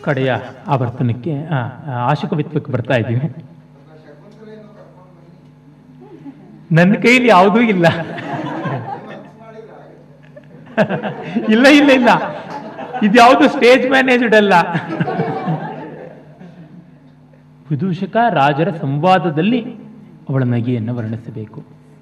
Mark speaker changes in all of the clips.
Speaker 1: ಕಡೆಯ ಆವರ್ತನಕ್ಕೆ ಆ, ಆಶುಕವಿತ್ವಕ್ಕೆ ಬರ್ತಾ ಇದ್ದೀವಿ ನನ್ನ ಕೈಲಿ ಯಾವುದೂ ಇಲ್ಲ ಇಲ್ಲ ಇಲ್ಲ ಇಲ್ಲ ಇದ್ಯಾವುದು ಸ್ಟೇಜ್ ಮ್ಯಾನೇಜ್ಡ್ ಅಲ್ಲ ವಿದೂಷಕ ರಾಜರ ಸಂವಾದದಲ್ಲಿ ಅವಳ ನಗೆಯನ್ನು ವರ್ಣಿಸಬೇಕು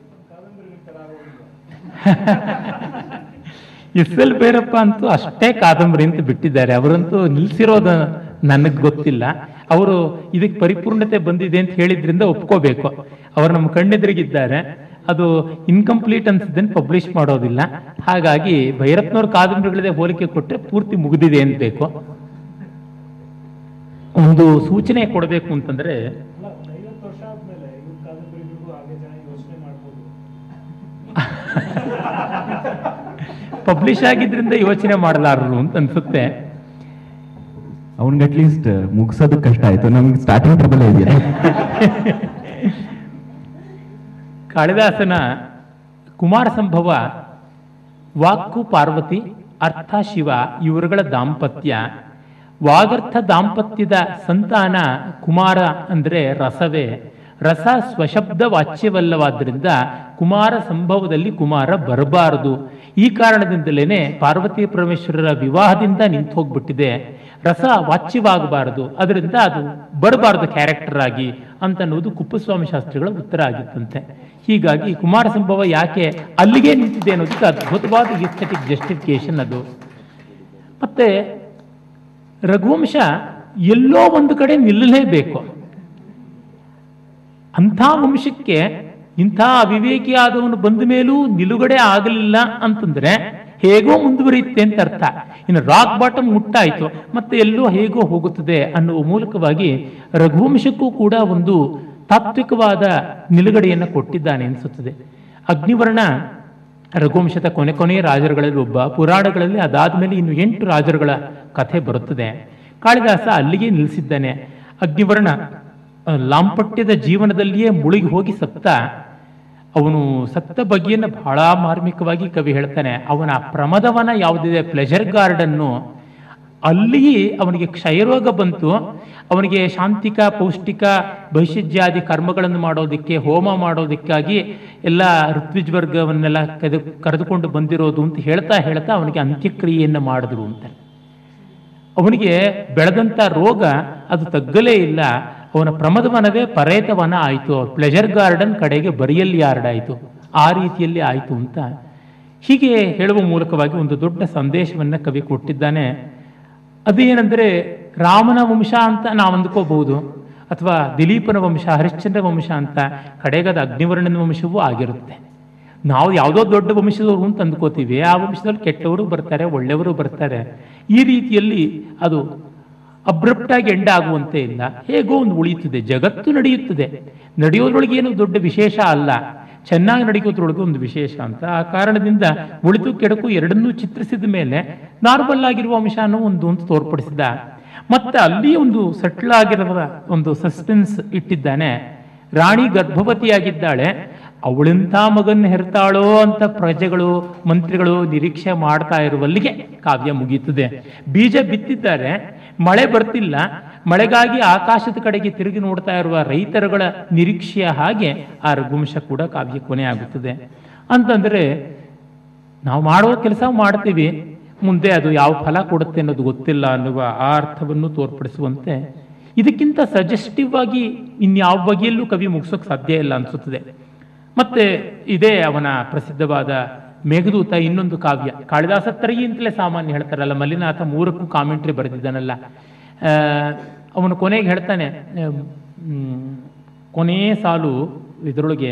Speaker 1: ಎಸ್ ಎಲ್ ಭೈರಪ್ಪ ಅಂತೂ ಅಷ್ಟೇ ಕಾದಂಬರಿ ಅಂತ ಬಿಟ್ಟಿದ್ದಾರೆ ಅವರಂತೂ ನಿಲ್ಸಿರೋದು ನನಗೆ ಗೊತ್ತಿಲ್ಲ ಅವರು ಇದಕ್ಕೆ ಪರಿಪೂರ್ಣತೆ ಬಂದಿದೆ ಅಂತ ಹೇಳಿದ್ರಿಂದ ಒಪ್ಕೋಬೇಕು ಅವರು ನಮ್ಮ ಕಣ್ಣೆದುರಿಗಿದ್ದಾರೆ ಅದು ಇನ್ಕಂಪ್ಲೀಟ್ ಅನ್ಸಿದ್ದೇನೆ ಪಬ್ಲಿಷ್ ಮಾಡೋದಿಲ್ಲ ಹಾಗಾಗಿ ಭೈರಪ್ಪನವ್ರ ಕಾದಂಬರಿಗಳದೇ ಹೋಲಿಕೆ ಕೊಟ್ಟರೆ ಪೂರ್ತಿ ಮುಗಿದಿದೆ ಅನ್ಬೇಕು ಒಂದು ಸೂಚನೆ ಕೊಡಬೇಕು ಅಂತಂದ್ರೆ
Speaker 2: ಅಲ್ಲ ಒಂದು ಐವತ್ತು ವರ್ಷ ಆದ್ಮೇಲೆ ಇವ್ರ ಕಾದಂಬರಿಗಳಿಗೂ ಹಾಗೆ ಜನ ಯೋಚನೆ ಮಾಡ್ಬೋದು
Speaker 1: ಪಬ್ಲಿಷ್ ಆಗಿದ್ರಿಂದ ಯೋಚನೆ ಮಾಡಲಾರರು ಅಂತ ಅನ್ಸುತ್ತೆ
Speaker 3: ಅವ್ನಿಗೆ ಅಟ್ಲೀಸ್ಟ್ ಮುಗಿಸೋದಕ್ಕೆ ಕಷ್ಟ ಆಯ್ತು ನಮ್ಗೆ ಸ್ಟಾರ್ಟಿಂಗ್ ಟ್ರಬಲ್ ಇದೆಯಲ್ಲ
Speaker 1: ಕಾಳಿದಾಸನ ಕುಮಾರ ಸಂಭವ ವಾಕ್ಕು ಪಾರ್ವತಿ ಅರ್ಥ ಶಿವ ಇವರುಗಳ ದಾಂಪತ್ಯ ವಾಗರ್ಥ ದಾಂಪತ್ಯದ ಸಂತಾನ ಕುಮಾರ ಅಂದ್ರೆ ರಸವೇ ರಸ ಸ್ವಶಬ್ದ ವಾಚ್ಯವಲ್ಲವಾದ್ರಿಂದ ಕುಮಾರ ಸಂಭವದಲ್ಲಿ ಕುಮಾರ ಬರಬಾರದು ಈ ಕಾರಣದಿಂದಲೇನೆ ಪಾರ್ವತಿ ಪರಮೇಶ್ವರರ ವಿವಾಹದಿಂದ ನಿಂತು ಹೋಗ್ಬಿಟ್ಟಿದೆ ರಸ ವಾಚ್ಯವಾಗಬಾರದು ಅದರಿಂದ ಅದು ಬರಬಾರದು ಕ್ಯಾರೆಕ್ಟರ್ ಆಗಿ ಅಂತ ಅನ್ನೋದು ಕುಪ್ಪಸ್ವಾಮಿ ಶಾಸ್ತ್ರಿಗಳ ಉತ್ತರ ಆಗಿತ್ತಂತೆ ಹೀಗಾಗಿ ಕುಮಾರ ಸಂಭವ ಯಾಕೆ ಅಲ್ಲಿಗೆ ನಿಂತಿದೆ ಅನ್ನೋದಕ್ಕೆ ಅದ್ಭುತವಾದ ಎಸ್ಥೆಟಿಕ್ ಜಸ್ಟಿಫಿಕೇಶನ್ ಅದು ಮತ್ತೆ ರಘುವಂಶ ಎಲ್ಲೋ ಒಂದು ಕಡೆ ನಿಲ್ಲಲೇಬೇಕು ಅಂಥ ವಂಶಕ್ಕೆ ಇಂಥ ಅವಿವೇಕಿಯಾದವನು ಬಂದ ಮೇಲೂ ನಿಲುಗಡೆ ಆಗಲಿಲ್ಲ ಅಂತಂದ್ರೆ ಹೇಗೋ ಮುಂದುವರಿಯುತ್ತೆ ಅಂತ ಅರ್ಥ ಇನ್ನು ರಾಕ್ ಬಾಟಮ್ ಮುಟ್ಟಾಯ್ತು ಮತ್ತೆ ಎಲ್ಲೋ ಹೇಗೋ ಹೋಗುತ್ತದೆ ಅನ್ನುವ ಮೂಲಕವಾಗಿ ರಘುವಂಶಕ್ಕೂ ಕೂಡ ಒಂದು ತಾತ್ವಿಕವಾದ ನಿಲುಗಡೆಯನ್ನು ಕೊಟ್ಟಿದ್ದಾನೆ ಅನಿಸುತ್ತದೆ ಅಗ್ನಿವರ್ಣ ರಘುವಂಶದ ಕೊನೆ ಕೊನೆಯ ರಾಜರುಗಳಲ್ಲಿ ಒಬ್ಬ ಪುರಾಣಗಳಲ್ಲಿ ಅದಾದ್ಮೇಲೆ ಇನ್ನು ಎಂಟು ರಾಜರುಗಳ ಕಥೆ ಬರುತ್ತದೆ ಕಾಳಿದಾಸ ಅಲ್ಲಿಗೆ ನಿಲ್ಲಿಸಿದ್ದಾನೆ ಅಗ್ನಿವರ್ಣ ಆ, ಲಾಂಪಟ್ಯದ ಜೀವನದಲ್ಲಿಯೇ ಮುಳುಗಿ ಹೋಗಿ ಸತ್ತ ಅವನು ಸತ್ತ ಬಗೆಯನ್ನು ಬಹಳ ಮಾರ್ಮಿಕವಾಗಿ ಕವಿ ಹೇಳ್ತಾನೆ ಅವನ ಪ್ರಮದವನ ಯಾವುದಿದೆ ಪ್ಲೆಜರ್ ಗಾರ್ಡನ್ನು ಅಲ್ಲಿ ಅವನಿಗೆ ಕ್ಷಯರೋಗ ಬಂತು ಅವನಿಗೆ ಶಾಂತಿಕ ಪೌಷ್ಟಿಕ ಭವಿಷ್ಯಜ್ಯಾದಿ ಕರ್ಮಗಳನ್ನು ಮಾಡೋದಕ್ಕೆ ಹೋಮ ಮಾಡೋದಕ್ಕಾಗಿ ಎಲ್ಲ ಋತ್ವಿಜ್ವರ್ಗವನ್ನೆಲ್ಲ ಕರೆದು ಕರೆದುಕೊಂಡು ಬಂದಿರೋದು ಅಂತ ಹೇಳ್ತಾ ಹೇಳ್ತಾ ಅವನಿಗೆ ಅಂತ್ಯಕ್ರಿಯೆಯನ್ನು ಮಾಡಿದ್ರು ಅಂತ ಅವನಿಗೆ ಬೆಳೆದಂಥ ರೋಗ ಅದು ತಗ್ಗಲೇ ಇಲ್ಲ ಅವನ ಪ್ರಮದವನವೇ ಪರೇತವನ ಆಯಿತು ಪ್ಲೆಜರ್ ಗಾರ್ಡನ್ ಕಡೆಗೆ ಬರಿಯಲ್ಲಿ ಯಾರ್ಡ್ ಆಯಿತು ಆ ರೀತಿಯಲ್ಲಿ ಆಯಿತು ಅಂತ ಹೀಗೆ ಹೇಳುವ ಮೂಲಕವಾಗಿ ಒಂದು ದೊಡ್ಡ ಸಂದೇಶವನ್ನು ಕವಿ ಕೊಟ್ಟಿದ್ದಾನೆ ಅದೇನೆಂದರೆ ರಾಮನ ವಂಶ ಅಂತ ನಾವು ಅಂದ್ಕೋಬಹುದು ಅಥವಾ ದಿಲೀಪನ ವಂಶ ಹರಿಶ್ಚಂದ್ರ ವಂಶ ಅಂತ ಕಡೆಗದ ಅಗ್ನಿವರ್ಣನ ವಂಶವೂ ಆಗಿರುತ್ತೆ ನಾವು ಯಾವುದೋ ದೊಡ್ಡ ವಂಶದವರು ಅಂತ ಅಂದ್ಕೋತೀವಿ ಆ ವಂಶದಲ್ಲಿ ಕೆಟ್ಟವರು ಬರ್ತಾರೆ ಒಳ್ಳೆಯವರು ಬರ್ತಾರೆ ಈ ರೀತಿಯಲ್ಲಿ ಅದು ಅಬ್ರಪ್ಟ್ ಆಗಿ ಎಂಡ್ ಆಗುವಂತೆ ಇಲ್ಲ ಹೇಗೋ ಒಂದು ಉಳಿಯುತ್ತದೆ ಜಗತ್ತು ನಡೆಯುತ್ತದೆ ನಡೆಯೋದ್ರೊಳಗೆ ಏನು ದೊಡ್ಡ ವಿಶೇಷ ಅಲ್ಲ ಚೆನ್ನಾಗಿ ನಡೆಯೋದ್ರೊಳಗೆ ಒಂದು ವಿಶೇಷ ಅಂತ ಆ ಕಾರಣದಿಂದ ಉಳಿದು ಕೆಡಕು ಎರಡನ್ನೂ ಚಿತ್ರಿಸಿದ ಮೇಲೆ ನಾರ್ಮಲ್ ಆಗಿರುವ ಅಂಶ ಅನ್ನೋ ಒಂದು ಅಂತ ತೋರ್ಪಡಿಸಿದ ಮತ್ತೆ ಅಲ್ಲಿ ಒಂದು ಸೆಟ್ಲ್ ಆಗಿರುವ ಒಂದು ಸಸ್ಪೆನ್ಸ್ ಇಟ್ಟಿದ್ದಾನೆ ರಾಣಿ ಗರ್ಭವತಿಯಾಗಿದ್ದಾಳೆ ಅವಳೆಂಥ ಮಗನ್ನ ಹೆರ್ತಾಳೋ ಅಂತ ಪ್ರಜೆಗಳು ಮಂತ್ರಿಗಳು ನಿರೀಕ್ಷೆ ಮಾಡ್ತಾ ಇರುವಲ್ಲಿಗೆ ಕಾವ್ಯ ಮುಗೀತದೆ ಬೀಜ ಬಿತ್ತಿದ್ದಾರೆ ಮಳೆ ಬರ್ತಿಲ್ಲ ಮಳೆಗಾಗಿ ಆಕಾಶದ ಕಡೆಗೆ ತಿರುಗಿ ನೋಡ್ತಾ ಇರುವ ರೈತರುಗಳ ನಿರೀಕ್ಷೆಯ ಹಾಗೆ ಆ ರಘುವಂಶ ಕೂಡ ಕಾವ್ಯ ಕೊನೆ ಆಗುತ್ತದೆ ಅಂತಂದ್ರೆ ನಾವು ಮಾಡುವ ಕೆಲಸ ಮಾಡ್ತೀವಿ ಮುಂದೆ ಅದು ಯಾವ ಫಲ ಕೊಡುತ್ತೆ ಅನ್ನೋದು ಗೊತ್ತಿಲ್ಲ ಅನ್ನುವ ಆ ಅರ್ಥವನ್ನು ತೋರ್ಪಡಿಸುವಂತೆ ಇದಕ್ಕಿಂತ ಸಜೆಸ್ಟಿವ್ ಆಗಿ ಇನ್ಯಾವ ಬಗೆಯಲ್ಲೂ ಕವಿ ಮುಗಿಸೋಕೆ ಸಾಧ್ಯ ಇಲ್ಲ ಅನಿಸುತ್ತದೆ ಮತ್ತೆ ಇದೇ ಅವನ ಪ್ರಸಿದ್ಧವಾದ ಮೇಘದೂತ ಇನ್ನೊಂದು ಕಾವ್ಯ ಕಾಳಿದಾಸ ತರಗಿ ಅಂತಲೇ ಸಾಮಾನ್ಯ ಹೇಳ್ತಾರಲ್ಲ ಮಲ್ಲಿನಾಥ ಮೂರಕ್ಕೂ ಕಾಮೆಂಟ್ರಿ ಬರೆದಿದ್ದಾನಲ್ಲ ಆ, ಅವನು ಕೊನೆಗೆ ಹೇಳ್ತಾನೆ ಹ್ಮ್, ಕೊನೇ ಸಾಲು ಇದರೊಳಗೆ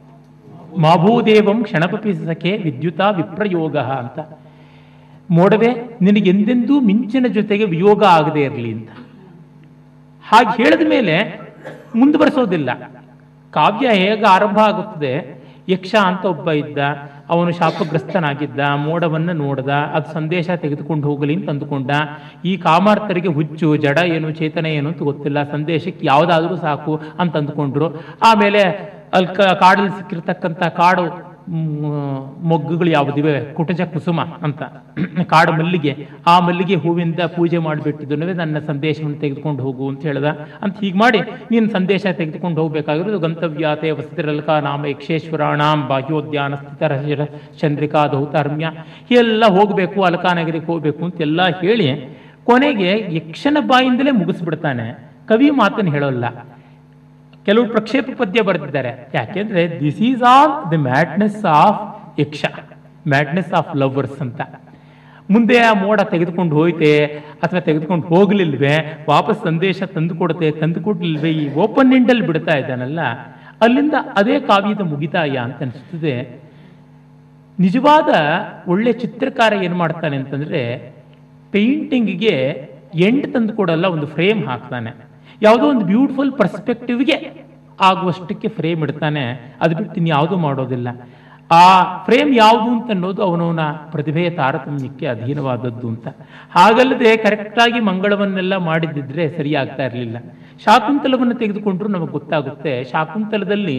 Speaker 1: ಮಾಭೂದೇವಂ ಕ್ಷಣಪಪಿ ಸಖೆ ವಿದ್ಯುತ ವಿಪ್ರಯೋಗ ಅಂತ ಮೋಡವೆ ನಿನಗೆಂದೆಂದೂ ಮಿಂಚಿನ ಜೊತೆಗೆ ವಿಯೋಗ ಆಗದೆ ಇರಲಿ ಅಂತ ಹಾಗೆ ಹೇಳಿದ ಮೇಲೆ ಮುಂದುವರಿಸೋದಿಲ್ಲ ಕಾವ್ಯ ಹೇಗೆ ಆರಂಭ ಆಗುತ್ತದೆ ಯಕ್ಷ ಅಂತ ಒಬ್ಬ ಇದ್ದ ಅವನು ಶಾಪಗ್ರಸ್ತನಾಗಿದ್ದ ಮೋಡವನ್ನು ನೋಡ್ದ ಅದು ಸಂದೇಶ ತೆಗೆದುಕೊಂಡು ಹೋಗಲಿ ಅಂತ ಅಂದುಕೊಂಡ ಈ ಕಾಮಾರ್ಥರಿಗೆ ಹುಚ್ಚು ಜಡ ಏನು ಚೇತನ ಏನು ಅಂತ ಗೊತ್ತಿಲ್ಲ ಸಂದೇಶಕ್ಕೆ ಯಾವುದಾದ್ರೂ ಸಾಕು ಅಂತ ಅಂದ್ಕೊಂಡ್ರು ಆಮೇಲೆ ಅಲ್ಲಿ ಕ- ಕಾಡಲ್ಲಿ ಸಿಕ್ಕಿರ್ತಕ್ಕಂಥ ಕಾಡು ಮ್, ಮೊಗ್ಗುಗಳು ಯಾವುದಿವೆ ಕುಟಜ ಕುಸುಮ ಅಂತ ಕಾಡು ಮಲ್ಲಿಗೆ ಆ ಮಲ್ಲಿಗೆ ಹೂವಿಂದ ಪೂಜೆ ಮಾಡಿಬಿಟ್ಟಿದ್ದನ್ನುವೇ ನನ್ನ ಸಂದೇಶವನ್ನು ತೆಗೆದುಕೊಂಡು ಹೋಗು ಅಂತ ಹೇಳ್ದ ಅಂತ ಹೀಗೆ ಮಾಡಿ ನೀನು ಸಂದೇಶ ತೆಗೆದುಕೊಂಡು ಹೋಗಬೇಕಾಗಿರೋದು ಗಂತವ್ಯಾತೆ ವಸತಿರಲ್ಕ ನಾಮ ಯಕ್ಷೇಶ್ವರಾಣಾಂ ಬಾಹ್ಯೋದ್ಯಾನ ಸ್ಥಿತರ ಚಂದ್ರಿಕಾ ದೌತಾರ್ಮ್ಯ ಎಲ್ಲ ಹೋಗಬೇಕು ಅಲಕಾನಗರಿಗೆ ಹೋಗಬೇಕು ಅಂತೆಲ್ಲ ಹೇಳಿ ಕೊನೆಗೆ ಯಕ್ಷನ ಬಾಯಿಂದಲೇ ಮುಗಿಸ್ಬಿಡ್ತಾನೆ ಕವಿ ಮಾತನ್ನು ಹೇಳೋಲ್ಲ ಕೆಲವು ಪ್ರಕ್ಷೇಪ ಪದ್ಯ ಬರೆದಿದ್ದಾರೆ ಯಾಕೆಂದ್ರೆ this is all the madness of Yaksha madness of lovers ಅಂತ ಮುಂದೆ ಆ ಮೋಡ ತೆಗೆದುಕೊಂಡು ಹೋಯ್ತೆ ಅಥವಾ ತೆಗೆದುಕೊಂಡು ಹೋಗ್ಲಿಲ್ವೇ ವಾಪಸ್ ಸಂದೇಶ ತಂದು ಕೊಡುತ್ತೆ ತಂದು ಕೊಡ್ಲಿಲ್ವೇ ಈ ಓಪನ್ ಎಂಡಲ್ಲಿ ಬಿಡ್ತಾ ಇದ್ದಾನಲ್ಲ ಅಲ್ಲಿಂದ ಅದೇ ಕಾವ್ಯದ ಮುಗಿತಾಯ ಅಂತ ಅನಿಸ್ತದೆ ನಿಜವಾದ ಒಳ್ಳೆ ಚಿತ್ರಕಾರ ಏನು ಮಾಡ್ತಾನೆ ಅಂತಂದ್ರೆ ಪೇಂಟಿಂಗ್ಗೆ ಎಂಡ್ ತಂದು ಕೊಡಲ್ಲ ಒಂದು ಫ್ರೇಮ್ ಹಾಕ್ತಾನೆ ಯಾವುದೋ ಒಂದು ಬ್ಯೂಟಿಫುಲ್ ಪರ್ಸ್ಪೆಕ್ಟಿವ್ಗೆ ಆಗುವಷ್ಟಕ್ಕೆ ಫ್ರೇಮ್ ಇಡ್ತಾನೆ ಅದು ಬಿಟ್ಟು ಇನ್ಯಾವುದೂ ಮಾಡೋದಿಲ್ಲ ಆ ಫ್ರೇಮ್ ಯಾವುದು ಅಂತ ಅನ್ನೋದು ಅವನವನ ಪ್ರತಿಭೆಯ ತಾರತಮ್ಯಕ್ಕೆ ಅಧೀನವಾದದ್ದು ಅಂತ ಹಾಗಲ್ಲದೆ ಕರೆಕ್ಟಾಗಿ ಮಂಗಳವನ್ನೆಲ್ಲ ಮಾಡಿದ್ದಿದ್ರೆ ಸರಿಯಾಗ್ತಾ ಇರಲಿಲ್ಲ ಶಾಕುಂತಲವನ್ನು ತೆಗೆದುಕೊಂಡ್ರು ನಮಗೆ ಗೊತ್ತಾಗುತ್ತೆ ಶಾಕುಂತಲದಲ್ಲಿ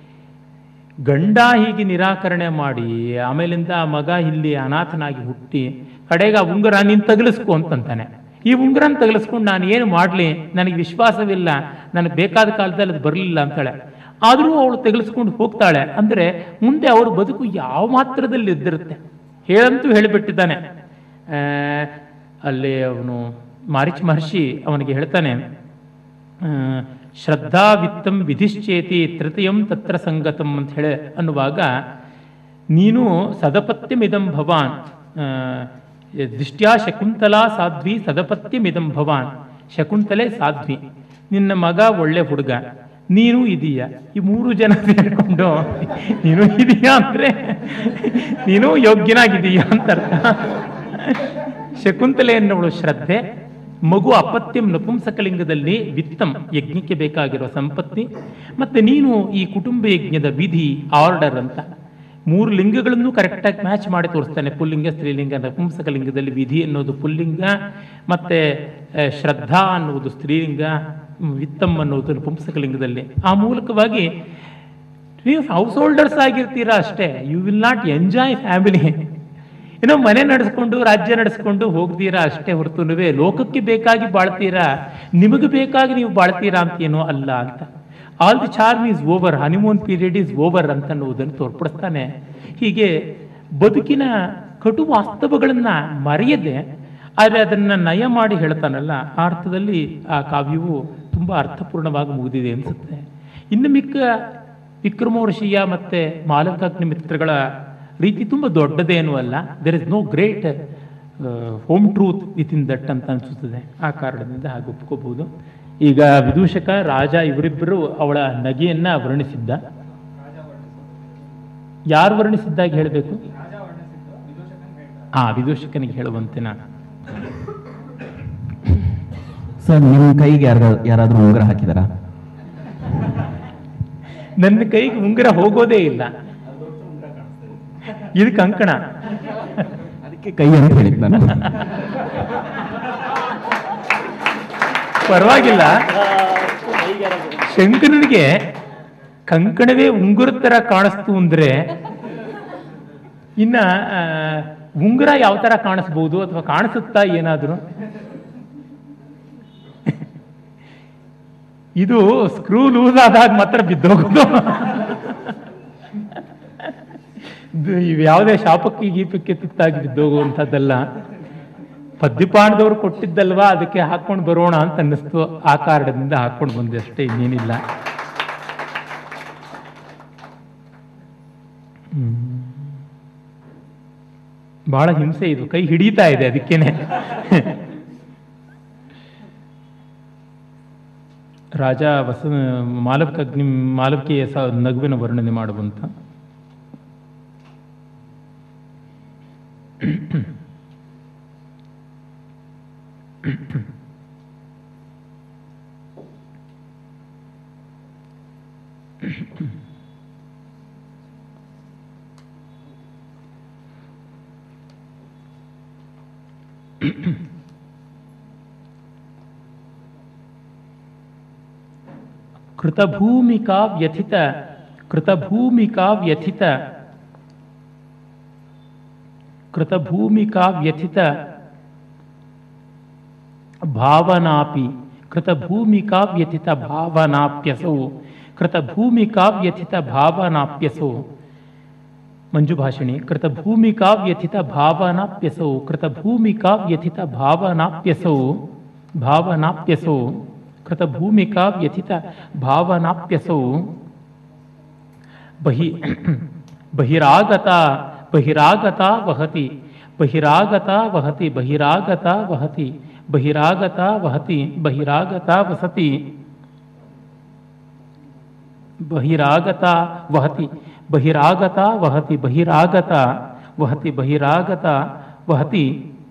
Speaker 1: ಗಂಡ ಹೀಗೆ ನಿರಾಕರಣೆ ಮಾಡಿ ಆಮೇಲಿಂದ ಆ ಮಗ ಇಲ್ಲಿ ಅನಾಥನಾಗಿ ಹುಟ್ಟಿ ಕಡೆಗೆ ಆ ಉಂಗುರ ನೀನು ತಗಲಿಸ್ಕೊ ಅಂತಂತಾನೆ ಈ ಉಂಗುರನ ತಗಲಿಸ್ಕೊಂಡು ನಾನು ಏನು ಮಾಡಲಿ ನನಗೆ ವಿಶ್ವಾಸವಿಲ್ಲ ನನಗೆ ಬೇಕಾದ ಕಾಲದಲ್ಲಿ ಅದು ಬರಲಿಲ್ಲ ಅಂತಾಳೆ ಆದರೂ ಅವಳು ತೆಗೆಲಿಸ್ಕೊಂಡು ಹೋಗ್ತಾಳೆ ಅಂದರೆ ಮುಂದೆ ಅವ್ರ ಬದುಕು ಯಾವ ಮಾತ್ರದಲ್ಲಿ ಇದ್ದಿರುತ್ತೆ ಹೇಳಂತೂ ಹೇಳಿಬಿಟ್ಟಿದ್ದಾನೆ ಆ, ಅಲ್ಲಿ ಅವನು ಮಾರಿಚ್ ಮಹರ್ಷಿ ಅವನಿಗೆ ಹೇಳ್ತಾನೆ ಆ, ಶ್ರದ್ಧಾ ವಿತ್ತಂ ವಿಧಿಶ್ಚೇತಿ ತೃತೀಯಂ ತತ್ರ ಸಂಗತಂ ಅಂತ ಹೇಳಿ ಅನ್ನುವಾಗ ನೀನು ಸದಪತ್ಯಮಿದಂ ಭವಾನ್ ಆ, ದೃಷ್ಟ್ಯಾ ಶಕುಂತಲಾ ಸಾಧ್ವಿ ಸದಪತ್ಯಮಿದಂ ಭವಾನ್ ಶಕುಂತಲೆ ಸಾಧ್ವಿ ನಿನ್ನ ಮಗ ಒಳ್ಳೆ ಹುಡುಗ ನೀನು ಇದೀಯ ಈ ಮೂರು ಜನ ಸೇರಿಕೊಂಡು ನೀನು ಇದೀಯಾ ಅಂದ್ರೆ ನೀನು ಯೋಗ್ಯನಾಗಿದೀಯ ಅಂತ ಅರ್ಥ ಶಕುಂತಲೆ ಎನ್ನುವಳು ಶ್ರದ್ಧೆ ಮಗು ಅಪತ್ಯಂ ನಪುಂಸಕಲಿಂಗದಲ್ಲಿ ವಿತ್ತಂ ಯಜ್ಞಕ್ಕೆ ಬೇಕಾಗಿರೋ ಸಂಪತ್ತಿ ಮತ್ತೆ ನೀನು ಈ ಕುಟುಂಬ ಯಜ್ಞದ ವಿಧಿ ಆರ್ಡರ್ ಅಂತ ಮೂರು ಲಿಂಗಗಳನ್ನು ಕರೆಕ್ಟಾಗಿ ಮ್ಯಾಚ್ ಮಾಡಿ ತೋರಿಸ್ತಾನೆ ಪುಲ್ಲಿಂಗ ಸ್ತ್ರೀಲಿಂಗ ನಪುಂಸಕಲಿಂಗದಲ್ಲಿ ವಿಧಿ ಅನ್ನೋದು ಪುಲ್ಲಿಂಗ ಮತ್ತೆ ಆ, ಶ್ರದ್ಧಾ ಅನ್ನುವುದು ಸ್ತ್ರೀಲಿಂಗ ಮ್, ವಿತ್ತಂ ಅನ್ನೋದು ನಪುಂಸಕಲಿಂಗದಲ್ಲಿ ಆ ಮೂಲಕವಾಗಿ ನೀವು ಹೌಸ್ ಹೋಲ್ಡರ್ಸ್ ಆಗಿರ್ತೀರಾ ಅಷ್ಟೇ you will not enjoy family ಏನೋ ಮನೆ ನಡೆಸ್ಕೊಂಡು ರಾಜ್ಯ ನಡೆಸ್ಕೊಂಡು ಹೋಗ್ತೀರಾ ಅಷ್ಟೇ ಹೊರತುನುವೆ ಲೋಕಕ್ಕೆ ಬೇಕಾಗಿ ಬಾಳ್ತೀರಾ ನಿಮಗೆ ಬೇಕಾಗಿ ನೀವು ಬಾಳ್ತೀರಾ ಅಂತ ಏನೋ ಅಲ್ಲ ಅಂತ all the charm is over honeymoon period is over ಅಂತ ಅನ್ನುವುದನ್ನು ತೋರ್ಪಡಿಸ್ತಾನೆ ಹೀಗೆ ಬದುಕಿನ ಕಟು ವಾಸ್ತವಗಳನ್ನ ಮರೆಯದೆ ಆದರೆ ಅದನ್ನ ನಯ ಮಾಡಿ ಹೇಳ್ತಾನಲ್ಲ ಆ ಅರ್ಥದಲ್ಲಿ ಆ ಕಾವ್ಯವು ತುಂಬಾ ಅರ್ಥಪೂರ್ಣವಾಗಿ ಮುಗಿದಿದೆ ಅನ್ಸುತ್ತೆ ಇನ್ನು ಮಿಕ್ಕ ವಿಕ್ರಮೋರ್ಷಿಯ ಮತ್ತೆ ಮಾಲಕಾಗ್ನಿ ಮಿತ್ರಗಳ ರೀತಿ ತುಂಬ ದೊಡ್ಡದೇನೂ ಅಲ್ಲ there is no great home truth within that ಅಂತ ಅನಿಸುತ್ತದೆ ಆ ಕಾರಣದಿಂದ ಹಾಗೆ ಒಪ್ಕೋಬಹುದು ಈಗ ವಿದೂಷಕ ರಾಜ ಇವರಿಬ್ಬರು ಅವಳ ನಗೆಯನ್ನ ವರ್ಣಿಸಿದ್ದ ಯಾರು ವರ್ಣಿಸಿದ್ದಾಗಿ ಹೇಳಬೇಕು ಆ ವಿದೂಷಕನಿಗೆ ಹೇಳುವಂತೆ ನಾನು
Speaker 3: ಸರ್ ನಿಮ್ಮ ಕೈಗೆ ಯಾರ ಯಾರಾದ್ರೂ ಉಂಗುರ ಹಾಕಿದಾರಾ
Speaker 1: ನನ್ನ ಕೈಗೆ ಉಂಗುರ ಹೋಗೋದೇ ಇಲ್ಲ ಇದು ಕಂಕಣ
Speaker 3: ಅದಕ್ಕೆ ಕೈ ಅಂತ ಹೇಳಿದ್ ನಾನು
Speaker 1: ಪರವಾಗಿಲ್ಲ ಶಂಕರನಿಗೆ ಕಂಕಣವೇ ಉಂಗುರ ತರ ಕಾಣಿಸ್ತು ಅಂದ್ರೆ ಇನ್ನ ಆ, ಉಂಗುರ ಯಾವ ತರ ಕಾಣಿಸ್ಬೋದು ಅಥವಾ ಕಾಣಿಸುತ್ತಾ ಏನಾದ್ರು ಇದು ಸ್ಕ್ರೂ ಲೂಸ್ ಆದಾಗ ಮಾತ್ರ ಬಿದ್ದೋಗೋದು ಇದು ಇವ್ ಯಾವುದೇ ಶಾಪಕ್ಕೆ ಗೀಪಕ್ಕೆ ತುತ್ತಾಗಿ ಬಿದ್ದೋಗುವಂಥದ್ದಲ್ಲ ಪದ್ಯಪಾಣದವ್ರು ಕೊಟ್ಟಿದ್ದಲ್ವಾ ಅದಕ್ಕೆ ಹಾಕೊಂಡು ಬರೋಣ ಅಂತ ಅನ್ನಿಸ್ತು ಆ ಕಾರಣದಿಂದ ಹಾಕೊಂಡು ಬಂದೆ ಅಷ್ಟೇ ಇನ್ನೇನಿಲ್ಲ ಹ್ಮ್. ಬಹಳ ಹಿಂಸೆ ಇದು ಕೈ ಹಿಡಿತಾ ಇದೆ ಅದಕ್ಕೇನೆ ರಾಜ ವಸ ಮಾಲವಕಗ್ನಿ ಮಾಲವಿಕೆಯ ಸ ನಗುವಿನ ವರ್ಣನೆ ಮಾಡುವಂತ ಕೃತಭೂಮಿಕಾ ವ್ಯಥಿತ ಕೃತಭೂಮಿಕಾ ವ್ಯಥಿತ ಕೃತಭೂಮಿಕಾ ವ್ಯಥಿತ ಭಾವನಾಪಿ ಕೃತಭೂಮಿಕಾ ವ್ಯಥಿತ ಭಾವನಾಪ್ಯಸೌ ಕೃತಭೂಮಿಕಾ ವ್ಯಥಿತ ಭಾವನಾಪ್ಯಸೌ ಮಂಜುಭಾಷಿಣಿ ಕೃತಭೂಮಿಕಾ ವ್ಯಥಿತ ಭಾವನಾಪ್ಯಸೌ ಕೃತಭೂಮಿಕಾ ವ್ಯಥಿತ ಭಾವನಾಪ್ಯಸೌ ಭಾವನಾಪ್ಯಸೌ ಕೃತಭೂಮಿಕಾ ವ್ಯಥಿತ ಭಾವನಾಪ್ಯಸೌ ಬಹಿ ಬಹಿರಾಗತ ಬಹಿರಾಗತ ವಹತಿ ಬಹಿರಾಗತ ವಹತಿ ಬಹಿರಾಗತ ವಹತಿ ಬಹಿರಾಗತ ವಹತಿ ಬಹಿರಾಗತ ವಸತಿ ಬಹಿರಾಗತ ವಹತಿ ಬಹಿರಾಗತ ವಹತಿ ಬಹಿರಾಗತ ವಹತಿ ಬಹಿರಾಗತ ವಹತಿ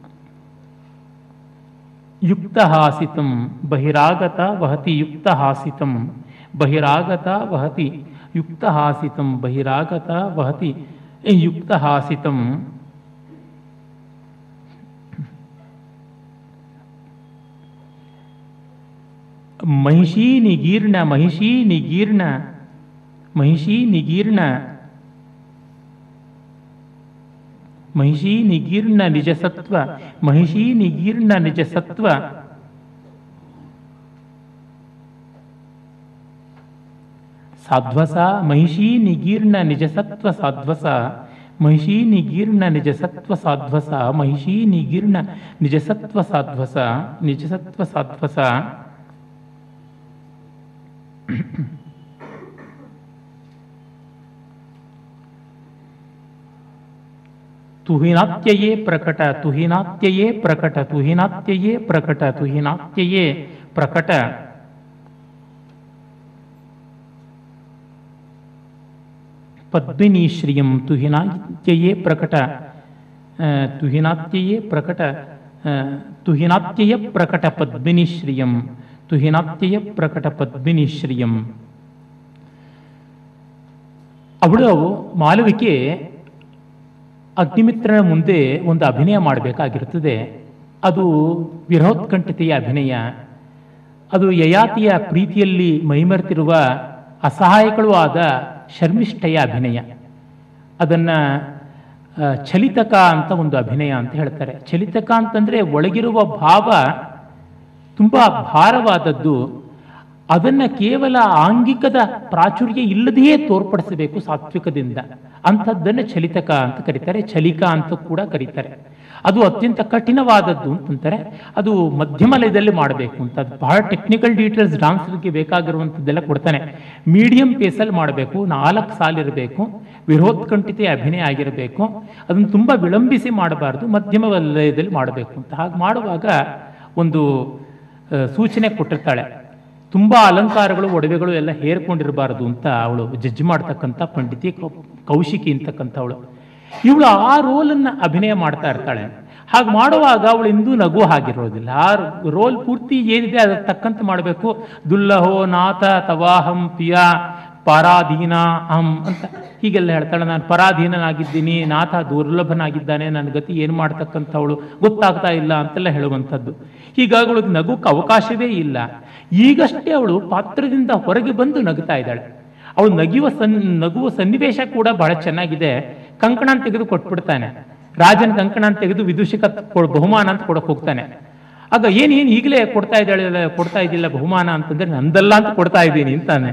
Speaker 1: ಯುಕ್ತಹಾಸಿತಂ ಬಹಿರಾಗತ ವಹತಿ ಯುಕ್ತಹಾಸಿತಂ ಬಹಿರಾಗತ ವಹತಿ ಯುಕ್ತಹಾಸಿತಂ ಬಹಿರಾಗತ ವಹತಿ ಯುಕ್ತಹಾಸಿತಂ महिषी निगीर्ण महिषी निगीर्ण महिषी निगीर्ण महिषी निगीर्ण निजसत्व महिषी निगीर्ण निजसत्व ಸಾಧ್ವಸ महिषी निगीर्ण निजसत्व ಸಾಧ್ವಸ महिषी निगीर्ण निजसत्व ಸಾಧ್ವಸ महिषी निगीर्ण निजसत्व ಸಾಧ್ವಸ निजसत्व ಸಾಧ್ವಸ ತುಹಿನಾತ್ಯಯೇ ಪ್ರಕಟ ತುಹಿನಾತ್ಯಯೇ ಪ್ರಕಟ ತುಹಿನಾತ್ಯಯೇ ಪ್ರಕಟ ತುಹಿನಾತ್ಯಯೇ ಪ್ರಕಟ ಪದ್ಮಿನಿ ಶ್ರಿಯಂ ತುಹಿನಾತ್ಯಯೇ ಪ್ರಕಟ ಆ, ತುಹಿನಾತ್ಯಯೇ ಪ್ರಕಟ ಆ, ತುಹಿನಾತ್ಯಯ ಪ್ರಕಟ ಪದ್ಮಿನಿ ಶ್ರಿಯಂ ತುಹಿನಾತ್ಯಯ ಪ್ರಕಟ ಪದ್ಮಿನಿ ಶ್ರಿಯಂ ಅವಳು ಮಾಲವಿಕೆ ಅಗ್ನಿಮಿತ್ರನ ಮುಂದೆ ಒಂದು ಅಭಿನಯ ಮಾಡಬೇಕಾಗಿರುತ್ತದೆ ಅದು ವಿರೋತ್ಕಂಠತೆಯ ಅಭಿನಯ ಅದು ಯಯಾತಿಯ ಪ್ರೀತಿಯಲ್ಲಿ ಮೈಮರೆತಿರುವ ಅಸಹಾಯಕಳೂ ಆದ ಶರ್ಮಿಷ್ಠೆಯ ಅಭಿನಯ ಅದನ್ನು ಚಲಿತಕ ಅಂತ ಒಂದು ಅಭಿನಯ ಅಂತ ಹೇಳ್ತಾರೆ ಚಲಿತಕ ಅಂತಂದರೆ ಒಳಗಿರುವ ಭಾವ ತುಂಬ ಭಾರವಾದದ್ದು ಅದನ್ನು ಕೇವಲ ಆಂಗಿಕದ ಪ್ರಾಚುರ್ಯ ಇಲ್ಲದೆಯೇ ತೋರ್ಪಡಿಸಬೇಕು ಸಾತ್ವಿಕದಿಂದ ಅಂಥದ್ದನ್ನು ಚಲಿತಕ ಅಂತ ಕರೀತಾರೆ ಚಲಿಕ ಅಂತ ಕೂಡ ಕರೀತಾರೆ ಅದು ಅತ್ಯಂತ ಕಠಿಣವಾದದ್ದು ಅಂತಂತಾರೆ ಅದು ಮಧ್ಯಮ ಲಯದಲ್ಲಿ ಮಾಡಬೇಕು ಅಂತ ಅದು ಬಹಳ ಟೆಕ್ನಿಕಲ್ ಡೀಟೇಲ್ಸ್ ಡಾನ್ಸರ್ಗೆ ಬೇಕಾಗಿರುವಂಥದ್ದೆಲ್ಲ ಕೊಡ್ತಾನೆ ಮೀಡಿಯಂ ಪೇಸಲ್ಲಿ ಮಾಡಬೇಕು ನಾಲ್ಕು ಸಾಲಿರಬೇಕು ವಿರೋತ್ಕಂಠಿತ ಅಭಿನಯ ಆಗಿರಬೇಕು ಅದನ್ನು ತುಂಬ ವಿಳಂಬಿಸಿ ಮಾಡಬಾರ್ದು ಮಧ್ಯಮ ವಲಯದಲ್ಲಿ ಮಾಡಬೇಕು ಅಂತ ಹಾಗೆ ಮಾಡುವಾಗ ಒಂದು ಆ, ಸೂಚನೆ ಕೊಟ್ಟಿರ್ತಾಳೆ ತುಂಬ ಅಲಂಕಾರಗಳು ಒಡವೆಗಳು ಎಲ್ಲ ಹೇರ್ಕೊಂಡಿರಬಾರದು ಅಂತ ಅವಳು ಜಡ್ಜ್ ಮಾಡ್ತಕ್ಕಂಥ ಪಂಡಿತಿ ಕೌ- ಕೌಶಿಕಿ ಅಂತಕ್ಕಂಥವಳು ಇವಳು ಆ ರೋಲನ್ನು ಅಭಿನಯ ಮಾಡ್ತಾ ಇರ್ತಾಳೆ ಹಾಗೆ ಮಾಡುವಾಗ ಅವಳು ಇಂದೂ ನಗು ಆಗಿರೋದಿಲ್ಲ ಆ ರೋಲ್ ಪೂರ್ತಿ ಏನಿದೆ ಅದರ ತಕ್ಕಂತೆ ಮಾಡಬೇಕು ದುಲ್ಲಹೋ ನಾಥ ತವಾಹಂ ಪಿಯ ಪರಾಧೀನ ಅಹಂ ಅಂತ ಹೀಗೆಲ್ಲ ಹೇಳ್ತಾಳೆ ನಾನು ಪರಾಧೀನನಾಗಿದ್ದೀನಿ ನಾಥ ದುರ್ಲಭನಾಗಿದ್ದಾನೆ ನನ್ನ ಗತಿ ಏನು ಮಾಡ್ತಕ್ಕಂಥವಳು ಗೊತ್ತಾಗ್ತಾ ಇಲ್ಲ ಅಂತೆಲ್ಲ ಹೇಳುವಂಥದ್ದು ಹೀಗಾಗಿ ಅವಳಿಗೆ ನಗುಕ್ಕೆ ಅವಕಾಶವೇ ಇಲ್ಲ ಈಗಷ್ಟೇ ಅವಳು ಪಾತ್ರದಿಂದ ಹೊರಗೆ ಬಂದು ನಗುತ್ತಾ ಇದ್ದಾಳೆ ಅವಳು ನಗಿಯುವ ಸನ್ ನಗುವ ಸನ್ನಿವೇಶ ಕೂಡ ಬಹಳ ಚೆನ್ನಾಗಿದೆ ಕಂಕಣ ಅಂತ ತೆಗೆದು ಕೊಟ್ಬಿಡ್ತಾನೆ ರಾಜನ ಕಂಕಣ ಅಂತ ತೆಗೆದು ವಿದೂಷಕ ಕೊ- ಬಹುಮಾನ ಅಂತ ಕೊಡಕ್ ಹೋಗ್ತಾನೆ ಆಗ ಏನ್ ಏನ್ ಈಗಲೇ ಕೊಡ್ತಾ ಇದ್ದಾಳೆ ಕೊಡ್ತಾ ಇದ್ದಿಲ್ಲ ಬಹುಮಾನ ಅಂತಂದ್ರೆ ನಂದಲ್ಲ ಅಂತ ಕೊಡ್ತಾ ಇದ್ದೀನಿ ಅಂತಾನೆ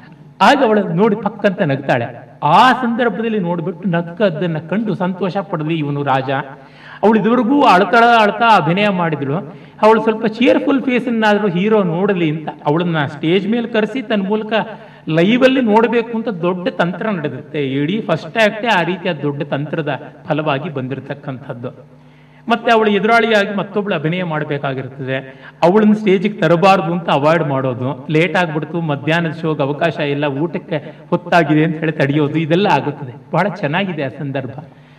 Speaker 1: ಆಗ ಅವಳು ನೋಡಿ ಪಕ್ಕಂತ ನಗ್ತಾಳೆ ಆ ಸಂದರ್ಭದಲ್ಲಿ ನೋಡ್ಬಿಟ್ಟು ನಕ್ಕದ್ದನ್ನ ಕಂಡು ಸಂತೋಷ ಪಡಲಿ ಇವನು ರಾಜ ಅವಳು ಇದುವರೆಗೂ ಅಳ್ತಾಳ ಅಳ್ತಾ ಅಭಿನಯ ಮಾಡಿದಳು ಅವಳು ಸ್ವಲ್ಪ ಚೇರ್ಫುಲ್ ಫೇಸನ್ನಾದ್ರೂ ಹೀರೋ ನೋಡಲಿ ಅಂತ ಅವಳನ್ನ ಸ್ಟೇಜ್ ಮೇಲೆ ಕರೆಸಿ ತನ್ನ ಮೂಲಕ ಲೈವಲ್ಲಿ ನೋಡಬೇಕು ಅಂತ ದೊಡ್ಡ ತಂತ್ರ ನಡೆದುತ್ತೆ ಇಡೀ ಫಸ್ಟ್ ಆಕ್ಟೇ ಆ ರೀತಿಯ ದೊಡ್ಡ ತಂತ್ರದ ಫಲವಾಗಿ ಬಂದಿರತಕ್ಕಂಥದ್ದು ಮತ್ತೆ ಅವಳು ಎದುರಾಳಿಯಾಗಿ ಮತ್ತೊಬ್ಳು ಅಭಿನಯ ಮಾಡಬೇಕಾಗಿರ್ತದೆ ಅವಳನ್ನ ಸ್ಟೇಜಿಗೆ ತರಬಾರ್ದು ಅಂತ ಅವಾಯ್ಡ್ ಮಾಡೋದು ಲೇಟ್ ಆಗ್ಬಿಡ್ತು ಮಧ್ಯಾಹ್ನದ ಶೋಗೆ ಅವಕಾಶ ಇಲ್ಲ ಊಟಕ್ಕೆ ಹೊತ್ತಾಗಿದೆ ಅಂತ ಹೇಳಿ ತಡೆಯೋದು ಇದೆಲ್ಲ ಆಗುತ್ತದೆ ಬಹಳ ಚೆನ್ನಾಗಿದೆ ಆ ಸಂದರ್ಭ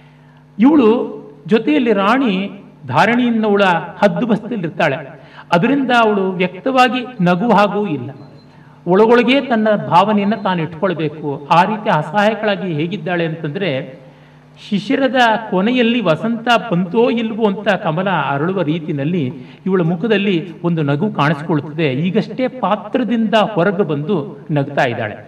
Speaker 1: ಇವಳು ಜೊತೆಯಲ್ಲಿ ರಾಣಿ ಧಾರಣಿಯಿಂದ ಅವಳ ಹದ್ದು ಬಸ್ತಲ್ಲಿ ಇರ್ತಾಳೆ ಅದರಿಂದ ಅವಳು ವ್ಯಕ್ತವಾಗಿ ನಗು ಹಾಗೂ ಇಲ್ಲ ಒಳಗೊಳಗೆ ತನ್ನ ಭಾವನೆಯನ್ನು ತಾನು ಇಟ್ಕೊಳ್ಬೇಕು ಆ ರೀತಿ ಅಸಹಾಯಕಳಾಗಿ ಹೇಗಿದ್ದಾಳೆ ಅಂತಂದ್ರೆ ಶಿಶಿರದ ಕೊನೆಯಲ್ಲಿ ವಸಂತ ಬಂತೋ ಇಲ್ವೋ ಅಂತ ಕಮಲ ಅರಳುವ ರೀತಿನಲ್ಲಿ ಇವಳ ಮುಖದಲ್ಲಿ ಒಂದು ನಗು ಕಾಣಿಸ್ಕೊಳ್ತದೆ ಈಗಷ್ಟೇ ಪಾತ್ರದಿಂದ ಹೊರಗೆ ಬಂದು ನಗ್ತಾ ಇದ್ದಾಳೆ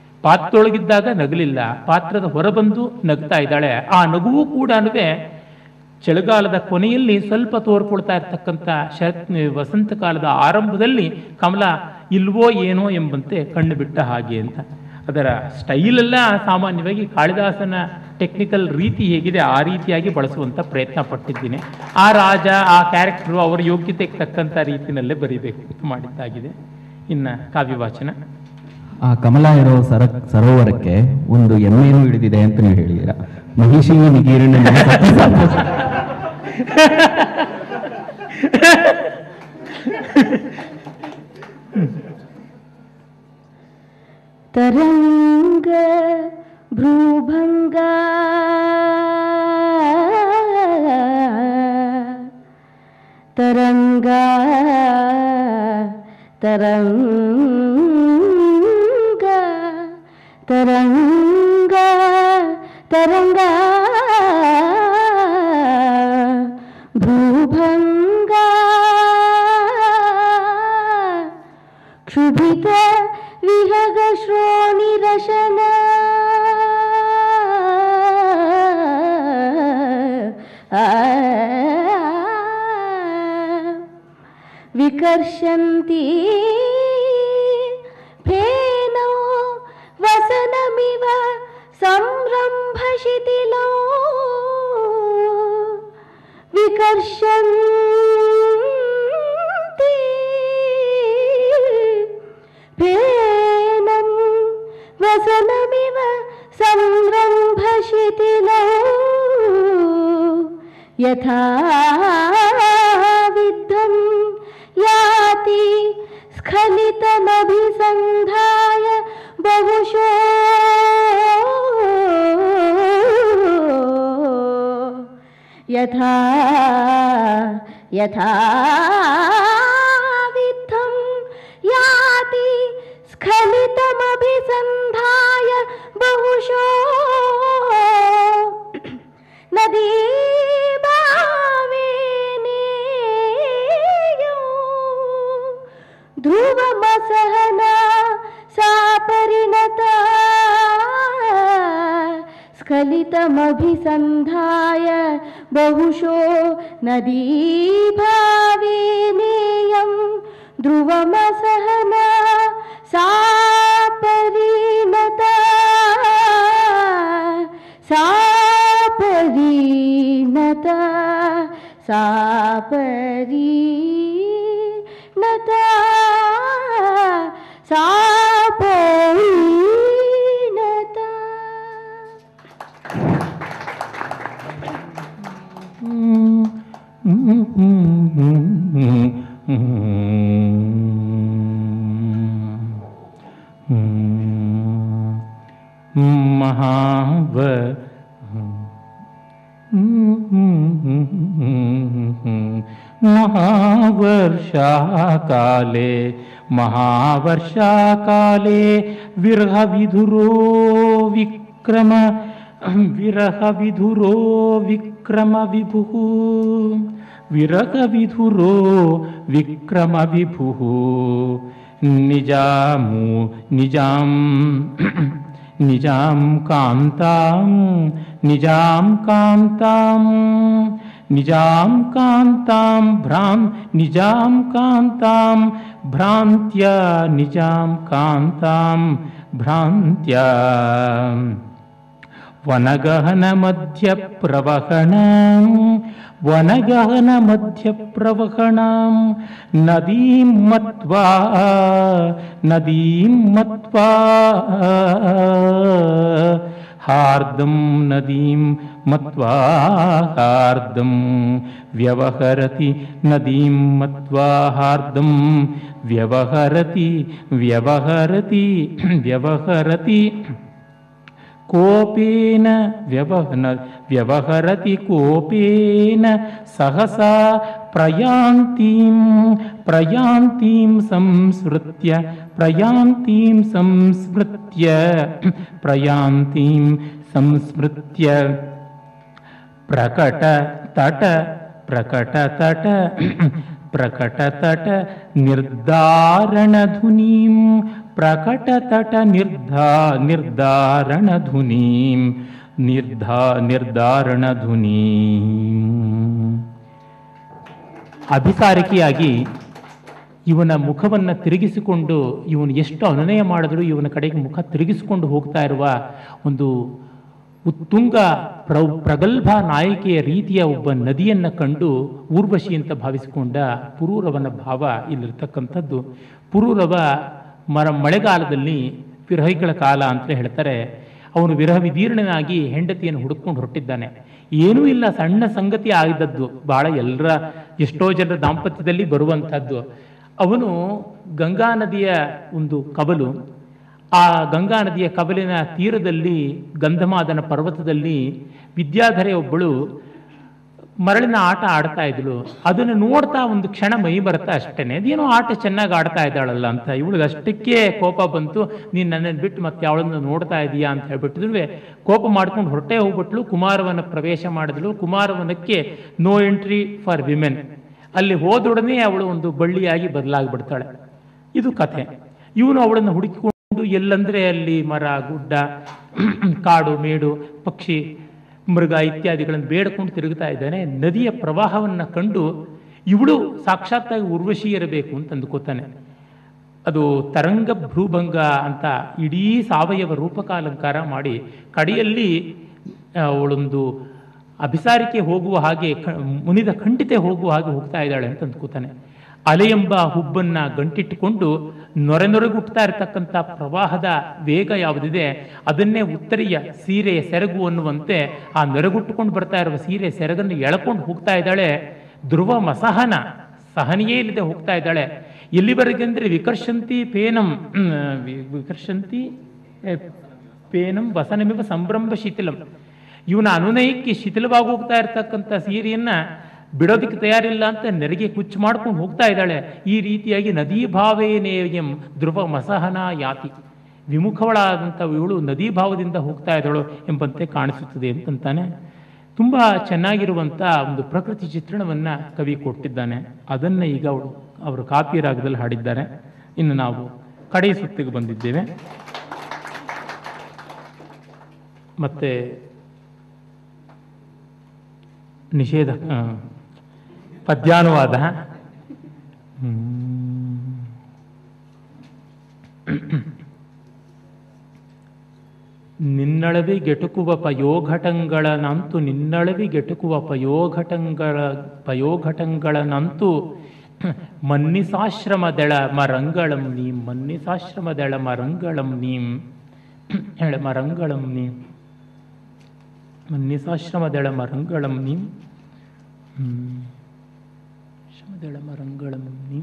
Speaker 1: ಪಾತ್ರದೊಳಗಿದ್ದಾಗ ನಗಲಿಲ್ಲ ಪಾತ್ರದ ಹೊರಬಂದು ನಗ್ತಾ ಇದ್ದಾಳೆ ಆ ನಗುವು ಕೂಡ ಚಳಿಗಾಲದ ಕೊನೆಯಲ್ಲಿ ಸ್ವಲ್ಪ ತೋರ್ಕೊಳ್ತಾ ಇರ್ತಕ್ಕಂಥ ಶರತ್ ವಸಂತ ಕಾಲದ ಆರಂಭದಲ್ಲಿ ಕಮಲ ಇಲ್ವೋ ಏನೋ ಎಂಬಂತೆ ಕಣ್ಣು ಬಿಟ್ಟ ಹಾಗೆ ಅಂತ ಅದರ ಸ್ಟೈಲೆಲ್ಲ ಸಾಮಾನ್ಯವಾಗಿ ಕಾಳಿದಾಸನ ಟೆಕ್ನಿಕಲ್ ರೀತಿ ಹೇಗಿದೆ ಆ ರೀತಿಯಾಗಿ ಬಳಸುವಂಥ ಪ್ರಯತ್ನ ಪಟ್ಟಿದ್ದೀನಿ ಆ ರಾಜ ಆ ಕ್ಯಾರೆಕ್ಟರು ಅವರ ಯೋಗ್ಯತೆಗೆ ತಕ್ಕಂಥ ರೀತಿಯಲ್ಲೇ ಬರೀಬೇಕು ಅಂತ ಮಾಡಿದ್ದಾಗಿದೆ ಇನ್ನು ಕಾವ್ಯವಾಚನ
Speaker 3: ಆ ಕಮಲ ಇರೋ ಸರ ಸರೋವರಕ್ಕೆ ಒಂದು ಎಮ್ಮೆನೂ ಹಿಡಿದಿದೆ ಅಂತ ನೀವು ಹೇಳಿದ್ದೀರಾ ಮಹಿಷಿ ನಿಗೀರ್ಣ
Speaker 4: तरङ्ग भ्रूभङ्ग तरङ्ग तरङ्ग तरङ्ग तरङ्ग भ्रूभङ्ग क्षुभित विहग श्रोणिरशन विकर्षन्ति फेनो वसनमिव संरम्भशिथिलो विकर्षन्ति फेनं वसनमिव संरम्भशिथिलो यथा विद्धं याति स्खलितमभिसन्धाय बहुशो यथा यथा विद्धं याति स्खलितमभिसन्धाय बहुशो नदी ध्रुवमसहना सा परिणता स्खलितमभिसन्धाय बहुशो नदीभावेनेयं ध्रुवमसहना सा परिणता सा परिणता सा परिणता सा परिणता
Speaker 1: ಮಹಾವ महावर्षाकाले महावर्षाकाले विरहविधुरो विक्रम विरहविधुरो विक्रमविभुः विरहविधुरो विक्रमविभुः निजामु निजां निजां कान्तां निजां कान्तां निजां कान्तां भ्रां निजां कान्तां भ्रान्त्या निजां कान्तां भ्रान्त्या वनगहनमध्यप्रवहणां वनगहनमध्यप्रवहणां नदीं मत्वा नदीं मत्वा हार्दं नदीं मत्वा हार्दं व्यवहरति नदीं मत्वा हार्दं व्यवहरति व्यवहरति व्यवहरति कोपेन व्यवहन व्यवहरति कोपेन सहसा प्रयान्तीं प्रयान्तीं संस्मृत्य प्रयान्तीं संस्मृत्य प्रयान्तीं संस्मृत्य प्रकटतट प्रकटतट प्रकटतट निर्धारणधुनीं प्रकटतट निर्धा निर्धारणधुनीं ನಿರ್ಧಾ ನಿರ್ಧಾರಣ ಧ್ವನಿ ಅಭಿಸಾರಿಕೆಯಾಗಿ ಇವನ ಮುಖವನ್ನು ತಿರುಗಿಸಿಕೊಂಡು ಇವನು ಎಷ್ಟು ಅನುನಯ ಮಾಡಿದ್ರು ಇವನ ಕಡೆಗೆ ಮುಖ ತಿರುಗಿಸಿಕೊಂಡು ಹೋಗ್ತಾ ಇರುವ ಒಂದು ಉತ್ತುಂಗ ಪ್ರ ಪ್ರಗಲ್ಭ ನಾಯಕಿಯ ರೀತಿಯ ಒಬ್ಬ ನದಿಯನ್ನ ಕಂಡು ಊರ್ವಶಿ ಅಂತ ಭಾವಿಸಿಕೊಂಡ ಪುರೂರವನ ಭಾವ ಇಲ್ಲಿರ್ತಕ್ಕಂಥದ್ದು ಪುರೂರವ ಮರ ಮಳೆಗಾಲದಲ್ಲಿ ವಿರಹಿಗಳ ಕಾಲ ಅಂತ ಹೇಳ್ತಾರೆ ಅವನು ವಿರಹ ವಿದೀರ್ಣನಾಗಿ ಹೆಂಡತಿಯನ್ನು ಹುಡುಕೊಂಡು ಹೊರಟಿದ್ದಾನೆ ಏನೂ ಇಲ್ಲ ಸಣ್ಣ ಸಂಗತಿ ಆಗಿದ್ದದ್ದು ಬಹಳ ಎಲ್ಲರ ಎಷ್ಟೋ ಜನರ ದಾಂಪತ್ಯದಲ್ಲಿ ಬರುವಂಥದ್ದು ಅವನು ಗಂಗಾ ನದಿಯ ಒಂದು ಕವಲು ಆ ಗಂಗಾ ನದಿಯ ಕವಲಿನ ತೀರದಲ್ಲಿ ಗಂಧಮಾದನ ಪರ್ವತದಲ್ಲಿ ವಿದ್ಯಾಧರೆ ಒಬ್ಬಳು ಮರಳಿನ ಆಟ ಆಡ್ತಾ ಇದ್ಳು ಅದನ್ನು ನೋಡ್ತಾ ಒಂದು ಕ್ಷಣ ಮೈ ಬರ್ತಾ ಅಷ್ಟೇನೆ ಅದೇನೋ ಆಟ ಚೆನ್ನಾಗಿ ಆಡ್ತಾ ಇದ್ದಾಳಲ್ಲ ಅಂತ ಇವಳಿಗೆ ಅಷ್ಟಕ್ಕೆ ಕೋಪ ಬಂತು ನೀನು ನನ್ನನ್ನು ಬಿಟ್ಟು ಮತ್ತೆ ಅವಳನ್ನು ನೋಡ್ತಾ ಇದೀಯಾ ಅಂತ ಹೇಳ್ಬಿಟ್ಟಿದ್ರು ಕೋಪ ಮಾಡ್ಕೊಂಡು ಹೊರಟೆ ಹೋಗ್ಬಿಟ್ಲು ಕುಮಾರವನ ಪ್ರವೇಶ ಮಾಡಿದ್ಳು ಕುಮಾರವನಕ್ಕೆ ನೋ ಎಂಟ್ರಿ ಫಾರ್ ವಿಮೆನ್ ಅಲ್ಲಿ ಹೋದೊಡನೆ ಅವಳು ಒಂದು ಬಳ್ಳಿಯಾಗಿ ಬದಲಾಗ್ಬಿಡ್ತಾಳೆ ಇದು ಕಥೆ ಇವನು ಅವಳನ್ನು ಹುಡುಕಿಕೊಂಡು ಎಲ್ಲಂದ್ರೆ ಅಲ್ಲಿ ಮರ ಗುಡ್ಡ ಕಾಡು ಮೇಡು ಪಕ್ಷಿ ಮೃಗ ಇತ್ಯಾದಿಗಳನ್ನು ಬೇಡ್ಕೊಂಡು ತಿರುಗ್ತಾ ಇದ್ದಾನೆ ನದಿಯ ಪ್ರವಾಹವನ್ನು ಕಂಡು ಇವಳು ಸಾಕ್ಷಾತ್ತಾಗಿ ಉರ್ವಶಿ ಇರಬೇಕು ಅಂತ ಅಂದುಕೋತಾನೆ ಅದು ತರಂಗ ಭ್ರೂಭಂಗ ಅಂತ ಇಡೀ ಸಾವಯವ ರೂಪಕಾಲಂಕಾರ ಮಾಡಿ ಕಡೆಯಲ್ಲಿ ಅವಳೊಂದು ಅಭಿಸಾರಿಕೆ ಹೋಗುವ ಹಾಗೆ ಕ- ಮುನಿದ ಖಂಡಿತೆ ಹೋಗುವ ಹಾಗೆ ಹೋಗ್ತಾ ಇದ್ದಾಳೆ ಅಂತ ಅಂದ್ಕೋತಾನೆ ಅಲೆಯೆಂಬ ಹುಬ್ಬನ್ನ ಗಂಟಿಟ್ಟುಕೊಂಡು ನೊರೆ ನೊರೆಗುಟ್ತಾ ಇರತಕ್ಕಂಥ ಪ್ರವಾಹದ ವೇಗ ಯಾವುದಿದೆ ಅದನ್ನೇ ಉತ್ತರಿಯ ಸೀರೆಯ ಸೆರಗು ಅನ್ನುವಂತೆ ಆ ನೊರೆಗುಟ್ಟುಕೊಂಡು ಬರ್ತಾ ಇರುವ ಸೀರೆ ಸೆರಗನ್ನು ಎಳ್ಕೊಂಡು ಹೋಗ್ತಾ ಇದ್ದಾಳೆ ಧ್ರುವ ಮಸಹನ ಸಹನೆಯೇ ಇಲ್ಲದೆ ಹೋಗ್ತಾ ಇದ್ದಾಳೆ ಎಲ್ಲಿವರೆಗೆ ಅಂದರೆ ವಿಕರ್ಷಂತಿ ಪೇನಂ ಹ್ಮ್, ವಿ- ವಿಕರ್ಷಂತಿ ಎ, ಪೇನಂ ವಸನಮಿವ ಸಂಭ್ರಂಭ ಶಿಥಿಲಂ ಇವನ ಅನುನಯಕ್ಕೆ ಶಿಥಿಲವಾಗಿ ಹೋಗ್ತಾ ಇರ್ತಕ್ಕಂಥ ಸೀರೆಯನ್ನ ಬಿಡೋದಕ್ಕೆ ತಯಾರಿಲ್ಲ ಅಂತ ನೆರಿಗೆ ಕುಚ್ಚು ಮಾಡ್ಕೊಂಡು ಹೋಗ್ತಾ ಇದ್ದಾಳೆ ಈ ರೀತಿಯಾಗಿ ನದೀ ಭಾವೇನೇಯಂ ಧ್ರುವ ಮಸಹನ ಯಾತಿ ವಿಮುಖವಳಾದಂಥ ಇವಳು ನದೀ ಭಾವದಿಂದ ಹೋಗ್ತಾ ಇದ್ದಳು ಎಂಬಂತೆ ಕಾಣಿಸುತ್ತದೆ ಅಂತಂತಾನೆ ತುಂಬ ಚೆನ್ನಾಗಿರುವಂಥ ಒಂದು ಪ್ರಕೃತಿ ಚಿತ್ರಣವನ್ನ ಕವಿ ಕೊಟ್ಟಿದ್ದಾನೆ ಅದನ್ನು ಈಗ ಅವಳು ಅವರು ಕಾಪಿ ರಾಗದಲ್ಲಿ ಹಾಡಿದ್ದಾರೆ ಇನ್ನು ನಾವು ಕಡೆ ಸುತ್ತಿಗೆ ಬಂದಿದ್ದೇವೆ ಮತ್ತೆ ನಿಷೇಧ ಆ, ಪದ್ಯಾನುವಾದ ಹ್ಮ್. ನಿನ್ನಳವಿ ಗೆಟುಕುವ ಪಯೋಘಟಂಗಳನಂತು ನಿನ್ನಳವಿ ಗೆಟುಕುವ ಪಯೋಘಟಂಗಳ ಪಯೋಘಟಂಗಳನಂತು ಮನ್ನಿಸಾಶ್ರಮದೆಳ ಮರಂಗಳಂ ನೀಂ ಮನ್ನಿಸಾಶ್ರಮದೆಳ ಮರಂಗಳಂ ನೀಂ ಎಳ ಮರಂಗಳಂ ನೀಂ ಮನ್ನಿಸಾಶ್ರಮದೆಳ ಮರಂಗಳಂ ನೀಂ ಹ್ಮ್. ಶ್ರಮದೆಳ ಮರಂಗಳಂ ನೀಂ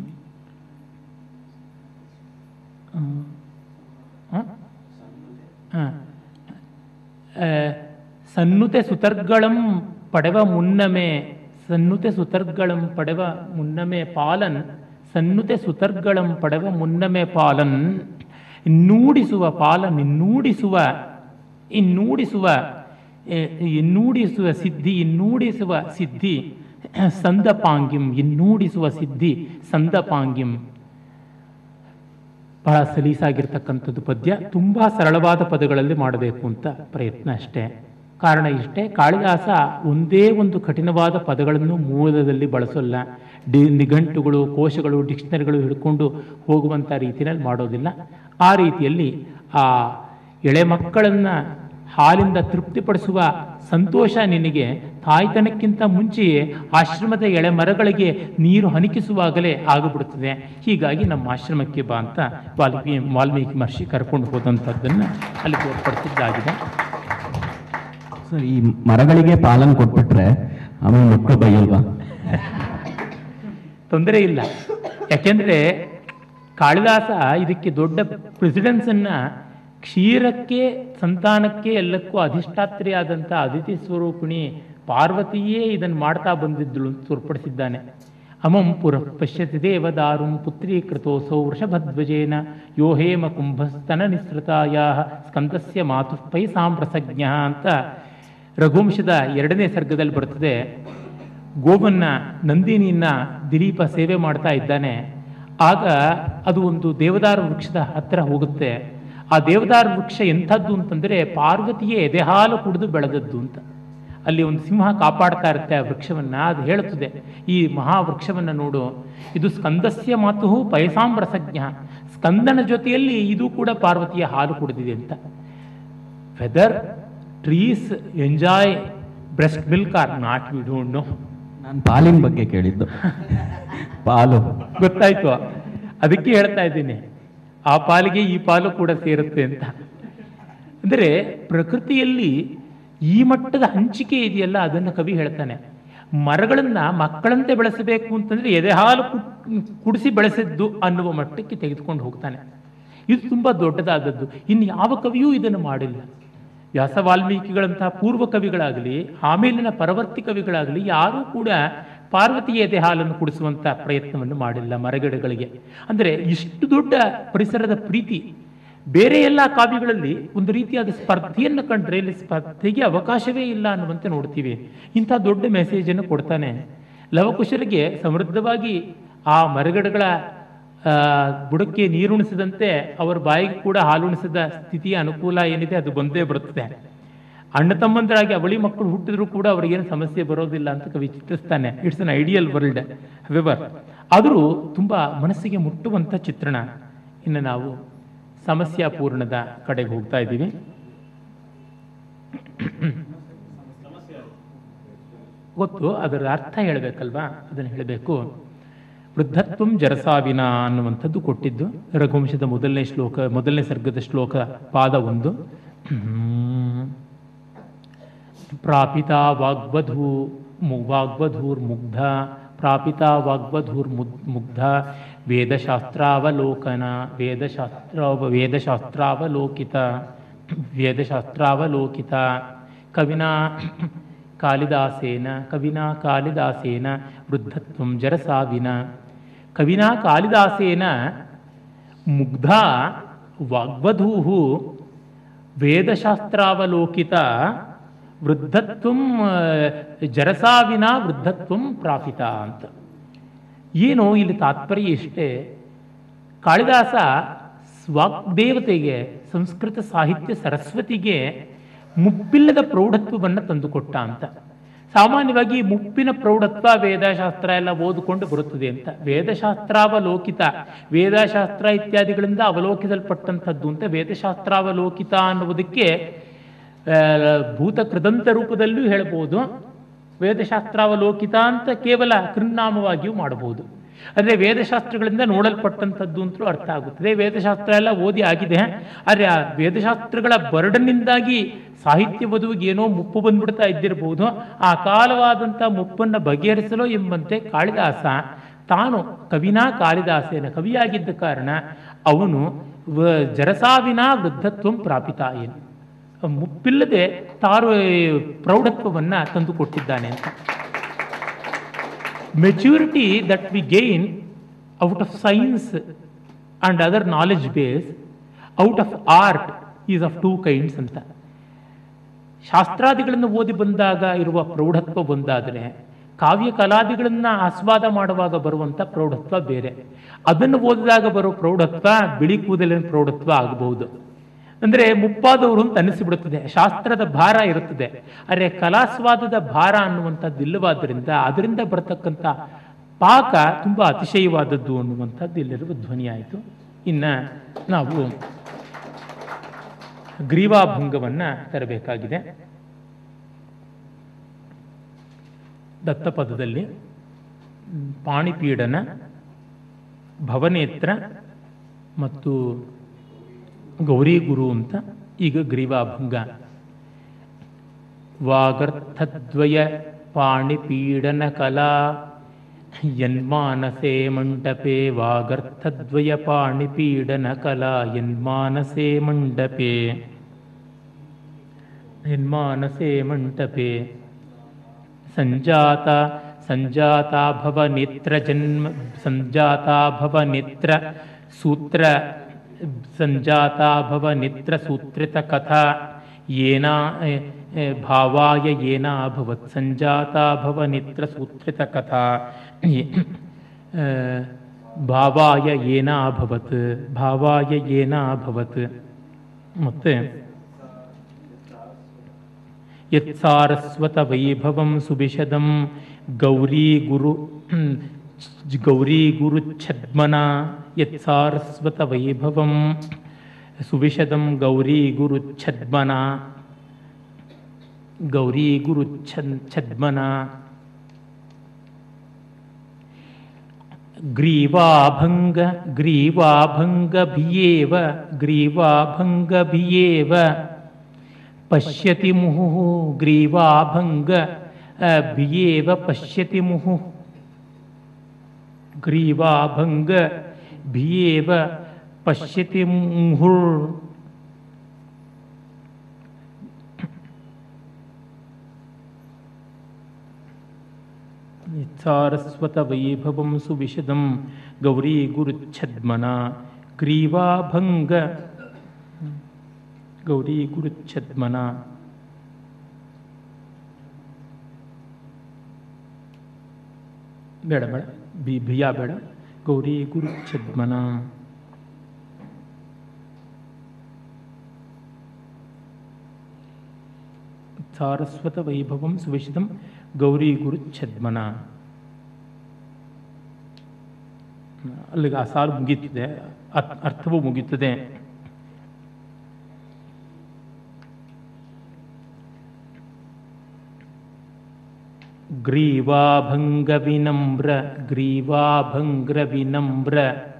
Speaker 1: ಆ. ಆ? ಆ. ಆ, ಸನ್ನುತೆ ಸುತರ್ಗಳಂ ಪಡೆವ ಮುನ್ನಮೆ ಸನ್ನುತೆ ಸುತರ್ಗಳಂ ಪಡೆವ ಮುನ್ನಮೆ ಪಾಲನ್ ಸನ್ನುತೆ ಸುತರ್ಗಳಂ ಪಡೆವ ಮುನ್ನಮೆ ಪಾಲನ್ ಇನ್ನೂಡಿಸುವ ಪಾಲನ್ ಇನ್ನೂಡಿಸುವ ಇನ್ನೂಡಿಸುವ ಎ, ಇನ್ನೂಡಿಸುವ ಸಿದ್ಧಿ ಇನ್ನೂಡಿಸುವ ಸಿದ್ಧಿ ಸಂದಪಾಂಗಿಂ ಇನ್ನೂಡಿಸುವ ಸಿದ್ಧಿ ಸಂದಪಾಂಗಿಂ ಬಹಳ ಸಲೀಸಾಗಿರ್ತಕ್ಕಂಥದ್ದು ಪದ್ಯ ತುಂಬ ಸರಳವಾದ ಪದಗಳಲ್ಲಿ ಮಾಡಬೇಕು ಅಂತ ಪ್ರಯತ್ನ ಅಷ್ಟೇ ಕಾರಣ ಇಷ್ಟೇ ಕಾಳಿದಾಸ ಒಂದೇ ಒಂದು ಕಠಿಣವಾದ ಪದಗಳನ್ನು ಮೂಲದಲ್ಲಿ ಬಳಸೋಲ್ಲ ಡಿ ನಿಘಂಟುಗಳು ಕೋಶಗಳು ಡಿಕ್ಷನರಿಗಳು ಹಿಡ್ಕೊಂಡು ಹೋಗುವಂಥ ರೀತಿಯಲ್ಲಿ ಮಾಡೋದಿಲ್ಲ ಆ ರೀತಿಯಲ್ಲಿ ಆ ಎಳೆ ಮಕ್ಕಳನ್ನು ಹಾಲಿಂದ ತೃಪ್ತಿಪಡಿಸುವ ಸಂತೋಷ ನಿನಗೆ ತಾಯ್ತನಕ್ಕಿಂತ ಮುಂಚೆಯೇ ಆಶ್ರಮದ ಎಳೆ ಮರಗಳಿಗೆ ನೀರು ಹನಿಕಿಸುವಾಗಲೇ ಆಗಿಬಿಡುತ್ತದೆ ಹೀಗಾಗಿ ನಮ್ಮ ಆಶ್ರಮಕ್ಕೆ ಬಾ ಅಂತ ವಾಲ್ಮೀಕಿ ವಾಲ್ಮೀಕಿ ಮಹರ್ಷಿ ಕರ್ಕೊಂಡು ಹೋದಂಥದ್ದನ್ನು ಅಲ್ಲಿ ತೋರ್ಪಡಿಸಿದ್ದಾಗಿದೆ
Speaker 3: ಸರ್ ಈ ಮರಗಳಿಗೆ ಪಾಲನ್ ಕೊಟ್ಬಿಟ್ರೆ ಆಮೇಲೆ ಮಕ್ಕಳು ಬೈಯಲ್ವಾ
Speaker 1: ತೊಂದರೆ ಇಲ್ಲ ಯಾಕೆಂದ್ರೆ ಕಾಳಿದಾಸ ಇದಕ್ಕೆ ದೊಡ್ಡ ಪ್ರೆಸಿಡೆನ್ಸ್ ಅನ್ನ ಕ್ಷೀರಕ್ಕೆ ಸಂತಾನಕ್ಕೆ ಎಲ್ಲಕ್ಕೂ ಅಧಿಷ್ಠಾತ್ರಿಯಾದಂಥ ಅದಿತಿ ಸ್ವರೂಪಿಣಿ ಪಾರ್ವತಿಯೇ ಇದನ್ನು ಮಾಡ್ತಾ ಬಂದಿದ್ದಳು ಅಂತ ತೋರ್ಪಡಿಸಿದ್ದಾನೆ ಅಮಂ ಪುರ ಪಶ್ಯತಿ ದೇವದಾರುಂ ಪುತ್ರೀಕೃತೋಸೌ ವೃಷಭಧ್ವಜೇನ ಯೋ ಹೇಮ ಕುಂಭಸ್ತನ ನಿಸೃತಾಯ ಸ್ಕಂದಸ್ಯ ಮಾತು ಪೈ ಸಾಂಪ್ರಸಜ್ಞ ಅಂತ ರಘುವಂಶದ ಎರಡನೇ ಸರ್ಗದಲ್ಲಿ ಬರ್ತದೆ ಗೋವನ್ನ ನಂದಿನಿಯನ್ನ ದಿಲೀಪ ಸೇವೆ ಮಾಡ್ತಾ ಇದ್ದಾನೆ ಆಗ ಅದು ಒಂದು ದೇವದಾರ ವೃಕ್ಷದ ಹತ್ತಿರ ಹೋಗುತ್ತೆ ಆ ದೇವದಾರ ವೃಕ್ಷ ಎಂಥದ್ದು ಅಂತಂದರೆ ಪಾರ್ವತಿಯ ಎದೆಹಾಲು ಕುಡಿದು ಬೆಳೆದದ್ದು ಅಂತ ಅಲ್ಲಿ ಒಂದು ಸಿಂಹ ಕಾಪಾಡ್ತಾ ಇರುತ್ತೆ ಆ ವೃಕ್ಷವನ್ನ ಅದು ಹೇಳುತ್ತದೆ ಈ ಮಹಾವೃಕ್ಷವನ್ನ ನೋಡು ಇದು ಸ್ಕಂದಸ್ಯ ಮಾತು ಪಯಸಾಂಬ್ರಸಜ್ಞ ಸ್ಕಂದನ ಜೊತೆಯಲ್ಲಿ ಇದು ಕೂಡ ಪಾರ್ವತಿಯ ಹಾಲು ಕುಡಿದಿದೆ ಅಂತ whether trees enjoy breast milk or not we don't know
Speaker 3: ನಾನು ಪಾಲಿನ ಬಗ್ಗೆ ಕೇಳಿದ್ದು ಪಾಲು
Speaker 1: ಗೊತ್ತಾಯ್ತು ಅದಕ್ಕೆ ಹೇಳ್ತಾ ಇದ್ದೀನಿ ಆ ಪಾಲಿಗೆ ಈ ಪಾಲು ಕೂಡ ಸೇರುತ್ತೆ ಅಂತ ಅಂದರೆ ಪ್ರಕೃತಿಯಲ್ಲಿ ಈ ಮಟ್ಟದ ಹಂಚಿಕೆ ಇದೆಯಲ್ಲ ಅದನ್ನು ಕವಿ ಹೇಳ್ತಾನೆ ಮರಗಳನ್ನ ಮಕ್ಕಳಂತೆ ಬೆಳೆಸಬೇಕು ಅಂತಂದ್ರೆ ಎದೆ ಹಾಲು ಕುಡ್- ಕುಡಿಸಿ ಬೆಳೆಸಿದ್ದು ಅನ್ನುವ ಮಟ್ಟಕ್ಕೆ ತೆಗೆದುಕೊಂಡು ಹೋಗ್ತಾನೆ ಇದು ತುಂಬಾ ದೊಡ್ಡದಾದದ್ದು ಇನ್ನು ಯಾವ ಕವಿಯೂ ಇದನ್ನು ಮಾಡಿಲ್ಲ ವ್ಯಾಸ ವಾಲ್ಮೀಕಿಗಳಂತಹ ಪೂರ್ವ ಕವಿಗಳಾಗಲಿ ಆಮೇಲಿನ ಪರವರ್ತಿ ಕವಿಗಳಾಗಲಿ ಯಾರೂ ಕೂಡ ಪಾರ್ವತಿಯ ಎದೆ ಹಾಲನ್ನು ಕುಡಿಸುವಂತ ಪ್ರಯತ್ನವನ್ನು ಮಾಡಿಲ್ಲ ಮರಗಿಡಗಳಿಗೆ ಅಂದರೆ ಇಷ್ಟು ದೊಡ್ಡ ಪರಿಸರದ ಪ್ರೀತಿ ಬೇರೆ ಎಲ್ಲ ಕಾವ್ಯಗಳಲ್ಲಿ ಒಂದು ರೀತಿಯಾದ ಸ್ಪರ್ಧೆಯನ್ನು ಕಂಡ್ರೆ ಇಲ್ಲಿ ಸ್ಪರ್ಧೆಗೆ ಅವಕಾಶವೇ ಇಲ್ಲ ಅನ್ನುವಂತೆ ನೋಡ್ತೀವಿ ಇಂಥ ದೊಡ್ಡ ಮೆಸೇಜನ್ನು ಕೊಡ್ತಾನೆ ಲವಕುಶರಿಗೆ ಸಮೃದ್ಧವಾಗಿ ಆ ಮರಗಿಡಗಳ ಆ, ಬುಡಕ್ಕೆ ನೀರುಣಿಸಿದಂತೆ ಅವರ ಬಾಯಿಗೆ ಕೂಡ ಹಾಲುಣಿಸಿದ ಸ್ಥಿತಿಯ ಅನುಕೂಲ ಏನಿದೆ ಅದು ಬಂದೇ ಬರುತ್ತದೆ ಅಣ್ಣ ತಮ್ಮಂದರಾಗಿ ಅವಳಿ ಮಕ್ಕಳು ಹುಟ್ಟಿದ್ರು ಕೂಡ ಅವರಿಗೇನು ಸಮಸ್ಯೆ ಬರೋದಿಲ್ಲ ಅಂತ ಕವಿ ಚಿತ್ರಿಸ್ತಾನೆ it's an ideal world viewer ಆದರೂ ತುಂಬಾ ಮನಸ್ಸಿಗೆ ಮುಟ್ಟುವಂಥ ಚಿತ್ರಣ ಇನ್ನು ನಾವು ಸಮಸ್ಯಾಪೂರ್ಣದ ಕಡೆಗೆ ಹೋಗ್ತಾ ಇದ್ದೀವಿ ಗೊತ್ತು ಅದರ ಅರ್ಥ ಹೇಳಬೇಕಲ್ವಾ ಅದನ್ನು ಹೇಳಬೇಕು ವೃದ್ಧತ್ವಂ ಜರಸಾವಿನ ಅನ್ನುವಂಥದ್ದು ಕೊಟ್ಟಿದ್ದು ರಘುವಂಶದ ಮೊದಲನೇ ಶ್ಲೋಕ ಮೊದಲನೇ ಸರ್ಗದ ಶ್ಲೋಕ ಪಾದ ಒಂದು ಹ್ಮ್. ಪ್ರಾಪಿತಾ ವಾಗ್ವಧೂ ಮು- ವಾಗ್ವಧೂರ್ಮುಗ್ಧ ಪ್ರಾಪಿತಾ ವಾಗ್ವಧೂರ್ ಮುಗ್ಧ ವೇದಶಾಸ್ತ್ರಾವಲೋಕನ ವೇದಶಾಸ್ತ್ರ ವೇದಶಾಸ್ತ್ರಾವಲೋಕಿತ ವೇದಶಾಸ್ತ್ರಾವಲೋಕಿತ ಕವಿನಾ ಕಾಳಿದಾಸೇನ ಕವಿನಾ ಕಾಳಿದಾಸೇನ ವೃದ್ಧತ್ವಂ ಜರಸಾವಿನ ಕವಿನಾ ಕಾಳಿದಾಸೇನ ಮುಗ್ಧ ವಾಗ್ವಧೂ ವೇದಶಾಸ್ತ್ರಾವಲೋಕಿತ ವೃದ್ಧತ್ವಂ ಆ, ಜರಸಾವಿನ ವೃದ್ಧತ್ವಂ ಪ್ರಾಪಿತ ಅಂತ ಏನು ಇಲ್ಲಿ ತಾತ್ಪರ್ಯ ಇಷ್ಟೇ ಕಾಳಿದಾಸ ಸ್ವಾಗ್ದೇವತೆಗೆ ಸಂಸ್ಕೃತ ಸಾಹಿತ್ಯ ಸರಸ್ವತಿಗೆ ಮುಪ್ಪಿಲ್ಲದ ಪ್ರೌಢತ್ವವನ್ನು ತಂದುಕೊಟ್ಟ ಅಂತ ಸಾಮಾನ್ಯವಾಗಿ ಈ ಮುಪ್ಪಿನ ಪ್ರೌಢತ್ವ ವೇದಶಾಸ್ತ್ರ ಎಲ್ಲ ಓದಿಕೊಂಡು ಬರುತ್ತದೆ ಅಂತ ವೇದಶಾಸ್ತ್ರಾವಲೋಕಿತ ವೇದಶಾಸ್ತ್ರ ಇತ್ಯಾದಿಗಳಿಂದ ಅವಲೋಕಿಸಲ್ಪಟ್ಟಂಥದ್ದು ಅಂತ ವೇದಶಾಸ್ತ್ರಾವಲೋಕಿತ ಅನ್ನುವುದಕ್ಕೆ ಆ, ಭೂತ ಕೃದಂತ ರೂಪದಲ್ಲೂ ಹೇಳ್ಬೋದು ವೇದಶಾಸ್ತ್ರಾವಲೋಕಿತ ಅಂತ ಕೇವಲ ಕೃನ್ನಾಮವಾಗಿಯೂ ಮಾಡಬಹುದು ಅಂದರೆ ವೇದಶಾಸ್ತ್ರಗಳಿಂದ ನೋಡಲ್ಪಟ್ಟಂಥದ್ದು ಅಂತಲೂ ಅರ್ಥ ಆಗುತ್ತದೆ ವೇದಶಾಸ್ತ್ರ ಎಲ್ಲ ಓದಿ ಆಗಿದೆ ಆದರೆ ಆ ವೇದಶಾಸ್ತ್ರಗಳ ಬರ್ಡನ್ನಿಂದಾಗಿ ಸಾಹಿತ್ಯ ವಧುವಿಗೆ ಏನೋ ಮುಪ್ಪು ಬಂದ್ಬಿಡ್ತಾ ಇದ್ದಿರಬಹುದು ಆ ಕಾಲವಾದಂಥ ಮುಪ್ಪನ್ನು ಬಗೆಹರಿಸಲು ಎಂಬಂತೆ ಕಾಳಿದಾಸ ತಾನು ಕವಿನಾ ಕಾಳಿದಾಸೇನ ಕವಿಯಾಗಿದ್ದ ಕಾರಣ ಅವನು ವ- ಜರಸಾವಿನ ವೃದ್ಧತ್ವಂ ಪ್ರಾಪಿತ ಏನು ಮುಪ್ಪಿಲ್ಲದೆ ತಾರು ಪ್ರೌಢತ್ವವನ್ನ ತಂದುಕೊಟ್ಟಿದ್ದಾನೆ ಅಂತ maturity that we gain out of science and other knowledge base out of art is of two kinds ಅಂತ ಶಾಸ್ತ್ರಾದಿಗಳನ್ನು ಓದಿ ಬಂದಾಗ ಇರುವ ಪ್ರೌಢತ್ವ ಒಂದಾದರೆ ಕಾವ್ಯ ಕಲಾದಿಗಳನ್ನ ಆಸ್ವಾದ ಮಾಡುವಾಗ ಬರುವಂಥ ಪ್ರೌಢತ್ವ ಬೇರೆ ಅದನ್ನು ಓದಿದಾಗ ಬರೋ ಪ್ರೌಢತ್ವ ಬಿಳಿ ಕೂದಲಿನ ಪ್ರೌಢತ್ವ ಆಗಬಹುದು ಅಂದರೆ ಮುಪ್ಪಾದವರು ಅಂತ ಅನಿಸಿಬಿಡುತ್ತದೆ ಶಾಸ್ತ್ರದ ಭಾರ ಇರುತ್ತದೆ ಆದರೆ ಕಲಾಸ್ವಾದದ ಭಾರ ಅನ್ನುವಂಥದ್ದು ಇಲ್ಲವಾದ್ದರಿಂದ ಅದರಿಂದ ಬರತಕ್ಕಂಥ ಪಾಕ ತುಂಬ ಅತಿಶಯವಾದದ್ದು ಅನ್ನುವಂಥದ್ದು ಇಲ್ಲಿರುವ ಧ್ವನಿಯಾಯಿತು ಇನ್ನು ನಾವು ಗ್ರೀವಾಭಂಗವನ್ನು ತರಬೇಕಾಗಿದೆ ದತ್ತಪದದಲ್ಲಿ ಮ್, ಪಾಣಿಪೀಡನ ಭವನೇತ್ರ ಮತ್ತು ಗೌರಿ ಗುರು ಅಂತ ಈಗ ಗ್ರೀವಾಭಂಗ ವಾಗರ್ಥದ್ವಯ ಪಾಣಿಪೀಡನ ಕಲಾ ಯನ್ಮಾನಸೆ ಮಂಟಪೆ ವಾಗರ್ಥದ್ವಯ ಪಾಣಿಪೀಡನ ಕಲಾ ಯನ್ಮಾನಸೆ ಮಂಡಪೆ ಯನ್ಮಾನಸೆ ಮಂಟಪೆ ಸಂಜಾತ ಸಂಜಾತಾ ಭವ ನೇತ್ರ ಜನ್ಮ ಸಂಜಾತಾ ಭವ ನೇತ್ರ ಸೂತ್ರ ಸಂಜಾತಾ ಭವ ನೇತ್ರ ಸೂತ್ರಿತ ಕಥಾ ಏನ ಎ, ಎ, ಭಾವಾಯ ಏನ ಅಭವತ್ ಸಂಜಾತಾ ಭವ ನೇತ್ರ ಸೂತ್ರಿತ ಕಥಾ ಎ- ಆ, ಭಾವಾಯ ಏನ ಅಭವತ್ ಭಾವಾಯ ಏನ ಅಭವತ್ ಮತ್ತೆ ಯತ್ಸಾರಸ್ವತ ವೈಭವಂ ಸುಭಿಷದಂ ಗೌರಿ ಗುರು ಗೌರಿ ಗುರು ಛದ್ಮನ ಯತ್ಸಾರಸ್ವತ ವೈಭವಂ ಸುವಿಶದಂ ಗೌರಿ ಗುರು ಛದ್ಮನ ಗೌರಿ ಗುರು ಛದ್ಮನ ಗ್ರೀವಾಭಂಗ ಗ್ರೀವಾಭಂಗಭಿಯೇವ ಗ್ರೀವಾಭಂಗಭಿಯೇವ ಪಶ್ಯತಿ ಮುಹುಃ ಗ್ರೀವಾಭಂಗ ಭಿಯೇವ ಪಶ್ಯತಿ ಮುಹುಃ ಗ್ರೀವಾಭಂಗ ಭಿಯೇವ ಪಶ್ಯತಿ ಮುಹುರ್ ಸಾರಸ್ವತ ವೈಭವಂ ಸುವಿಶದಂ ಗೌರಿ ಗುರುಚ್ಛದ್ಮನ ಗ್ರೀವಾಭಂಗ ಗೌರಿ ಗುರುಚ್ಛದ್ಮನ ಬೇಡ ಬೇಡ ಬಿ ಭಿಯ ಬೇಡ ಗೌರಿ ಗುರುಚ್ಛದ್ಮನ ಸಾರಸ್ವತ ವೈಭವಂ ಸುವಿಶಿತಂ ಗೌರಿ ಗುರುಚ್ಛದ್ಮನ ಅಲ್ಲಿಗೆ ಆ ಸಾಲು ಮುಗೀತಿದೆ ಅರ್- ಅರ್ಥವೂ ಮುಗೀತದೆ ಗ್ರೀವಾಭಂಗ ವಿನಮ್ರ ಗ್ರೀವಾಭಂಗ್ರ ವಿನಮ್ರ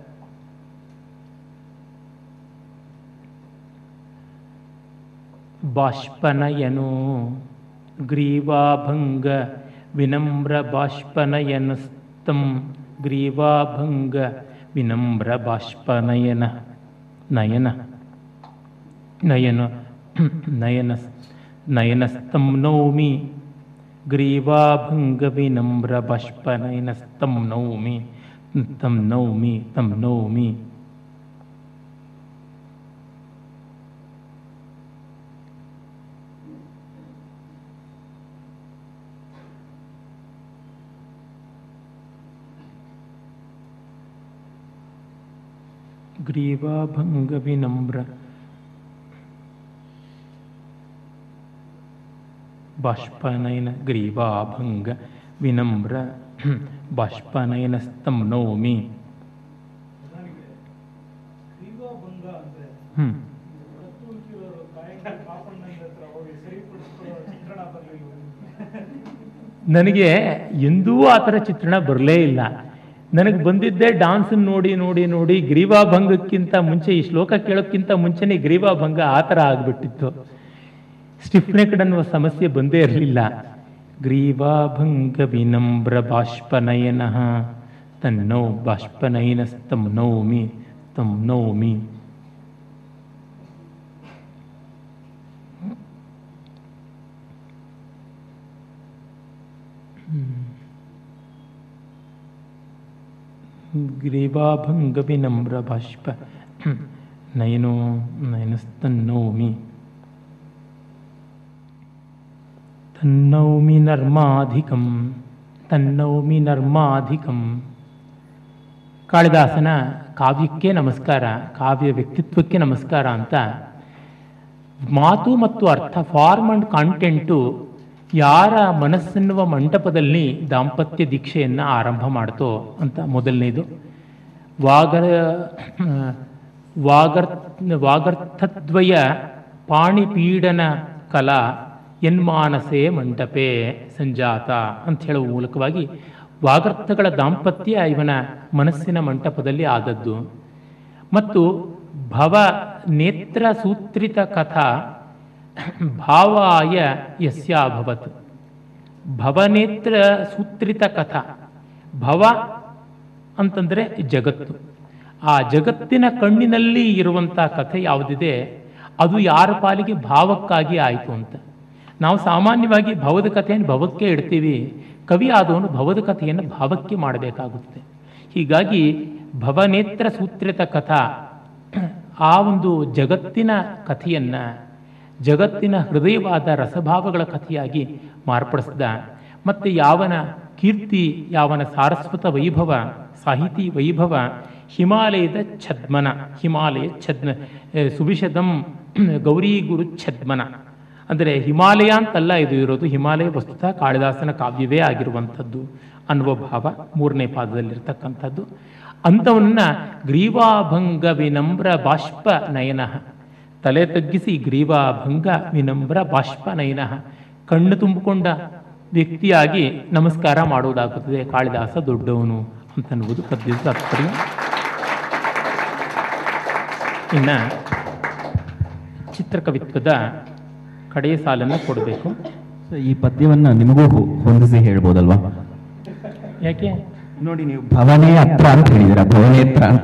Speaker 1: ಬಾಷ್ಪನಯನು ಗ್ರೀವಾಭಂಗ ವಿನಮ್ರ ಬಾಷ್ಪನಯನಸ್ತಂ ಗ್ರೀವಾಭಂಗ ವಿನಮ್ರ ಬಾಷ್ಪನಯನ ನಯನ ನಯನ ನಯನ ನಯನಸ್ತಂ ನೌಮಿ ಗ್ರೀವಾಭಂಗ ವಿನಮ್ರ ಬಾಷ್ಪನಯನಸ್ತಂ ನೌಮಿ ತಂ ನೌಮಿ ತಂ ನೌಮಿ ಗ್ರೀವಾಭಂಗ ವಿನಮ್ರ ಬಾಷ್ಪನಯನ ಗ್ರೀವಾಭಂಗ ವಿನಮ್ರ ಬಾಷ್ಪನಯನಸ್ತಂ ನೌಮಿ
Speaker 2: ನನಗೆ ಕ್ರೀವಾಭಂಗ ಅಂದ್ರೆ
Speaker 1: ಹ್ಮ್
Speaker 2: ಕತ್ತೂಕಿಯವರು ಕಾಯಕ ಕಾಪಣ್ಣನ ಹತ್ರ ಹೋಗಿ ಸರಿಪಡಿಸ್ಕೊಳ್ಳೋ ಚಿತ್ರಣ ಬರಲಿಲ್ಲ
Speaker 1: ನನಗೆ ಎಂದೂ ಆ ಥರ ಚಿತ್ರಣ ಬರಲೇ ಇಲ್ಲ ನನಗೆ ಬಂದಿದ್ದೇ ಡಾನ್ಸ್ ನೋಡಿ ನೋಡಿ ನೋಡಿ ಗ್ರೀವಾಭಂಗಕ್ಕಿಂತ ಮುಂಚೆ ಈ ಶ್ಲೋಕ ಕೇಳೋಕ್ಕಿಂತ ಮುಂಚೆನೇ ಗ್ರೀವಾಭಂಗ ಆ ಥರ ಆಗ್ಬಿಟ್ಟಿತ್ತು ಸ್ಟಿಫ್ನೆಕ್ಡ್ ಅನ್ನುವ ಸಮಸ್ಯೆ ಬಂದೇ ಇರಲಿಲ್ಲ ಗ್ರೀವಾಭಂಗ ವಿನಮ್ರ ಬಾಷ್ಪನಯನ ತನ್ನೌ ಬಾಷ್ಪನಯನಸ್ತಂ ನೌಮಿ ತಂ ನೌಮಿ ಗ್ರೀವಾಭಂಗ ವಿನಮ್ರ ಬಾಷ್ಪ ನಯನೋ ನಯನಸ್ತನ್ನೌಮಿ ತನ್ನೌಮಿ ನರ್ಮಾಧಿಕಂ ತನ್ನೌಮಿ ನರ್ಮಾಧಿಕಂ ಕಾಳಿದಾಸನ ಕಾವ್ಯಕ್ಕೆ ನಮಸ್ಕಾರ ಕಾವ್ಯ ವ್ಯಕ್ತಿತ್ವಕ್ಕೆ ನಮಸ್ಕಾರ ಅಂತ ಮಾತು ಮತ್ತು ಅರ್ಥ ಫಾರ್ಮ್ ಅಂಡ್ ಕಾಂಟೆಂಟು ಯಾರ ಮನಸ್ಸೆನ್ನುವ ಮಂಟಪದಲ್ಲಿ ದಾಂಪತ್ಯ ದೀಕ್ಷೆಯನ್ನು ಆರಂಭ ಮಾಡ್ತೋ ಅಂತ ಮೊದಲನೇದು ವಾಗರ ವಾಗರ್ ವಾಗರ್ಥದ್ವಯ ಪಾಣಿಪೀಡನ ಕಲಾ ಎನ್ಮಾನಸೆ ಮಂಟಪೆ ಸಂಜಾತ ಅಂತ ಹೇಳುವ ಮೂಲಕವಾಗಿ ವಾಗರ್ಥಗಳ ದಾಂಪತ್ಯ ಇವನ ಮನಸ್ಸಿನ ಮಂಟಪದಲ್ಲಿ ಆದದ್ದು ಮತ್ತು ಭವ ನೇತ್ರ ಸೂತ್ರಿತ ಕಥಾ ಭಾವಾಯ ಯಸ್ಯಾಭವತ್ ಭವನೇತ್ರ ಸೂತ್ರಿತ ಕಥಾ ಭವ ಅಂತಂದರೆ ಜಗತ್ತು ಆ ಜಗತ್ತಿನ ಕಣ್ಣಿನಲ್ಲಿ ಇರುವಂಥ ಕಥೆ ಯಾವುದಿದೆ ಅದು ಯಾರ ಪಾಲಿಗೆ ಭಾವಕ್ಕಾಗಿ ಆಯಿತು ಅಂತ ನಾವು ಸಾಮಾನ್ಯವಾಗಿ ಭವದ ಕಥೆಯನ್ನು ಭವಕ್ಕೆ ಇಡ್ತೀವಿ ಕವಿ ಆದವನು ಭವದ ಕಥೆಯನ್ನು ಭಾವಕ್ಕೆ ಮಾಡಬೇಕಾಗುತ್ತದೆ ಹೀಗಾಗಿ ಭವನೇತ್ರ ಸೂತ್ರಿತ ಕಥಾ ಆ ಒಂದು ಜಗತ್ತಿನ ಕಥೆಯನ್ನು ಜಗತ್ತಿನ ಹೃದಯವಾದ ರಸಭಾವಗಳ ಕಥೆಯಾಗಿ ಮಾರ್ಪಡಿಸಿದ ಮತ್ತು ಯಾವನ ಕೀರ್ತಿ ಯಾವನ ಸಾರಸ್ವತ ವೈಭವ ಸಾಹಿತಿ ವೈಭವ ಹಿಮಾಲಯದ ಛದ್ಮನ ಹಿಮಾಲಯ ಛದ್ಮ ಏ, ಸುವಿಶದಂ ಗೌರಿ ಗುರು ಛದ್ಮನ ಅಂದರೆ ಹಿಮಾಲಯ ಅಂತಲ್ಲ ಇದು ಇರೋದು ಹಿಮಾಲಯ ವಸ್ತುತಃ ಕಾಳಿದಾಸನ ಕಾವ್ಯವೇ ಆಗಿರುವಂಥದ್ದು ಅನ್ನುವ ಭಾವ ಮೂರನೇ ಪಾದದಲ್ಲಿರ್ತಕ್ಕಂಥದ್ದು ಅಂಥವನ್ನ ಗ್ರೀವಾಭಂಗ ವಿನಮ್ರ ಬಾಷ್ಪ ನಯನ ತಲೆ ತಗ್ಗಿಸಿ ಗ್ರೀವಾಭಂಗ ವಿನಮ್ರ ಬಾಷ್ಪ ನಯನ ಕಣ್ಣು ತುಂಬಿಕೊಂಡ ವ್ಯಕ್ತಿಯಾಗಿ ನಮಸ್ಕಾರ ಮಾಡುವುದಾಗುತ್ತದೆ ಕಾಳಿದಾಸ ದೊಡ್ಡವನು ಅಂತನ್ನುವುದು ಪದ್ಯದ ತಾತ್ಪರ್ಯ ಇನ್ನ ಚಿತ್ರಕವಿತ್ವದ ಕಡೆಯ ಸಾಲನ್ನು ಕೊಡಬೇಕು
Speaker 3: ಸೊ ಈ ಪದ್ಯವನ್ನ ನಿಮಗೂ ಹೊ- ಹೊಂದಿಸಿ ಹೇಳ್ಬೋದಲ್ವಾ
Speaker 1: ಯಾಕೆ
Speaker 3: ನೋಡಿ ನೀವು ಭವನೇ ಹತ್ರ ಅಂತ ಹೇಳಿದಿರ ಭವನೇತ್ರ ಅಂತ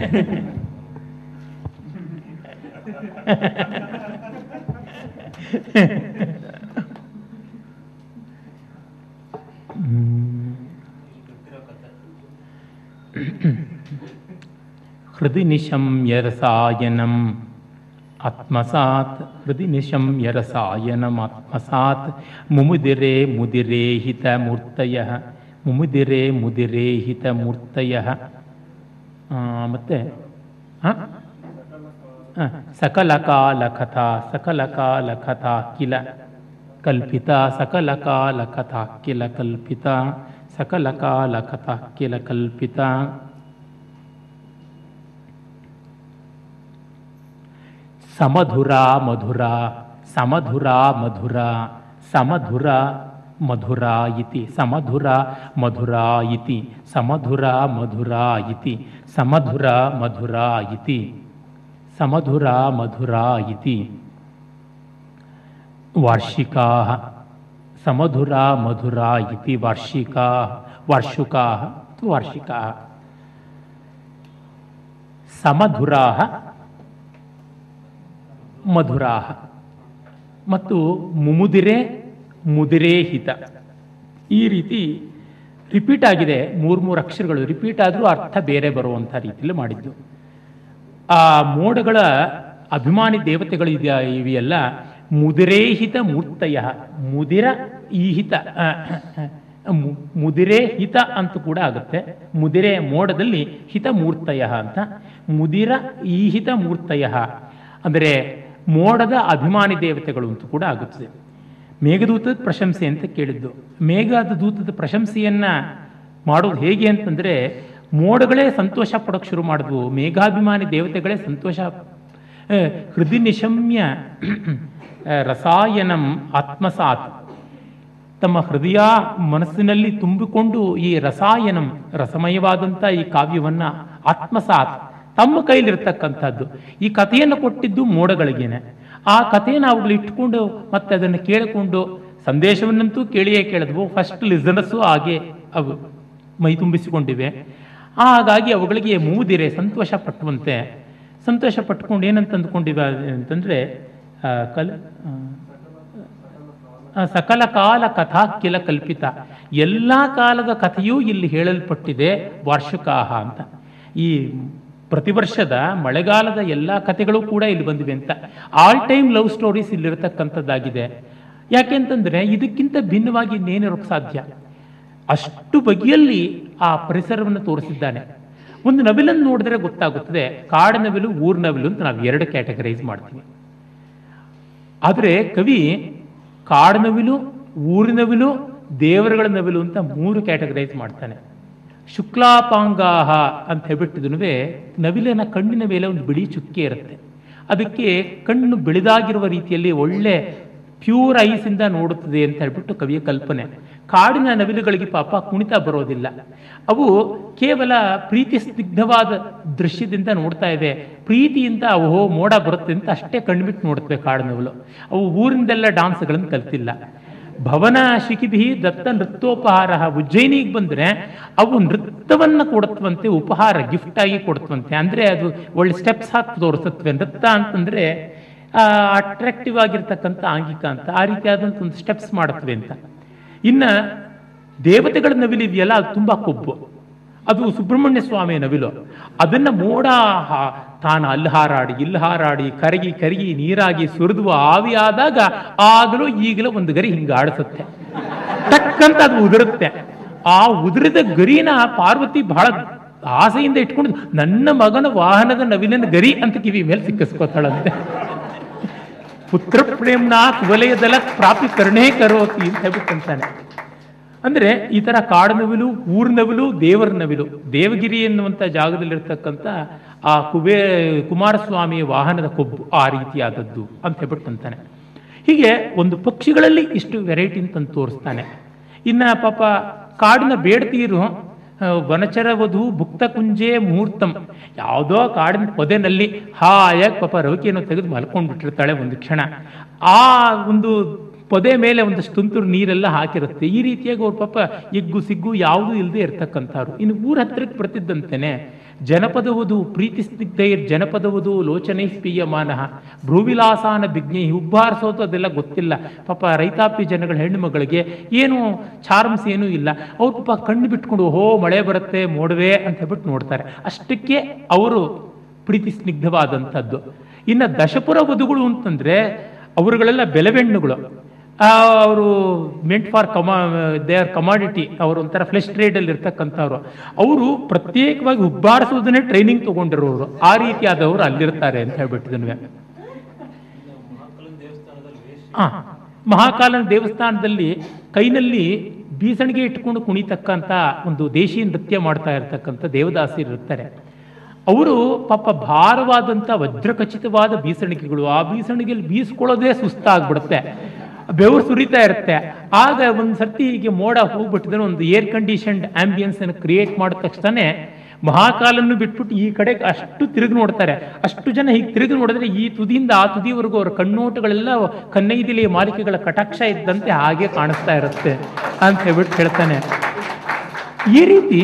Speaker 1: ಹೃದಯ ನಿಶಮ್ಯ ರಸಾಯನಂ ಆತ್ಮಸಾತ್ ಹೃದಯ ನಿಶಮ್ಯ ರಸಾಯನಂ ಆತ್ಮಸಾತ್ ಮುಮುದಿರೆ ಮುದಿರೆ ಹಿತ ಮೂರ್ತಯ ಮುಮುದಿರೆ ಮುದಿರೆ ಹಿತ ಮೂರ್ತಯ ಮತ್ತೆ ಆ? ಆ, ಸಕಲ ಕಾಲ ಕಥಾ ಸಕಲ ಕಾಲ ಕಥಾ ಕಿಲ ಕಲ್ಪಿತ ಸಕಲ ಕಾಲ ಕಥಾ ಕಿಲ ಕಲ್ಪಿತ ಸಕಲ ಕಾಲ ಕಥಾ ಕಿಲ ಕಲ್ಪಿತ ಸಮಧುರ ಮಧುರ ಸಮಧುರ ಮಧುರ ಸಮಧುರ ಮಧುರ ಇತಿ ಸಮಧುರ ಮಧುರ ಇತಿ ಸಮಧುರ ಮಧುರ ಇತಿ ಸಮಧುರ ಮಧುರ ಇತಿ ಸಮಧುರ ಮಧುರ ಇತಿ ವಾರ್ಷಿಕಾ ಸಮಧುರ ಮಧುರ ಇತಿ ವಾರ್ಷಿಕಾ ವಾರ್ಷಿಕಾ ಅಥವಾ ವಾರ್ಷಿಕಾ ಸಮಧುರಾ ಮಧುರಾ ಮತ್ತು ಮುಮುದಿರೆ ಮುದಿರೇ ಹಿತ ಈ ರೀತಿ ರಿಪೀಟ್ ಆಗಿದೆ ಮೂರು ಮೂರು ಅಕ್ಷರಗಳು ರಿಪೀಟ್ ಆದರೂ ಅರ್ಥ ಬೇರೆ ಬರುವಂಥ ರೀತಿಯಲ್ಲಿ ಮಾಡಿದ್ದು ಆ ಮೋಡಗಳ ಅಭಿಮಾನಿ ದೇವತೆಗಳು ಇದೆಯಾ ಇವೆಯಲ್ಲ ಮುದಿರೇಹಿತ ಮೂರ್ತಯ ಮುದಿರ ಈಹಿತ ಆ, ಮು- ಮುದಿರೆ ಹಿತ ಅಂತ ಕೂಡ ಆಗುತ್ತೆ ಮುದಿರೆ ಮೋಡದಲ್ಲಿ ಹಿತ ಮೂರ್ತಯ ಅಂತ ಮುದಿರ ಈಹಿತ ಮೂರ್ತಯ ಅಂದರೆ ಮೋಡದ ಅಭಿಮಾನಿ ದೇವತೆಗಳು ಅಂತ ಕೂಡ ಆಗುತ್ತದೆ ಮೇಘದೂತದ ಪ್ರಶಂಸೆ ಅಂತ ಕೇಳಿದ್ದು ಮೇಘದ ದೂತದ ಪ್ರಶಂಸೆಯನ್ನ ಮಾಡೋದು ಹೇಗೆ ಅಂತಂದ್ರೆ ಮೋಡಗಳೇ ಸಂತೋಷ ಪಡೋಕೆ ಶುರು ಮಾಡಿದ್ವು ಮೇಘಾಭಿಮಾನಿ ದೇವತೆಗಳೇ ಸಂತೋಷ ಆ, ಹೃದಯ ನಿಶಮ್ಯ ಆ, ರಸಾಯನಂ ಆತ್ಮಸಾತ್ ತಮ್ಮ ಹೃದಯ ಮನಸ್ಸಿನಲ್ಲಿ ತುಂಬಿಕೊಂಡು ಈ ರಸಾಯನಂ ರಸಮಯವಾದಂಥ ಈ ಕಾವ್ಯವನ್ನ ಆತ್ಮಸಾತ್ ತಮ್ಮ ಕೈಲಿರ್ತಕ್ಕಂಥದ್ದು ಈ ಕಥೆಯನ್ನು ಕೊಟ್ಟಿದ್ದು ಮೋಡಗಳಿಗೇನೆ ಆ ಕಥೆಯನ್ನು ಅವುಗಳು ಇಟ್ಕೊಂಡು ಮತ್ತೆ ಅದನ್ನು ಕೇಳಿಕೊಂಡು ಸಂದೇಶವನ್ನಂತೂ ಕೇಳಿಯೇ ಕೇಳಿದ್ವು ಫಸ್ಟ್ ಲಿಸನಸ್ಸು ಹಾಗೆ ಅವು ಮೈ ತುಂಬಿಸಿಕೊಂಡಿವೆ ಹಾಗಾಗಿ ಅವುಗಳಿಗೆ ಮೂದಿರೆ ಸಂತೋಷ ಪಟ್ಟುವಂತೆ ಸಂತೋಷ ಪಟ್ಕೊಂಡು ಏನಂತ ಅಂದ್ಕೊಂಡಿವೆ ಅಂತಂದ್ರೆ ಆ, ಕಲ್ ಆ, ಆ, ಸಕಲ ಕಾಲ ಕಥಾ ಕಿಲ ಕಲ್ಪಿತ ಎಲ್ಲ ಕಾಲದ ಕಥೆಯೂ ಇಲ್ಲಿ ಹೇಳಲ್ಪಟ್ಟಿದೆ ವಾರ್ಷಿಕಾಹ ಅಂತ ಈ ಪ್ರತಿ ವರ್ಷದ ಮಳೆಗಾಲದ ಎಲ್ಲ ಕಥೆಗಳು ಕೂಡ ಇಲ್ಲಿ ಬಂದಿವೆ ಅಂತ ಆಲ್ ಟೈಮ್ ಲವ್ ಸ್ಟೋರೀಸ್ ಇಲ್ಲಿರತಕ್ಕಂಥದ್ದಾಗಿದೆ ಯಾಕೆಂತಂದ್ರೆ ಇದಕ್ಕಿಂತ ಭಿನ್ನವಾಗಿ ಇನ್ನೇನಿರೋಕ್ಕೆ ಸಾಧ್ಯ ಅಷ್ಟು ಬಗೆಯಲ್ಲಿ ಆ ಪರಿಸರವನ್ನು ತೋರಿಸಿದ್ದಾನೆ ಒಂದು ನವಿಲನ್ನು ನೋಡಿದ್ರೆ ಗೊತ್ತಾಗುತ್ತದೆ ಕಾಡು ನವಿಲು ಊರ್ ನವಿಲು ಅಂತ ನಾವು ಎರಡು ಕ್ಯಾಟಗರೈಸ್ ಮಾಡ್ತೀವಿ ಆದರೆ ಕವಿ ಕಾಡಿನವಿಲು ಊರಿನವಿಲು ದೇವರುಗಳ ನವಿಲು ಅಂತ ಮೂರು ಕ್ಯಾಟಗರೈಸ್ ಮಾಡ್ತಾನೆ ಶುಕ್ಲಾಪಾಂಗಾಹ ಅಂತ ಹೇಳ್ಬಿಟ್ಟಿದ್ನು ನವಿಲಿನ ಕಣ್ಣಿನ ಮೇಲೆ ಒಂದು ಬಿಳಿ ಚುಕ್ಕೆ ಇರುತ್ತೆ ಅದಕ್ಕೆ ಕಣ್ಣು ಬೆಳೆದಾಗಿರುವ ರೀತಿಯಲ್ಲಿ ಒಳ್ಳೆ ಪ್ಯೂರ್ ಐಸಿಂದ ನೋಡುತ್ತದೆ ಅಂತ ಹೇಳ್ಬಿಟ್ಟು ಕವಿಯ ಕಲ್ಪನೆ ಕಾಡಿನ ನವಿಲುಗಳಿಗೆ ಪಾಪ ಕುಣಿತ ಬರೋದಿಲ್ಲ ಅವು ಕೇವಲ ಪ್ರೀತಿ ಸ್ನಿಗ್ಧವಾದ ದೃಶ್ಯದಿಂದ ನೋಡ್ತಾ ಇವೆ ಪ್ರೀತಿಯಿಂದ ಓಹೋ ಮೋಡ ಬರುತ್ತೆ ಅಂತ ಅಷ್ಟೇ ಕಣ್ಬಿಟ್ಟು ನೋಡ್ತವೆ ಕಾಡು ನವಿಲು ಅವು ಊರಿಂದೆಲ್ಲ ಡಾನ್ಸ್ಗಳನ್ನು ಕಲ್ತಿಲ್ಲ ಭವನ ಶಿಖಿಭಿ ದತ್ತ ನೃತ್ಯೋಪಹಾರ ಉಜ್ಜಯಿನಿಗೆ ಬಂದ್ರೆ ಅವು ನೃತ್ಯವನ್ನ ಕೊಡುತ್ತವಂತೆ ಉಪಹಾರ ಗಿಫ್ಟ್ ಆಗಿ ಕೊಡುತ್ತವಂತೆ ಅಂದ್ರೆ ಅದು ಒಳ್ಳೆ ಸ್ಟೆಪ್ಸ್ ಹಾಕಿ ತೋರಿಸುತ್ತವೆ ನೃತ್ಯ ಅಂತಂದ್ರೆ ಅಟ್ರಾಕ್ಟಿವ್ ಆಗಿರ್ತಕ್ಕಂಥ ಆಂಗಿಕ ಅಂತ ಆ ರೀತಿಯಾದಂಥ ಒಂದು ಸ್ಟೆಪ್ಸ್ ಮಾಡುತ್ತವೆ ಅಂತ ಇನ್ನ ದೇವತೆಗಳ ನವಿಲಿದೆಯಲ್ಲ ಅದು ತುಂಬಾ ಕೊಬ್ಬು ಅದು ಸುಬ್ರಹ್ಮಣ್ಯ ಸ್ವಾಮಿ ನವಿಲು ಅದನ್ನ ಮೋಡ ಹಾ- ತಾನು ಅಲ್ಲಿ ಹಾರಾಡಿ ಇಲ್ಲಿ ಹಾರಾಡಿ ಕರಗಿ ಕರಗಿ ನೀರಾಗಿ ಸುರಿದು ಆವಿಯಾದಾಗ ಆಗಲೂ ಈಗಲೂ ಒಂದು ಗರಿ ಹಿಂಗೆ ಆಡಿಸುತ್ತೆ ಟಕ್ಕಂತ ಅದು ಉದುರುತ್ತೆ ಆ ಉದುರಿದ ಗರಿನ ಪಾರ್ವತಿ ಬಹಳ ಆಸೆಯಿಂದ ಇಟ್ಕೊಂಡು ನನ್ನ ಮಗನ ವಾಹನದ ನವಿಲಿನ ಗರಿ ಅಂತ ಕಿವಿ ಮೇಲೆ ಸಿಕ್ಕಿಸ್ಕೋತಾಳಂತೆ ಪುತ್ರ ಪ್ರೇಮ್ನ ಕುವಲಯದಲ ಪ್ರಾಪಿ ಕರುಣೇ ಕರೋತಿ ಅಂತ ಹೇಳ್ಬಿಟ್ಟಂತಾನೆ ಅಂದ್ರೆ ಈ ತರ ಕಾಡನವಿಲು ಊರ್ನವಿಲು ದೇವರ ನವಿಲು ದೇವಗಿರಿ ಎನ್ನುವಂತ ಜಾಗದಲ್ಲಿರ್ತಕ್ಕಂಥ ಆ ಕುಬೇ ಕುಮಾರಸ್ವಾಮಿಯ ವಾಹನದ ಕೊಬ್ಬು ಆ ರೀತಿಯಾದದ್ದು ಅಂತ ಹೇಳ್ಬಿಟ್ಟಂತಾನೆ ಹೀಗೆ ಒಂದು ಪಕ್ಷಿಗಳಲ್ಲಿ ಇಷ್ಟು ವೆರೈಟಿ ಅಂತ ತೋರಿಸ್ತಾನೆ ಇನ್ನ ಪಾಪ ಕಾಡಿನ ಬೇಡ್ತೀರು ಆ, ವನಚರ ವಧು ಭುಕ್ತ ಕುಂಜೆ ಮುಹೂರ್ತಂ ಯಾವುದೋ ಕಾಡಿನ ಪೊದೆನಲ್ಲಿ ಹಾಯಾಗಿ ಪಾಪ ರವಿಕೆಯನ್ನು ತೆಗೆದು ಮಲ್ಕೊಂಡು ಬಿಟ್ಟಿರ್ತಾಳೆ ಒಂದು ಕ್ಷಣ ಆ ಒಂದು ಪೊದೆ ಮೇಲೆ ಒಂದಷ್ಟು ತುಂತುರು ನೀರೆಲ್ಲ ಹಾಕಿರುತ್ತೆ ಈ ರೀತಿಯಾಗಿ ಅವ್ರ ಪಾಪ ಎಗ್ಗು ಸಿಗ್ಗು ಯಾವುದೂ ಇಲ್ಲದೆ ಇರ್ತಕ್ಕಂಥವ್ರು ಇನ್ನು ಊರ ಹತ್ರಕ್ಕೆ ಬರ್ತಿದ್ದಂತೆನೆ ಜನಪದವದು ಪ್ರೀತಿ ಸ್ನಿಗ್ಧೈರ್ ಜನಪದವದು ಲೋಚನೈ ಪೀಯಮಾನಃ ಭ್ರೂವಿಲಾಸಾನ ಬಿಜ್ಞೈ ಉಬ್ಬಾರಿಸೋದು ಅದೆಲ್ಲ ಗೊತ್ತಿಲ್ಲ ಪಾಪ ರೈತಾಪಿ ಜನಗಳ ಹೆಣ್ಣು ಮಗಳಿಗೆ ಏನು ಚಾರ್ಮ್ಸ್ ಏನೂ ಇಲ್ಲ ಅವ್ರು ಪಾಪ ಕಣ್ಣು ಬಿಟ್ಕೊಂಡು ಹೋ ಮಳೆ ಬರುತ್ತೆ ಮೋಡವೆ ಅಂತ ಹೇಳ್ಬಿಟ್ಟು ನೋಡ್ತಾರೆ ಅಷ್ಟಕ್ಕೆ ಅವರು ಪ್ರೀತಿ ಸ್ನಿಗ್ಧವಾದಂಥದ್ದು ಇನ್ನು ದಶಪುರ ವಧುಗಳು ಅಂತಂದ್ರೆ ಅವರುಗಳೆಲ್ಲ ಬೆಲೆಬೆಣ್ಣುಗಳು ಅವರು ಮೆಂಟ್ ಫಾರ್ ಕಮಾ ದೇ ಆರ್ ಕಮಾಡಿಟಿ ಅವರು ಒಂಥರ ಫ್ಲೆಶ್ ಟ್ರೇಡಲ್ಲಿ ಇರ್ತಕ್ಕಂಥವ್ರು ಅವರು ಪ್ರತ್ಯೇಕವಾಗಿ ಉಬ್ಬಾರಿಸೋದನ್ನೇ ಟ್ರೈನಿಂಗ್ ತಗೊಂಡಿರೋರು ಆ ರೀತಿಯಾದವರು ಅಲ್ಲಿರ್ತಾರೆ ಅಂತ ಹೇಳ್ಬಿಟ್ಟಿದ್ವಿ ಆ ಮಹಾಕಾಲನ ದೇವಸ್ಥಾನದಲ್ಲಿ ಕೈನಲ್ಲಿ ಬೀಸಣಿಗೆ ಇಟ್ಕೊಂಡು ಕುಣಿತಕ್ಕಂಥ ಒಂದು ದೇಶಿ ನೃತ್ಯ ಮಾಡ್ತಾ ಇರ್ತಕ್ಕಂಥ ದೇವದಾಸಿರು ಇರ್ತಾರೆ ಅವರು ಪಾಪ ಭಾರವಾದಂಥ ವಜ್ರಖಚಿತವಾದ ಬೀಸಣಿಗೆಗಳು ಆ ಬೀಸಣಿಗೆಯಲ್ಲಿ ಬೀಸ್ಕೊಳ್ಳೋದೇ ಸುಸ್ತಾಗ್ಬಿಡುತ್ತೆ ಬೆವರು ಸುರಿತಾ ಇರುತ್ತೆ ಆಗ ಒಂದು ಸರ್ತಿ ಹೀಗೆ ಮೋಡ ಹೋಗ್ಬಿಟ್ಟಿದ್ರೆ ಒಂದು ಏರ್ ಕಂಡೀಷನ್ಡ್ ಆಂಬಿಯನ್ಸ್ ಅನ್ನು ಕ್ರಿಯೇಟ್ ಮಾಡಿದ ತಕ್ಷಣ ಮಹಾಕಾಲನ್ನು ಬಿಟ್ಬಿಟ್ಟು ಈ ಕಡೆ ಅಷ್ಟು ತಿರುಗಿ ನೋಡ್ತಾರೆ ಅಷ್ಟು ಜನ ಹೀಗೆ ತಿರುಗಿ ನೋಡಿದ್ರೆ ಈ ತುದಿಯಿಂದ ಆ ತುದಿವರೆಗೂ ಅವರ ಕಣ್ಣೋಟಗಳೆಲ್ಲ ಕನ್ನೈದಿಲಿಯ ಮಾಲಿಕೆಗಳ ಕಟಾಕ್ಷ ಇದ್ದಂತೆ ಹಾಗೆ ಕಾಣಿಸ್ತಾ ಇರುತ್ತೆ ಅಂತ ಹೇಳ್ಬಿಟ್ಟು ಹೇಳ್ತಾನೆ ಈ ರೀತಿ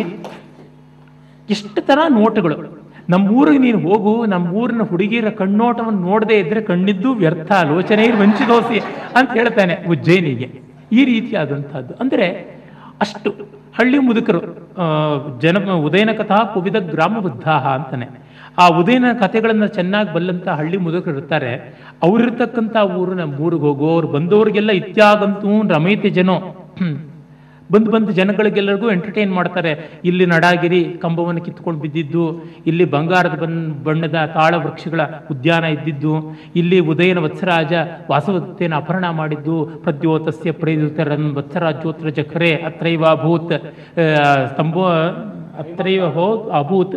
Speaker 1: ಎಷ್ಟು ತರ ನೋಟಗಳು ನಮ್ಮೂರಿಗೆ ನೀನು ಹೋಗು ನಮ್ಮೂರಿನ ಹುಡುಗಿಯರ ಕಣ್ಣೋಟವನ್ನು ನೋಡದೇ ಇದ್ರೆ ಕಣ್ಣಿದ್ದು ವ್ಯರ್ಥ ಲೋಚನೆ ವಂಚಿದೋಸಿ ಅಂತ ಹೇಳ್ತಾನೆ ಉಜ್ಜಯಿನಿಗೆ ಈ ರೀತಿಯಾದಂಥದ್ದು ಅಂದ್ರೆ ಅಷ್ಟು ಹಳ್ಳಿ ಮುದುಕರು ಆ, ಜನ ಉದಯನ ಕಥಾ ಕುವಿದ ಗ್ರಾಮ ಬುದ್ಧಾಹ ಅಂತಾನೆ ಆ ಉದಯನ ಕಥೆಗಳನ್ನ ಚೆನ್ನಾಗಿ ಬಲ್ಲಂತ ಹಳ್ಳಿ ಮುದುಕರು ಇರ್ತಾರೆ ಅವ್ರಿರ್ತಕ್ಕಂಥ ಊರು ನಮ್ಮ ಊರಿಗೆ ಹೋಗೋ ಅವ್ರು ಬಂದವ್ರಿಗೆಲ್ಲ ಇತ್ಯಾಗಂತೂ ರಮೈತೆ ಜನೋ ಹ್ಮ್. ಬಂದು ಬಂದು ಜನಗಳಿಗೆಲ್ಲರಿಗೂ ಎಂಟರ್ಟೈನ್ ಮಾಡ್ತಾರೆ ಇಲ್ಲಿ ನಡಾಗಿರಿ ಕಂಬವನ್ನು ಕಿತ್ಕೊಂಡು ಬಿದ್ದಿದ್ದು ಇಲ್ಲಿ ಬಂಗಾರದ ಬನ್ ಬಣ್ಣದ ತಾಳ ವೃಕ್ಷಗಳ ಉದ್ಯಾನ ಇದ್ದಿದ್ದು ಇಲ್ಲಿ ಉದಯನ ವತ್ಸರಾಜ ವಾಸವತೆಯನ್ನು ಅಪಹರಣ ಮಾಡಿದ್ದು ಪ್ರದ್ಯೋತಸ್ಯ ಪ್ರೇರಿತರನ್ ವತ್ಸರಾಜ್ಯೋತ್ರ ಜಖರೆ ಅತ್ರೈವಾಭೂತ್ ಸ್ತಂಭೋ ಅತ್ರೈವ ಹೋ ಅಭೂತ್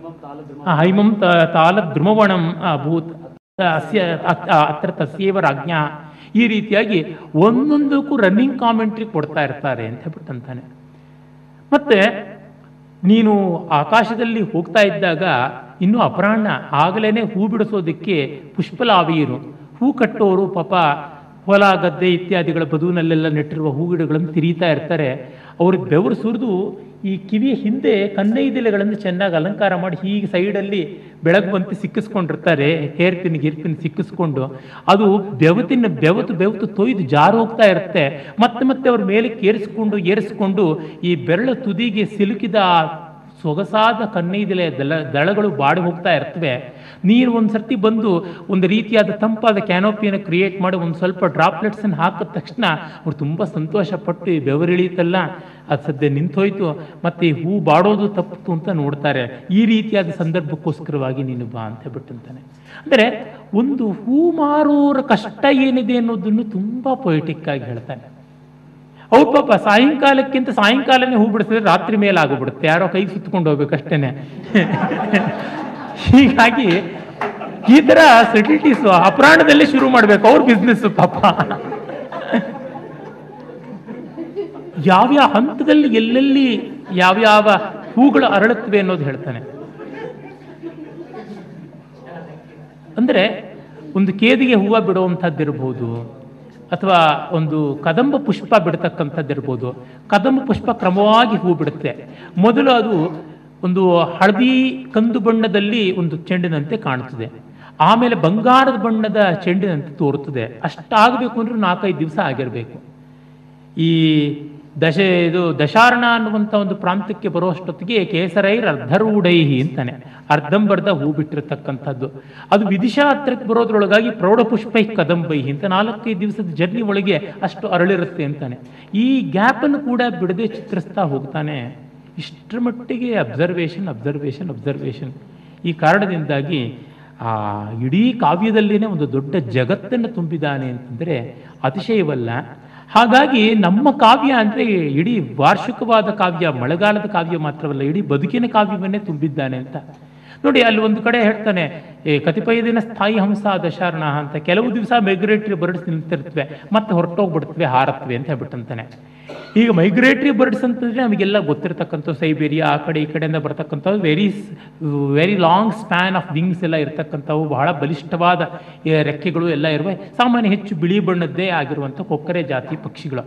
Speaker 1: ಆ, ಹೈಮಂ ತ- ತಾಲ ದ್ರುಮವಣಂ ಅಭೂತ್ ಅಸ್ಯ ಅ- ಅ- ಅತ್ರ ತಸ್ಯೇವ ರಾಜ್ಞಾ ಈ ರೀತಿಯಾಗಿ ಒಂದೊಂದಕ್ಕೂ ರನ್ನಿಂಗ್ ಕಾಮೆಂಟ್ರಿ ಕೊಡ್ತಾ ಇರ್ತಾರೆ ಅಂತ ಹೇಳ್ಬಿಟ್ಟು ಅಂತಾನೆ ಮತ್ತೆ ನೀನು ಆಕಾಶದಲ್ಲಿ ಹೋಗ್ತಾ ಇದ್ದಾಗ ಇನ್ನು ಅಪರಾಹ್ನ ಆಗಲೇನೆ ಹೂ ಬಿಡಿಸೋದಕ್ಕೆ ಪುಷ್ಪಲಾವಿಯರು ಹೂ ಕಟ್ಟೋರು ಪಾಪ ಹೊಲ ಗದ್ದೆ ಇತ್ಯಾದಿಗಳ ಬದುವಿನಲ್ಲೆಲ್ಲ ನೆಟ್ಟಿರುವ ಹೂ ಗಿಡಗಳನ್ನು ತಿರೀತಾ ಇರ್ತಾರೆ ಅವ್ರಿಗೆ ಬೆವರು ಸುರಿದು ಈ ಕಿವಿಯ ಹಿಂದೆ ಕನ್ನೈದಿಲೆಗಳನ್ನು ಚೆನ್ನಾಗಿ ಅಲಂಕಾರ ಮಾಡಿ ಹೀಗೆ ಸೈಡಲ್ಲಿ ಬೆಳಗುವಂತೆ ಸಿಕ್ಕಿಸ್ಕೊಂಡಿರ್ತಾರೆ ಹೇರ್ ಪಿನ್ ಗಿರ್ ಪಿನ್ ಸಿಕ್ಕಿಸ್ಕೊಂಡು ಅದು ಬೆವತಿನ ಬೆವತು ಬೆವತು ತೊಯ್ದು ಜಾರು ಹೋಗ್ತಾ ಇರುತ್ತೆ ಮತ್ತೆ ಮತ್ತೆ ಅವ್ರ ಮೇಲೆ ಏರಿಸ್ಕೊಂಡು ಏರಿಸ್ಕೊಂಡು ಈ ಬೆರಳ ತುದಿಗೆ ಸಿಲುಕಿದ ಆ ಸೊಗಸಾದ ಕನ್ನೈದಿಲೆ ದಳ ದಳಗಳು ಬಾಡಿ ಹೋಗ್ತಾ ಇರ್ತವೆ ನೀರು ಒಂದು ಸರ್ತಿ ಬಂದು ಒಂದು ರೀತಿಯಾದ ತಂಪಾದ ಕ್ಯಾನೋಪಿಯನ್ನು ಕ್ರಿಯೇಟ್ ಮಾಡಿ ಒಂದು ಸ್ವಲ್ಪ ಡ್ರಾಪ್ಲೆಟ್ಸ್ ಅನ್ನು ಹಾಕಿದ ತಕ್ಷಣ ಅವ್ರು ತುಂಬ ಸಂತೋಷ ಪಟ್ಟು ಈ ಬೆವರಿಳಿತಲ್ಲ ಅದು ಸದ್ಯ ನಿಂತೋಯ್ತು ಮತ್ತೆ ಈ ಹೂ ಬಾಡೋದು ತಪ್ಪಿತು ಅಂತ ನೋಡ್ತಾರೆ ಈ ರೀತಿಯಾದ ಸಂದರ್ಭಕ್ಕೋಸ್ಕರವಾಗಿ ನೀನು ಬಾ ಅಂತ ಹೇಳ್ಬಿಟ್ಟಂತಾನೆ ಅಂದರೆ ಒಂದು ಹೂ ಮಾರೋರ ಕಷ್ಟ ಏನಿದೆ ಅನ್ನೋದನ್ನು ತುಂಬಾ ಪೊಯಿಟಿಕ್ ಆಗಿ ಹೇಳ್ತಾನೆ ಅವ್ರು ಪಾಪ ಸಾಯಂಕಾಲಕ್ಕಿಂತ ಸಾಯಂಕಾಲನೇ ಹೂ ಬಿಡಿಸಿದ್ರೆ ರಾತ್ರಿ ಮೇಲೆ ಆಗೋಗ್ಬಿಡುತ್ತೆ ಯಾರೋ ಕೈಗೆ ಸುತ್ತಕೊಂಡು ಹೋಗ್ಬೇಕಷ್ಟೇನೆ ಹೀಗಾಗಿ ಈ ತರ ಸೆಟಿಲಿಟೀಸ್ ಅಪರಾಣದಲ್ಲೇ ಶುರು ಮಾಡ್ಬೇಕು ಅವ್ರ ಬಿಸ್ನೆಸ್ ಪಾಪ ಯಾವ್ಯಾವ ಹಂತದಲ್ಲಿ ಎಲ್ಲೆಲ್ಲಿ ಯಾವ್ಯಾವ ಹೂಗಳು ಅರಳುತ್ತವೆ ಅನ್ನೋದು ಹೇಳ್ತಾನೆ ಅಂದ್ರೆ ಒಂದು ಕೇದಿಗೆ ಹೂವು ಬಿಡುವಂಥದ್ದಿರ್ಬೋದು ಅಥವಾ ಒಂದು ಕದಂಬ ಪುಷ್ಪ ಬಿಡ್ತಕ್ಕಂಥದ್ದಿರ್ಬೋದು ಕದಂಬ ಪುಷ್ಪ ಕ್ರಮವಾಗಿ ಹೂ ಬಿಡುತ್ತೆ ಮೊದಲು ಅದು ಒಂದು ಹಳದಿ ಕಂದು ಬಣ್ಣದಲ್ಲಿ ಒಂದು ಚೆಂಡಿನಂತೆ ಕಾಣುತ್ತದೆ ಆಮೇಲೆ ಬಂಗಾರದ ಬಣ್ಣದ ಚೆಂಡಿನಂತೆ ತೋರುತ್ತದೆ ಅಷ್ಟಾಗಬೇಕು ಅಂದ್ರೆ ನಾಲ್ಕೈದು ದಿವಸ ಆಗಿರಬೇಕು ಈ ದಶ ಇದು ದಶಾರ್ಣ ಅನ್ನುವಂಥ ಒಂದು ಪ್ರಾಂತ್ಯಕ್ಕೆ ಬರುವಷ್ಟೊತ್ತಿಗೆ ಕೇಸರೈರ್ ಅರ್ಧರೂಢೈಹಿ ಅಂತಾನೆ ಅರ್ಧಂಬರ್ಧ ಹೂ ಬಿಟ್ಟಿರತಕ್ಕಂಥದ್ದು ಅದು ವಿದಿಶಾ ಹತ್ರಕ್ಕೆ ಬರೋದ್ರೊಳಗಾಗಿ ಪ್ರೌಢಪುಷ್ಪೈ ಕದಂಬೈಹಿ ಅಂತ ನಾಲ್ಕೈದು ದಿವಸದ ಜರ್ನಿ ಒಳಗೆ ಅಷ್ಟು ಅರಳಿರುತ್ತೆ ಅಂತಾನೆ ಈ ಗ್ಯಾಪನ್ನು ಕೂಡ ಬಿಡದೆ ಚಿತ್ರಿಸ್ತಾ ಹೋಗ್ತಾನೆ ಇಷ್ಟರ ಮಟ್ಟಿಗೆ ಅಬ್ಸರ್ವೇಷನ್ ಅಬ್ಸರ್ವೇಷನ್ ಅಬ್ಸರ್ವೇಷನ್ ಈ ಕಾರಣದಿಂದಾಗಿ ಆ ಇಡೀ ಕಾವ್ಯದಲ್ಲಿನೇ ಒಂದು ದೊಡ್ಡ ಜಗತ್ತನ್ನು ತುಂಬಿದ್ದಾನೆ ಅಂತಂದರೆ ಅತಿಶಯವಲ್ಲ ಹಾಗಾಗಿ ನಮ್ಮ ಕಾವ್ಯ ಅಂದರೆ ಇಡೀ ವಾರ್ಷಿಕವಾದ ಕಾವ್ಯ ಮಳೆಗಾಲದ ಕಾವ್ಯ ಮಾತ್ರವಲ್ಲ ಇಡೀ ಬದುಕಿನ ಕಾವ್ಯವನ್ನೇ ತುಂಬಿದ್ದಾನೆ ಅಂತ ನೋಡಿ ಅಲ್ಲಿ ಒಂದು ಕಡೆ ಹೇಳ್ತಾನೆ ಏ ಕತಿಪಯ ದಿನ ಸ್ಥಾಯಿ ಹಂಸ ದಶಾರ್ಣ ಅಂತ ಕೆಲವು ದಿವಸ ಮೈಗ್ರೇಟರಿ ಬರ್ಡ್ಸ್ ನಿಂತಿರ್ತವೆ ಮತ್ತೆ ಹೊರಟೋಗ್ಬಿಡ್ತವೆ ಹಾರತ್ವೆ ಅಂತ ಹೇಳ್ಬಿಟ್ಟಂತಾನೆ ಈಗ ಮೈಗ್ರೇಟರಿ ಬರ್ಡ್ಸ್ ಅಂತಂದ್ರೆ ನಮಗೆಲ್ಲ ಗೊತ್ತಿರತಕ್ಕಂಥ ಸೈಬೇರಿಯಾ ಆ ಕಡೆ ಈ ಕಡೆಯಿಂದ ಬರ್ತಕ್ಕಂಥವು very very long span of wings ಎಲ್ಲ ಇರ್ತಕ್ಕಂಥವು ಬಹಳ ಬಲಿಷ್ಠವಾದ ಏ, ರೆಕ್ಕೆಗಳು ಎಲ್ಲ ಇರುವೆ ಸಾಮಾನ್ಯ ಹೆಚ್ಚು ಬಿಳಿ ಬಣ್ಣದ್ದೇ ಆಗಿರುವಂಥ ಕೊಕ್ಕರೆ ಜಾತಿ ಪಕ್ಷಿಗಳು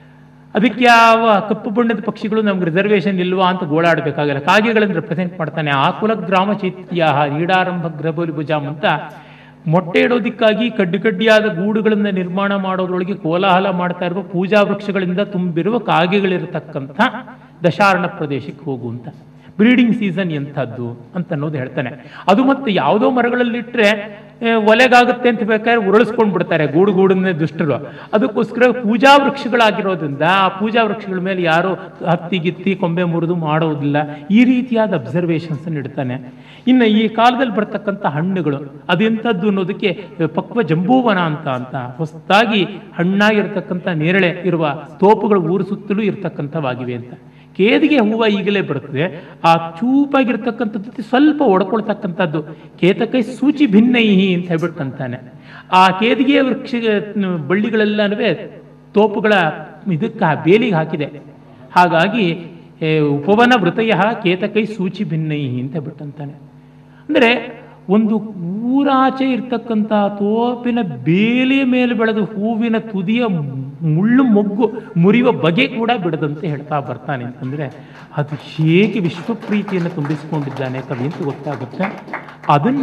Speaker 1: ಅದಕ್ಕೆ ಯಾವ ಕಪ್ಪು ಬಣ್ಣದ ಪಕ್ಷಿಗಳು ನಮ್ಗೆ ರಿಸರ್ವೇಷನ್ ಇಲ್ವಾ ಅಂತ ಗೋಳಾಡಬೇಕಾಗಿಲ್ಲ ಕಾಗೆಗಳನ್ನು ರೆಪ್ರೆಸೆಂಟ್ ಮಾಡ್ತಾನೆ ಆಕುಲ ಗ್ರಾಮ ಚೈತ್ಯ ಈಡಾರಂಭ ಗ್ರಬೋಲಿ ಭುಜಾಮ್ ಅಂತ ಮೊಟ್ಟೆ ಇಡೋದಕ್ಕಾಗಿ ಕಡ್ಡಿ ಕಡ್ಡಿಯಾದ ಗೂಡುಗಳನ್ನ ನಿರ್ಮಾಣ ಮಾಡೋದ್ರೊಳಗೆ ಕೋಲಾಹಲ ಮಾಡ್ತಾ ಇರುವ ಪೂಜಾ ವೃಕ್ಷಗಳಿಂದ ತುಂಬಿರುವ ಕಾಗೆಗಳಿರತಕ್ಕಂಥ ದಶಾರಣ ಪ್ರದೇಶಕ್ಕೆ ಹೋಗುವಂತ ಬ್ರೀಡಿಂಗ್ ಸೀಸನ್ ಎಂಥದ್ದು ಅಂತ ಅನ್ನೋದು ಹೇಳ್ತಾನೆ ಅದು ಮತ್ತೆ ಯಾವುದೋ ಮರಗಳಲ್ಲಿಟ್ಟರೆ ಒಲೆಗಾಗುತ್ತೆ ಅಂತ ಬೇಕಾದ್ರೆ ಉರುಳಿಸ್ಕೊಂಡು ಬಿಡ್ತಾರೆ ಗೂಡು ಗೂಡನ್ನೇ ದುಷ್ಟರು ಅದಕ್ಕೋಸ್ಕರ ಪೂಜಾ ವೃಕ್ಷಗಳಾಗಿರೋದ್ರಿಂದ ಆ ಪೂಜಾ ವೃಕ್ಷಗಳ ಮೇಲೆ ಯಾರು ಹತ್ತಿ ಗಿತ್ತಿ ಕೊಂಬೆ ಮುರಿದು ಮಾಡೋದಿಲ್ಲ ಈ ರೀತಿಯಾದ ಅಬ್ಸರ್ವೇಷನ್ಸ್ ಇಡ್ತಾನೆ ಇನ್ನು ಈ ಕಾಲದಲ್ಲಿ ಬರ್ತಕ್ಕಂಥ ಹಣ್ಣುಗಳು ಅದೆಂಥದ್ದು ಅನ್ನೋದಕ್ಕೆ ಪಕ್ವ ಜಂಬೂವನ ಅಂತ ಅಂತ ಹೊಸದಾಗಿ ಹಣ್ಣಾಗಿರ್ತಕ್ಕಂಥ ನೇರಳೆ ಇರುವ ತೋಪುಗಳು ಊರು ಸುತ್ತಲೂ ಇರ್ತಕ್ಕಂಥವಾಗಿವೆ ಅಂತ ಕೇದಿಗೆ ಹೂವು ಈಗಲೇ ಬರ್ತದೆ ಆ ಚೂಪಾಗಿರ್ತಕ್ಕಂಥದ್ದು ಸ್ವಲ್ಪ ಒಡ್ಕೊಳ್ತಕ್ಕಂಥದ್ದು ಕೇತಕೈ ಸೂಚಿ ಭಿನ್ನೈಹಿ ಅಂತ ಹೇಳ್ಬಿಟ್ಟಂತಾನೆ ಆ ಕೇದಿಗೆ ವೃಕ್ಷ ಬಳ್ಳಿಗಳೆಲ್ಲನೂ ತೋಪುಗಳ ಇದಕ್ಕೆ ಬೇಲಿಗೆ ಹಾಕಿದೆ ಹಾಗಾಗಿ ಏ, ಉಪವನ ವೃತಯ ಕೇತಕೈ ಸೂಚಿ ಭಿನ್ನೈಹಿ ಅಂತ ಹೇಳ್ಬಿಟ್ಟಂತಾನೆ ಅಂದರೆ ಒಂದು ಊರಾಚೆ ಇರ್ತಕ್ಕಂಥ ತೋಪಿನ ಬೇಲಿಯ ಮೇಲೆ ಬೆಳೆದ ಹೂವಿನ ತುದಿಯ ಮುಳ್ಳು ಮೊಗ್ಗು ಮುರಿಯುವ ಬಗೆ ಕೂಡ ಬಿಡದಂತೆ ಹೇಳ್ತಾ ಬರ್ತಾನೆ ಅಂತಂದರೆ ಅದು ಹೇಗೆ ವಿಶ್ವಪ್ರೀತಿಯನ್ನು ತುಂಬಿಸಿಕೊಂಡಿದ್ದಾನೆ ಕವಿ ಅಂತ ಗೊತ್ತಾಗುತ್ತೆ ಅದನ್ನ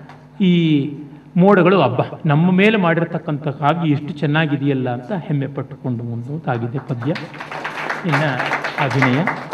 Speaker 1: ಈ ಮೋಡಗಳು ಹಬ್ಬ ನಮ್ಮ ಮೇಲೆ ಮಾಡಿರ್ತಕ್ಕಂಥ ಕಾವ್ಯ ಎಷ್ಟು ಚೆನ್ನಾಗಿದೆಯಲ್ಲ ಅಂತ ಹೆಮ್ಮೆ ಪಟ್ಟುಕೊಂಡು ಮುಂದಾಗಿದೆ ಪದ್ಯ ಇನ್ನು ಅಭಿನಯ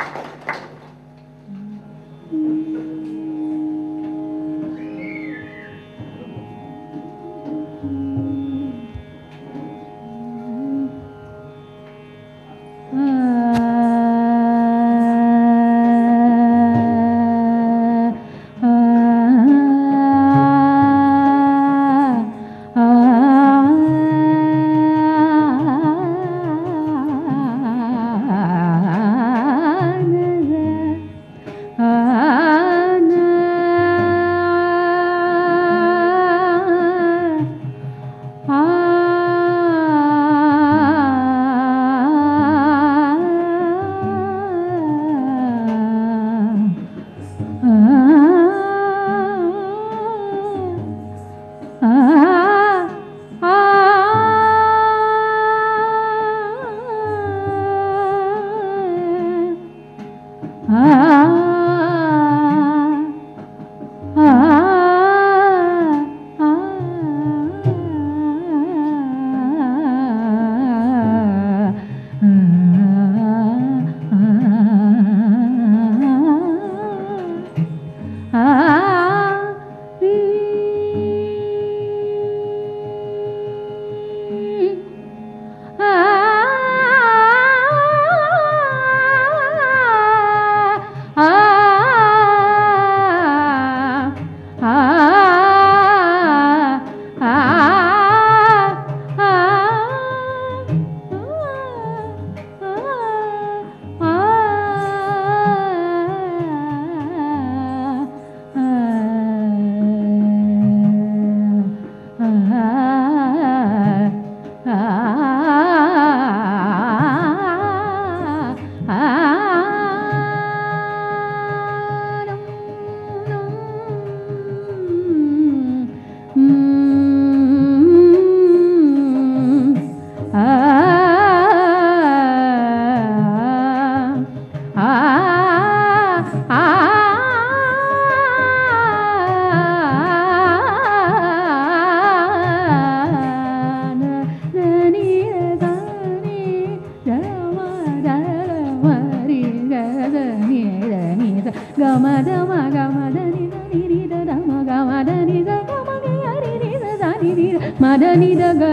Speaker 4: ಗಮದ ಮಗ ಮದ ನಿದ ನಿರಿದ ದಮ ಗಮದ ನಿದ ಗಮ ಗರಿ ನಿದ ದಾನಿ ನಿದ ಮದ ನಿದ ಗ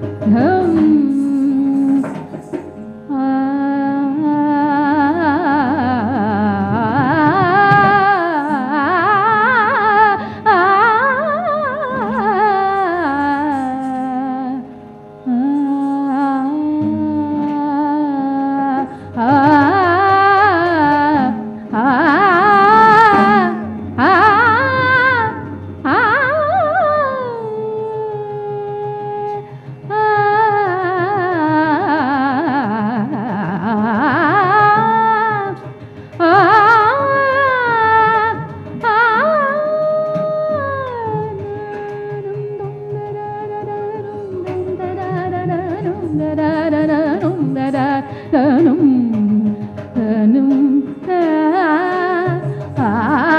Speaker 4: ಧಂ ಆ ಆ ದರರರನುಂ ದರರನುಂ ತನುಂ ತಾ ಆ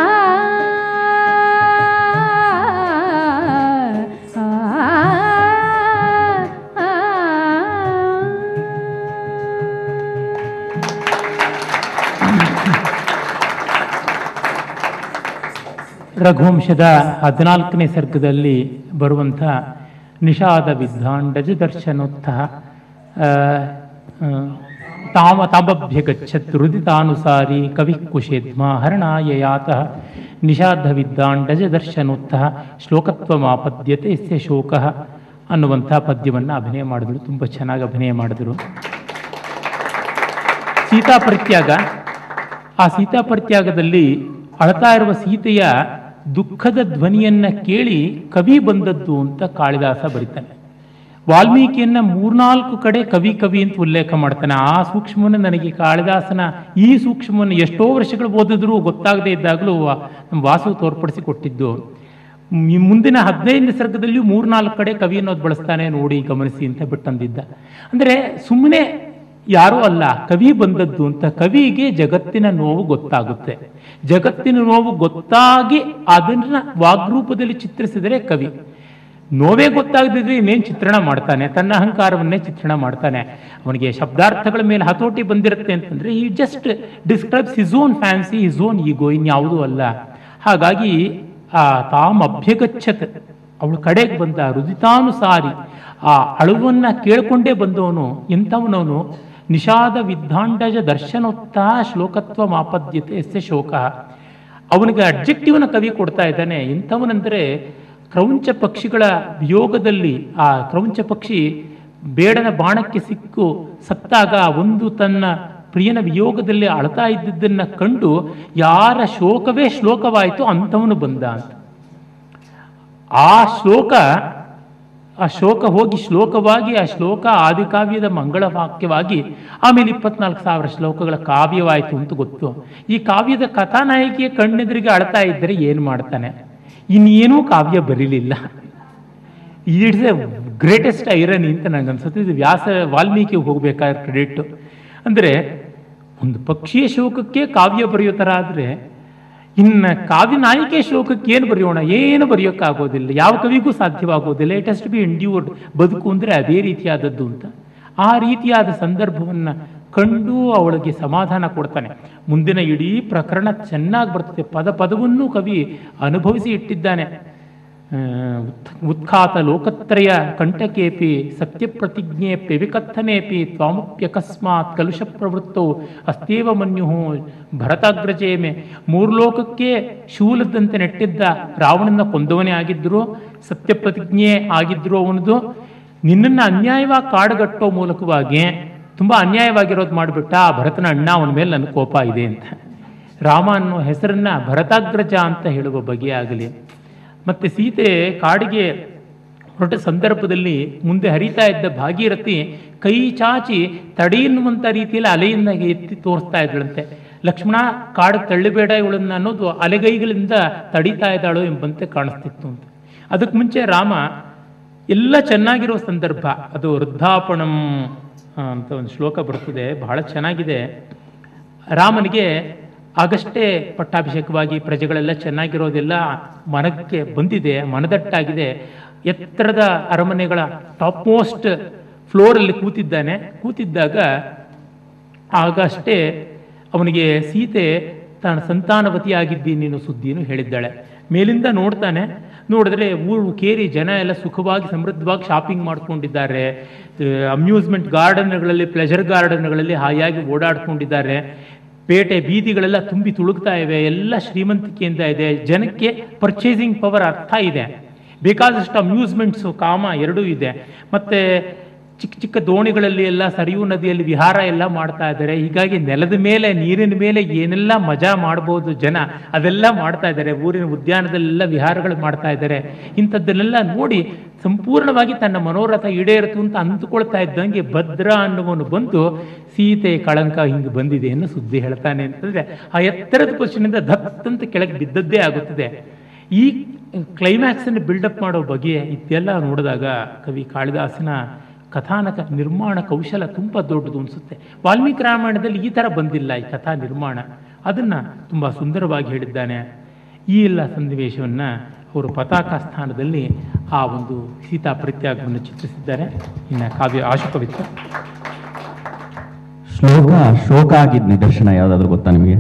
Speaker 1: ರಘುವಂಶದ ಹದಿನಾಲ್ಕನೇ ಸರ್ಗದಲ್ಲಿ ಬರುವಂಥ ನಿಷಾದ ವಿದ್ವಾಂಡಜ ದರ್ಶನೋತ್ಥ ಆ, ಆ, ತಾಮ ತಾಮಭ್ಯಗಚ್ಚತ್ ಹೃದಿತಾನುಸಾರಿ ಕವಿ ಕುಶೇದ್ಮ ಹರಣಾಯ ಯಾತಃ ನಿಷಾದ ವಿದ್ವಾಂಡಜ ದರ್ಶನೋತ್ಥ ಶ್ಲೋಕತ್ವಮಾಪದ್ಯತೆ ಎಸ್ಯ ಶೋಕ ಅನ್ನುವಂಥ ಪದ್ಯವನ್ನು ಅಭಿನಯ ಮಾಡಿದ್ರು ತುಂಬ ಚೆನ್ನಾಗಿ ಅಭಿನಯ ಮಾಡಿದ್ರು ಸೀತಾ ಪರಿತ್ಯಾಗ ಆ ಸೀತಾ ಪರಿತ್ಯಾಗದಲ್ಲಿ ಅಳ್ತಾ ಇರುವ ಸೀತೆಯ ದುಃಖದ ಧ್ವನಿಯನ್ನ ಕೇಳಿ ಕವಿ ಬಂದದ್ದು ಅಂತ ಕಾಳಿದಾಸ ಬರೀತಾನೆ ವಾಲ್ಮೀಕಿಯನ್ನ ಮೂರ್ನಾಲ್ಕು ಕಡೆ ಕವಿ ಕವಿ ಅಂತ ಉಲ್ಲೇಖ ಮಾಡ್ತಾನೆ ಆ ಸೂಕ್ಷ್ಮವನ್ನು ನನಗೆ ಕಾಳಿದಾಸನ ಈ ಸೂಕ್ಷ್ಮವನ್ನು ಎಷ್ಟೋ ವರ್ಷಗಳು ಓದಿದ್ರು ಗೊತ್ತಾಗದೇ ಇದ್ದಾಗಲೂ ವಾ- ನಮ್ಮ ವಾಸು ತೋರ್ಪಡಿಸಿ ಕೊಟ್ಟಿದ್ದು ಈ ಮುಂದಿನ ಹದಿನೈದನೇ ಸರ್ಗದಲ್ಲಿಯೂ ಮೂರ್ನಾಲ್ಕು ಕಡೆ ಕವಿ ಅನ್ನೋದು ಬಳಸ್ತಾನೆ ನೋಡಿ ಗಮನಿಸಿ ಅಂತ ಬಿಟ್ಟಂದಿದ್ದ ಅಂದರೆ ಸುಮ್ಮನೆ ಯಾರೂ ಅಲ್ಲ ಕವಿ ಬಂದದ್ದು ಅಂತ ಕವಿಗೆ ಜಗತ್ತಿನ ನೋವು ಗೊತ್ತಾಗುತ್ತೆ ಜಗತ್ತಿನ ನೋವು ಗೊತ್ತಾಗಿ ಅದನ್ನ ವಾಗ್ರೂಪದಲ್ಲಿ ಚಿತ್ರಿಸಿದರೆ ಕವಿ ನೋವೇ ಗೊತ್ತಾಗದಿದ್ರೆ ಇನ್ನೇನು ಚಿತ್ರಣ ಮಾಡ್ತಾನೆ ತನ್ನ ಅಹಂಕಾರವನ್ನೇ ಚಿತ್ರಣ ಮಾಡ್ತಾನೆ ಅವನಿಗೆ ಶಬ್ದಾರ್ಥಗಳ ಮೇಲೆ ಹತೋಟಿ ಬಂದಿರುತ್ತೆ ಅಂತಂದ್ರೆ ಈ just describes his own fancy his own ego ಇನ್ಯಾವುದೂ ಅಲ್ಲ ಹಾಗಾಗಿ ಆ ತಾಮ್ ಅಭ್ಯಗಚ್ಚತ್ ಅವಳು ಕಡೆಗೆ ಬಂದ ರುದಿತಾನುಸಾರಿ ಆ ಅಳುವನ್ನ ಕೇಳ್ಕೊಂಡೇ ಬಂದವನು ಎಂಥವನವನು ನಿಷಾದ ವಿದ್ಧಾಂಡಜ ದರ್ಶನೋತ್ತ ಶ್ಲೋಕತ್ವ ಮಾಪದ್ಯತೆ ಎಸ್ಯ ಶೋಕ ಅವನಿಗೆ ಅಬ್ಜೆಕ್ಟಿವ್ನ ಕವಿ ಕೊಡ್ತಾ ಇದ್ದಾನೆ ಎಂಥವನೆಂದರೆ ಕ್ರೌಂಚ ಪಕ್ಷಿಗಳ ವಿಯೋಗದಲ್ಲಿ ಆ ಕ್ರೌಂಚ ಪಕ್ಷಿ ಬೇಡನ ಬಾಣಕ್ಕೆ ಸಿಕ್ಕು ಸತ್ತಾಗ ಒಂದು ತನ್ನ ಪ್ರಿಯನ ವಿಯೋಗದಲ್ಲಿ ಅಳ್ತಾ ಇದ್ದಿದ್ದನ್ನ ಕಂಡು ಯಾರ ಶೋಕವೇ ಶ್ಲೋಕವಾಯಿತು ಅಂಥವನು ಬಂದ ಅಂತ ಆ ಶ್ಲೋಕ ಆ ಶೋಕ ಹೋಗಿ ಶ್ಲೋಕವಾಗಿ ಆ ಶ್ಲೋಕ ಆದಿಕಾವ್ಯದ ಮಂಗಳ ವಾಕ್ಯವಾಗಿ ಆಮೇಲೆ ಇಪ್ಪತ್ನಾಲ್ಕು ಸಾವಿರ ಶ್ಲೋಕಗಳ ಕಾವ್ಯವಾಯಿತು ಅಂತ ಗೊತ್ತು ಈ ಕಾವ್ಯದ ಕಥಾನಾಯಕಿಯ ಕಣ್ಣೆದುರಿಗೆ ಅಳ್ತಾ ಇದ್ದರೆ ಏನು ಮಾಡ್ತಾನೆ ಇನ್ನೇನೂ ಕಾವ್ಯ ಬರೀಲಿಲ್ಲ ಇಟ್ಸ್ ಎ ಗ್ರೇಟೆಸ್ಟ್ ಐರನಿ ಅಂತ ನಂಗೆ ಅನ್ಸುತ್ತೆ ಇದು ವ್ಯಾಸ ವಾಲ್ಮೀಕಿ ಹೋಗ್ಬೇಕಾದ ಕ್ರೆಡಿಟ್ ಅಂದರೆ ಒಂದು ಪಕ್ಷಿಯ ಶೋಕಕ್ಕೆ ಕಾವ್ಯ ಬರೆಯೋ ಥರ ಆದರೆ ಇನ್ನು ಕಾವ್ಯ ನಾಯಿಕೆ ಶೋಕಕ್ಕೆ ಏನು ಬರೆಯೋಣ ಏನು ಬರೆಯೋಕ್ಕಾಗೋದಿಲ್ಲ ಯಾವ ಕವಿಗೂ ಸಾಧ್ಯವಾಗೋದಿಲ್ಲ it has to be endured ಬದುಕು ಅಂದರೆ ಅದೇ ರೀತಿಯಾದದ್ದು ಅಂತ ಆ ರೀತಿಯಾದ ಸಂದರ್ಭವನ್ನು ಕಂಡು ಅವಳಿಗೆ ಸಮಾಧಾನ ಕೊಡ್ತಾನೆ ಮುಂದಿನ ಇಡೀ ಪ್ರಕರಣ ಚೆನ್ನಾಗಿ ಬರ್ತದೆ ಪದ ಪದವನ್ನೂ ಕವಿ ಅನುಭವಿಸಿ ಇಟ್ಟಿದ್ದಾನೆ ಆ, ಉತ್- ಉತ್ಖಾತ ಲೋಕತ್ರಯ ಕಂಟಕೇಪಿ ಸತ್ಯಪ್ರತಿಜ್ಞೆ ವಿಕಥನೇಪಿ ತ್ವಾಮಪ್ಯಕಸ್ಮಾತ್ ಕಲುಷ ಪ್ರವೃತ್ತೌ ಅಸ್ತೇವ ಮನ್ಯು ಭರತಾಗ್ರಜೇಮೆ ಮೂರು ಲೋಕಕ್ಕೆ ಶೂಲದಂತೆ ನೆಟ್ಟಿದ್ದ ರಾವಣನ ಕೊಂದವನೇ ಆಗಿದ್ರು ಸತ್ಯಪ್ರತಿಜ್ಞೆ ಆಗಿದ್ರು ಅವನದು ನಿನ್ನನ್ನು ಅನ್ಯಾಯವಾಗಿ ಕಾಡುಗಟ್ಟೋ ಮೂಲಕವಾಗಿ ತುಂಬ ಅನ್ಯಾಯವಾಗಿರೋದು ಮಾಡಿಬಿಟ್ಟ ಆ ಭರತನ ಅಣ್ಣ ಅವನ ಮೇಲೆ ನನ್ನ ಕೋಪ ಇದೆ ಅಂತ ರಾಮ ಅನ್ನೋ ಹೆಸರನ್ನ ಭರತಾಗ್ರಜ ಅಂತ ಹೇಳುವ ಬಗೆಯಾಗಲಿ ಮತ್ತೆ ಸೀತೆ ಕಾಡಿಗೆ ಹೊರಟ ಸಂದರ್ಭದಲ್ಲಿ ಮುಂದೆ ಹರಿತಾ ಇದ್ದ ಭಾಗೀರಥಿ ಕೈ ಚಾಚಿ ತಡಿ ಎನ್ನುವಂಥ ರೀತಿಯಲ್ಲಿ ಅಲೆಯಿಂದ ಎತ್ತಿ ತೋರಿಸ್ತಾ ಇದ್ದಳಂತೆ ಲಕ್ಷ್ಮಣ ಕಾಡು ತಳ್ಳಿಬೇಡ ಇವಳನ್ನ ಅನ್ನೋದು ಅಲೆಗೈಗಳಿಂದ ತಡೀತಾ ಇದ್ದಾಳು ಎಂಬಂತೆ ಕಾಣಿಸ್ತಿತ್ತು ಅಂತ ಅದಕ್ಕೆ ಮುಂಚೆ ರಾಮ ಎಲ್ಲ ಚೆನ್ನಾಗಿರೋ ಸಂದರ್ಭ ಅದು ವೃದ್ಧಾಪಣಂ ಅಂತ ಒಂದು ಶ್ಲೋಕ ಬರ್ತದೆ ಬಹಳ ಚೆನ್ನಾಗಿದೆ ರಾಮನಿಗೆ ಆಗಷ್ಟೇ ಪಟ್ಟಾಭಿಷೇಕವಾಗಿ ಪ್ರಜೆಗಳೆಲ್ಲ ಚೆನ್ನಾಗಿರೋದೆಲ್ಲ ಮನಕ್ಕೆ ಬಂದಿದೆ ಮನದಟ್ಟಾಗಿದೆ ಎತ್ತರದ ಅರಮನೆಗಳ ಟಾಪ್ ಮೋಸ್ಟ್ ಫ್ಲೋರಲ್ಲಿ ಕೂತಿದ್ದಾನೆ ಕೂತಿದ್ದಾಗ ಆಗಷ್ಟೇ ಅವನಿಗೆ ಸೀತೆ ತಾನು ಸಂತಾನವತಿಯಾಗಿದ್ದೀನಿ ಅನ್ನೋ ಸುದ್ದಿಯನ್ನು ಹೇಳಿದ್ದಾಳೆ ಮೇಲಿಂದ ನೋಡ್ತಾನೆ ನೋಡಿದ್ರೆ ಊರು ಕೇರಿ ಜನ ಎಲ್ಲ ಸುಖವಾಗಿ ಸಮೃದ್ಧವಾಗಿ ಶಾಪಿಂಗ್ ಮಾಡ್ಕೊಂಡಿದ್ದಾರೆ ಅಮ್ಯೂಸ್ಮೆಂಟ್ ಗಾರ್ಡನ್ಗಳಲ್ಲಿ ಪ್ಲೆಜರ್ ಗಾರ್ಡನ್ಗಳಲ್ಲಿ ಹಾಯಾಗಿ ಓಡಾಡ್ಕೊಂಡಿದ್ದಾರೆ ಪೇಟೆ ಬೀದಿಗಳೆಲ್ಲ ತುಂಬಿ ತುಳುಕ್ತಾ ಇವೆ ಎಲ್ಲ ಶ್ರೀಮಂತಿಕೆಯಿಂದ ಇದೆ ಜನಕ್ಕೆ ಪರ್ಚೇಸಿಂಗ್ ಪವರ್ ಅರ್ಥ ಇದೆ ಬೇಕಾದಷ್ಟು ಅಮ್ಯೂಸ್ಮೆಂಟ್ಸು ಕಾಮ ಎರಡೂ ಇದೆ ಮತ್ತೆ ಚಿಕ್ಕ ಚಿಕ್ಕ ದೋಣಿಗಳಲ್ಲಿ ಎಲ್ಲ ಸರಿಯೂ ನದಿಯಲ್ಲಿ ವಿಹಾರ ಎಲ್ಲ ಮಾಡ್ತಾ ಇದ್ದಾರೆ ಹೀಗಾಗಿ ನೆಲದ ಮೇಲೆ ನೀರಿನ ಮೇಲೆ ಏನೆಲ್ಲ ಮಜಾ ಮಾಡ್ಬೋದು ಜನ ಅದೆಲ್ಲ ಮಾಡ್ತಾ ಇದ್ದಾರೆ ಊರಿನ ಉದ್ಯಾನದಲ್ಲೆಲ್ಲ ವಿಹಾರಗಳು ಮಾಡ್ತಾ ಇದ್ದಾರೆ ಇಂಥದ್ದನ್ನೆಲ್ಲ ನೋಡಿ ಸಂಪೂರ್ಣವಾಗಿ ತನ್ನ ಮನೋರಥ ಈಡೇರಿತು ಅಂತ ಅಂದುಕೊಳ್ತಾ ಇದ್ದಂಗೆ ಭದ್ರ ಅನ್ನುವನು ಬಂದು ಸೀತೆ ಕಳಂಕ ಹಿಂಗೆ ಬಂದಿದೆ ಅನ್ನೋ ಸುದ್ದಿ ಹೇಳ್ತಾನೆ ಅಂತಂದ್ರೆ ಆ ಎತ್ತರದ ಪಕ್ಷಿನಿಂದ ಧತ್ ಅಂತ ಕೆಳಗೆ ಬಿದ್ದದ್ದೇ ಆಗುತ್ತದೆ ಈ ಕ್ಲೈಮ್ಯಾಕ್ಸ್ ಅನ್ನು ಬಿಲ್ಡಪ್ ಮಾಡೋ ಬಗ್ಗೆ ಇದೆಲ್ಲ ನೋಡಿದಾಗ ಕವಿ ಕಾಳಿದಾಸನ ಕಥಾನಕ ನಿರ್ಮಾಣ ಕೌಶಲ ತುಂಬ ದೊಡ್ಡದು ಅನಿಸುತ್ತೆ ವಾಲ್ಮೀಕಿ ರಾಮಾಯಣದಲ್ಲಿ ಈ ಥರ ಬಂದಿಲ್ಲ ಈ ಕಥಾ ನಿರ್ಮಾಣ ಅದನ್ನು ತುಂಬ ಸುಂದರವಾಗಿ ಹೇಳಿದ್ದಾನೆ ಈ ಎಲ್ಲ ಸನ್ನಿವೇಶವನ್ನು ಅವರು ಪತಾಕ ಸ್ಥಾನದಲ್ಲಿ ಆ ಒಂದು ಸೀತಾ ಪರಿತ್ಯಾಗವನ್ನು ಚಿತ್ರಿಸಿದ್ದಾರೆ ಇನ್ನು ಕಾವ್ಯ ಆಶುಕವಿತ್ತು
Speaker 3: ಶ್ಲೋಕ ಶೋಕ ಆಗಿದ್ದ ನಿದರ್ಶನ ಯಾವ್ದಾದ್ರು ಗೊತ್ತಾ ನಿಮಗೆ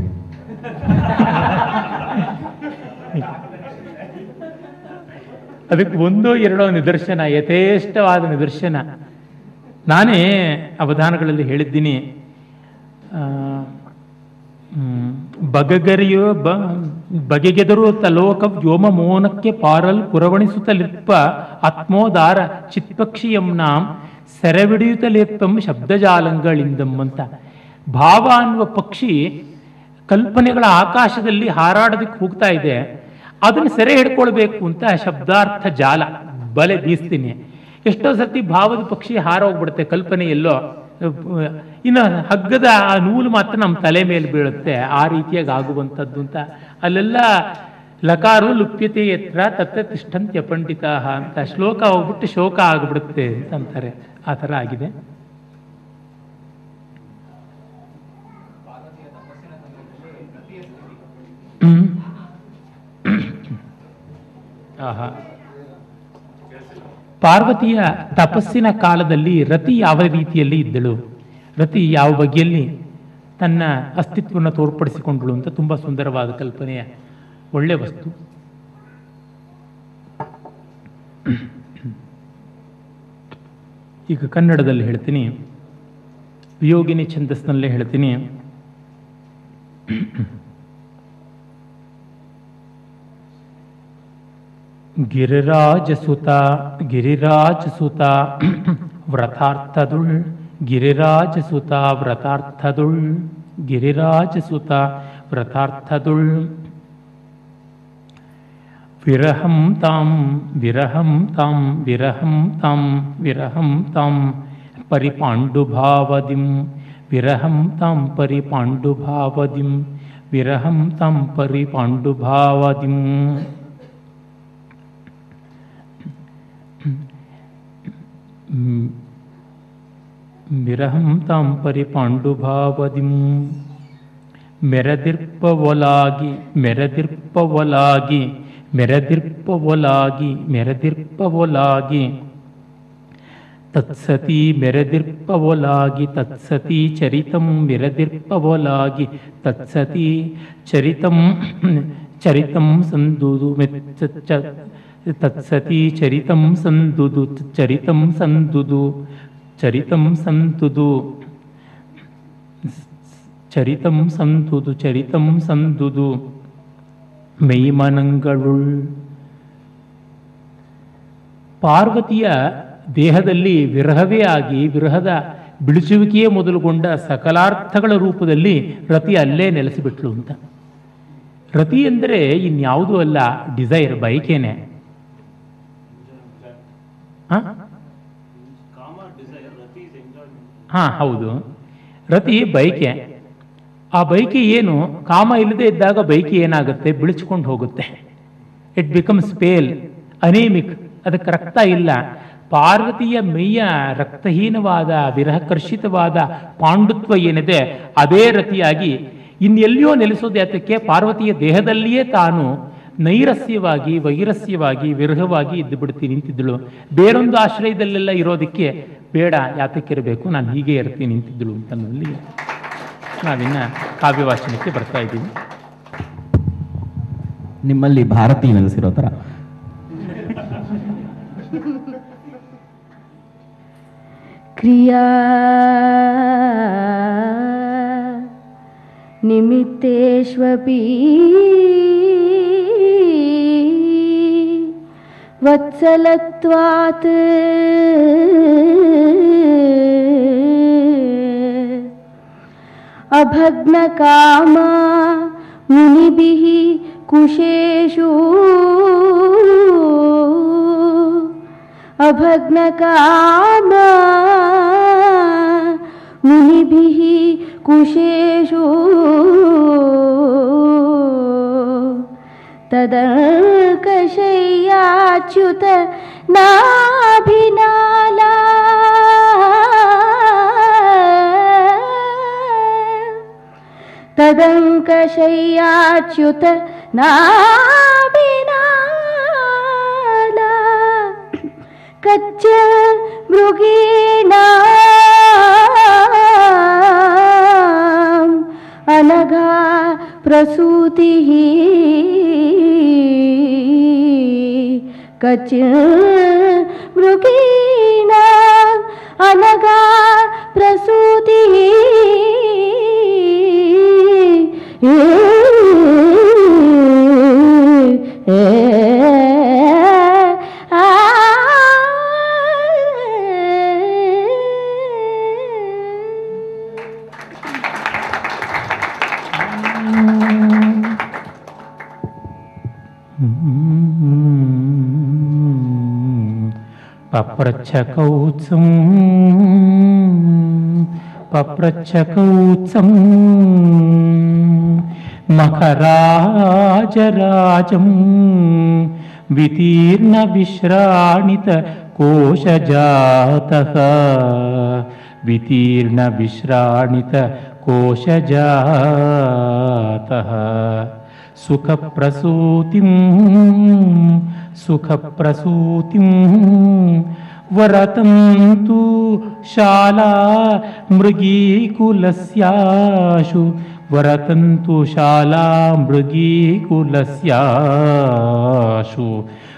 Speaker 1: ಅದಕ್ಕೆ ಒಂದೋ ಎರಡೋ ನಿದರ್ಶನ ಯಥೇಷ್ಟವಾದ ನಿದರ್ಶನ ನಾನೇ ಅವಧಾನಗಳಲ್ಲಿ ಹೇಳಿದ್ದೀನಿ ಆ, ಹ್ಮ್, ಬಗಗರಿಯೋ ಬ ಬಗೆಗೆದರು ತಲೋಕ ವ್ಯೋಮ ಮೋನಕ್ಕೆ ಪಾರಲ್ ಪುರವಣಿಸುತ್ತಲಿರ್ಪ ಆತ್ಮೋದಾರ ಚಿತ್ಪಕ್ಷಿಯಂ ನಾಂ ಸೆರೆಬಿಡಿಯುತ್ತಲಿರ್ಪಂ ಶಬ್ದಜಾಲಂಗಳಿಂದಂ ಅಂತ ಭಾವ ಅನ್ನುವ ಪಕ್ಷಿ ಕಲ್ಪನೆಗಳ ಆಕಾಶದಲ್ಲಿ ಹಾರಾಡೋದಕ್ಕೆ ಹೋಗ್ತಾ ಇದೆ ಅದನ್ನು ಸೆರೆ ಹಿಡ್ಕೊಳ್ಬೇಕು ಅಂತ ಶಬ್ದಾರ್ಥ ಜಾಲ ಬಲೆ ಬೀಸ್ತೀನಿ ಎಷ್ಟೋ ಸರ್ತಿ ಭಾವದ ಪಕ್ಷಿ ಹಾರೋಗ್ಬಿಡುತ್ತೆ ಕಲ್ಪನೆ ಎಲ್ಲೋ ಇನ್ನು ಹಗ್ಗದ ಆ ನೂಲು ಮಾತ್ರ ನಮ್ಮ ತಲೆ ಮೇಲೆ ಬೀಳುತ್ತೆ ಆ ರೀತಿಯಾಗಿ ಆಗುವಂಥದ್ದು ಅಂತ ಅಲ್ಲೆಲ್ಲ ಲಕಾರು ಲುಪ್ಯತೆ ಎತ್ರ ತತ್ತ ತಿಷ್ಠಂತ್ಯ ಪಂಡಿತ ಅಂತ ಶ್ಲೋಕ ಹೋಗ್ಬಿಟ್ಟು ಶೋಕ ಆಗ್ಬಿಡುತ್ತೆ ಅಂತ ಅಂತಾರೆ ಆ ಥರ ಆಗಿದೆ ಹ್ಮ್. ಆಹಾ ಪಾರ್ವತಿಯ ತಪಸ್ಸಿನ ಕಾಲದಲ್ಲಿ ರತಿ ಯಾವ ರೀತಿಯಲ್ಲಿ ಇದ್ದಳು ರತಿ ಯಾವ ಬಗೆಯಲ್ಲಿ ತನ್ನ ಅಸ್ತಿತ್ವವನ್ನು ತೋರ್ಪಡಿಸಿಕೊಂಡಳು ಅಂತ ತುಂಬ ಸುಂದರವಾದ ಕಲ್ಪನೆಯ ಒಳ್ಳೆ ವಸ್ತು ಈಗ ಕನ್ನಡದಲ್ಲಿ ಹೇಳ್ತೀನಿ ವಿಯೋಗಿನಿ ಛಂದಸ್ನಲ್ಲೇ ಹೇಳ್ತೀನಿ ಗಿರಿರಾಜಸುತ ಗಿರಿರಾಜಸುತ ವ್ರತಾರ್ಥದುಳ್ ಗಿರಿರಾಜಸುತ ವ್ರತಾರ್ಥದುಳ್ ಗಿರಿರಾಜಸುತ ವ್ರತಾರ್ಥದುಳ್ ವಿರಹಂ ತಾಂ ವಿರಹಂ ತಾಂ ವಿರಹಂ ತಾಂ ವಿರಹಂ ತಾಂ ಪರಿಪಾಂಡುಭಾವದಿಂ ವಿರಹಂ ತಾಂ ಪರಿಪಾಂಡುಭಾವದಿಂ ವಿರಹಂ ತಾಂ ಪರಿಪಾಂಡುಭಾವದಿಂ ವಿರಹಂ ತಾಂ ಪರಿಪಾಂಡುಭಾವದಿಂ ಮೆರದಿರ್ಪವೊಲಾಗಿ ಮೆರದಿರ್ಪವೊಲಾಗಿ ಮೆರದಿರ್ಪವೊಲಾಗಿ ಮೆರದಿರ್ಪವೊಲಾಗಿ ತತ್ಸತಿ ಮೆರದಿರ್ಪವೊಲಾಗಿ ತತ್ಸತಿ ಚರಿತಂ ಮೆರದಿರ್ಪವೊಲಾಗಿ ತತ್ಸತಿ ಚರಿತಂ ಚರಿತಂ ಸಂದುದು ಮೆಚ್ಚ ಚ- ತತ್ಸತಿ ಚರಿತಂ ಸಂದುದು ಚರಿತಂ ಸಂದುದು ಚರಿತಂ ಸಂತುದು ಚರಿತಂ ಸಂತುದು ಚರಿತಂ ಸಂದುದು ಮೈಮನಂಗಳುಳ್ ಪಾರ್ವತಿಯ ದೇಹದಲ್ಲಿ ವಿರಹವೇ ಆಗಿ ವಿರಹದ ಬಿಳಿಸುವಿಕೆಯೇ ಮೊದಲುಗೊಂಡ ಸಕಲಾರ್ಥಗಳ ರೂಪದಲ್ಲಿ ರತಿ ಅಲ್ಲೇ ನೆಲೆಸಿಬಿಟ್ಲು ಅಂತ ರತಿ ಎಂದರೆ ಇನ್ಯಾವುದೂ ಅಲ್ಲ ಡಿಸೈರ್ ಬಯಕೆನೆ ಹಾ ಹಾ ಹೌದು ರತಿ ಬೈಕೆ ಆ ಬೈಕೆ ಏನು ಕಾಮ ಇಲ್ಲದೆ ಇದ್ದಾಗ ಬೈಕೆ ಏನಾಗುತ್ತೆ ಬಿಳಿಸ್ಕೊಂಡು ಹೋಗುತ್ತೆ ಇಟ್ ಬಿಕಮ್ಸ್ ಪೇಲ್ ಅನೇಮಿಕ್ ಅದಕ್ಕೆ ರಕ್ತ ಇಲ್ಲ ಪಾರ್ವತಿಯ ಮೈಯ ರಕ್ತಹೀನವಾದ ವಿರಹಕರ್ಷಿತವಾದ ಪಾಂಡುತ್ವ ಏನಿದೆ ಅದೇ ರತಿಯಾಗಿ ಇನ್ನೆಲ್ಲಿಯೋ ನೆಲೆಸೋದು ಯಾತಕ್ಕೆ ಪಾರ್ವತಿಯ ದೇಹದಲ್ಲಿಯೇ ತಾನು ನೈರಸ್ಯವಾಗಿ ವೈರಸ್ಯವಾಗಿ ವಿರಹವಾಗಿ ಇದ್ದು ಬಿಡ್ತೀನಿ ನಿಂತಿದ್ದಳು ಬೇರೊಂದು ಆಶ್ರಯದಲ್ಲೆಲ್ಲ ಇರೋದಕ್ಕೆ ಬೇಡ ಯಾತಕ್ಕಿರಬೇಕು ನಾನು ಹೀಗೆ ಇರ್ತೀನಿ ನಿಂತಿದ್ದಳು ಅಂತನ್ನಲ್ಲಿ ನಾವಿನ್ನ ಕಾವ್ಯವಾಚನಕ್ಕೆ ಬರ್ತಾ ಇದ್ದೀವಿ
Speaker 3: ನಿಮ್ಮಲ್ಲಿ ಭಾರತಿ ನೆಲೆಸಿರೋ ಥರ
Speaker 4: ಕ್ರಿಯಾ ನಿಮಿತ್ತೇಷ್ವಪಿ ವತ್ಸಲತ್ವಾತ್ अभग्नकामा मुनिभिः कुशेषु अभग्नकामा मुनिभिः कुशेषु तदर्कशय्याच्युत नाभिनाला कदङ्कशय्याच्युत नाभिनाल कच्च मृगीणाम् अनघा प्रसूतिः कच मृगीणाम् अनघा प्रसूतिः
Speaker 1: పప్రచ్చకౌత్సం పప్రచ్చకౌత్సం మకరాజరాజం వితీర్ణ విశ్రాణిత కోశజాత వితీర్ణ విశ్రాణిత కోశజాత సుఖప్రసూతిం సుఖప్రసూతిం వరతంతు శాలా మృగీకులస్యాశు వరతంతు శాలా మృగీకులస్యాశు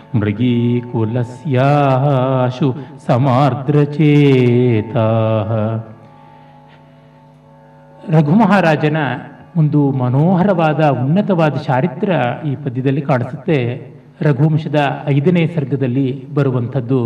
Speaker 1: మృగీకులస్యాశు ಸಮಾರ್ದ್ರಚೇತ ರಘುಮಹಾರಾಜನ ಒಂದು ಮನೋಹರವಾದ ಉನ್ನತವಾದ ಚಾರಿತ್ರ ಈ ಪದ್ಯದಲ್ಲಿ ಕಾಣಿಸುತ್ತೆ ರಘುವಂಶದ ಐದನೇ ಸರ್ಗದಲ್ಲಿ ಬರುವಂಥದ್ದು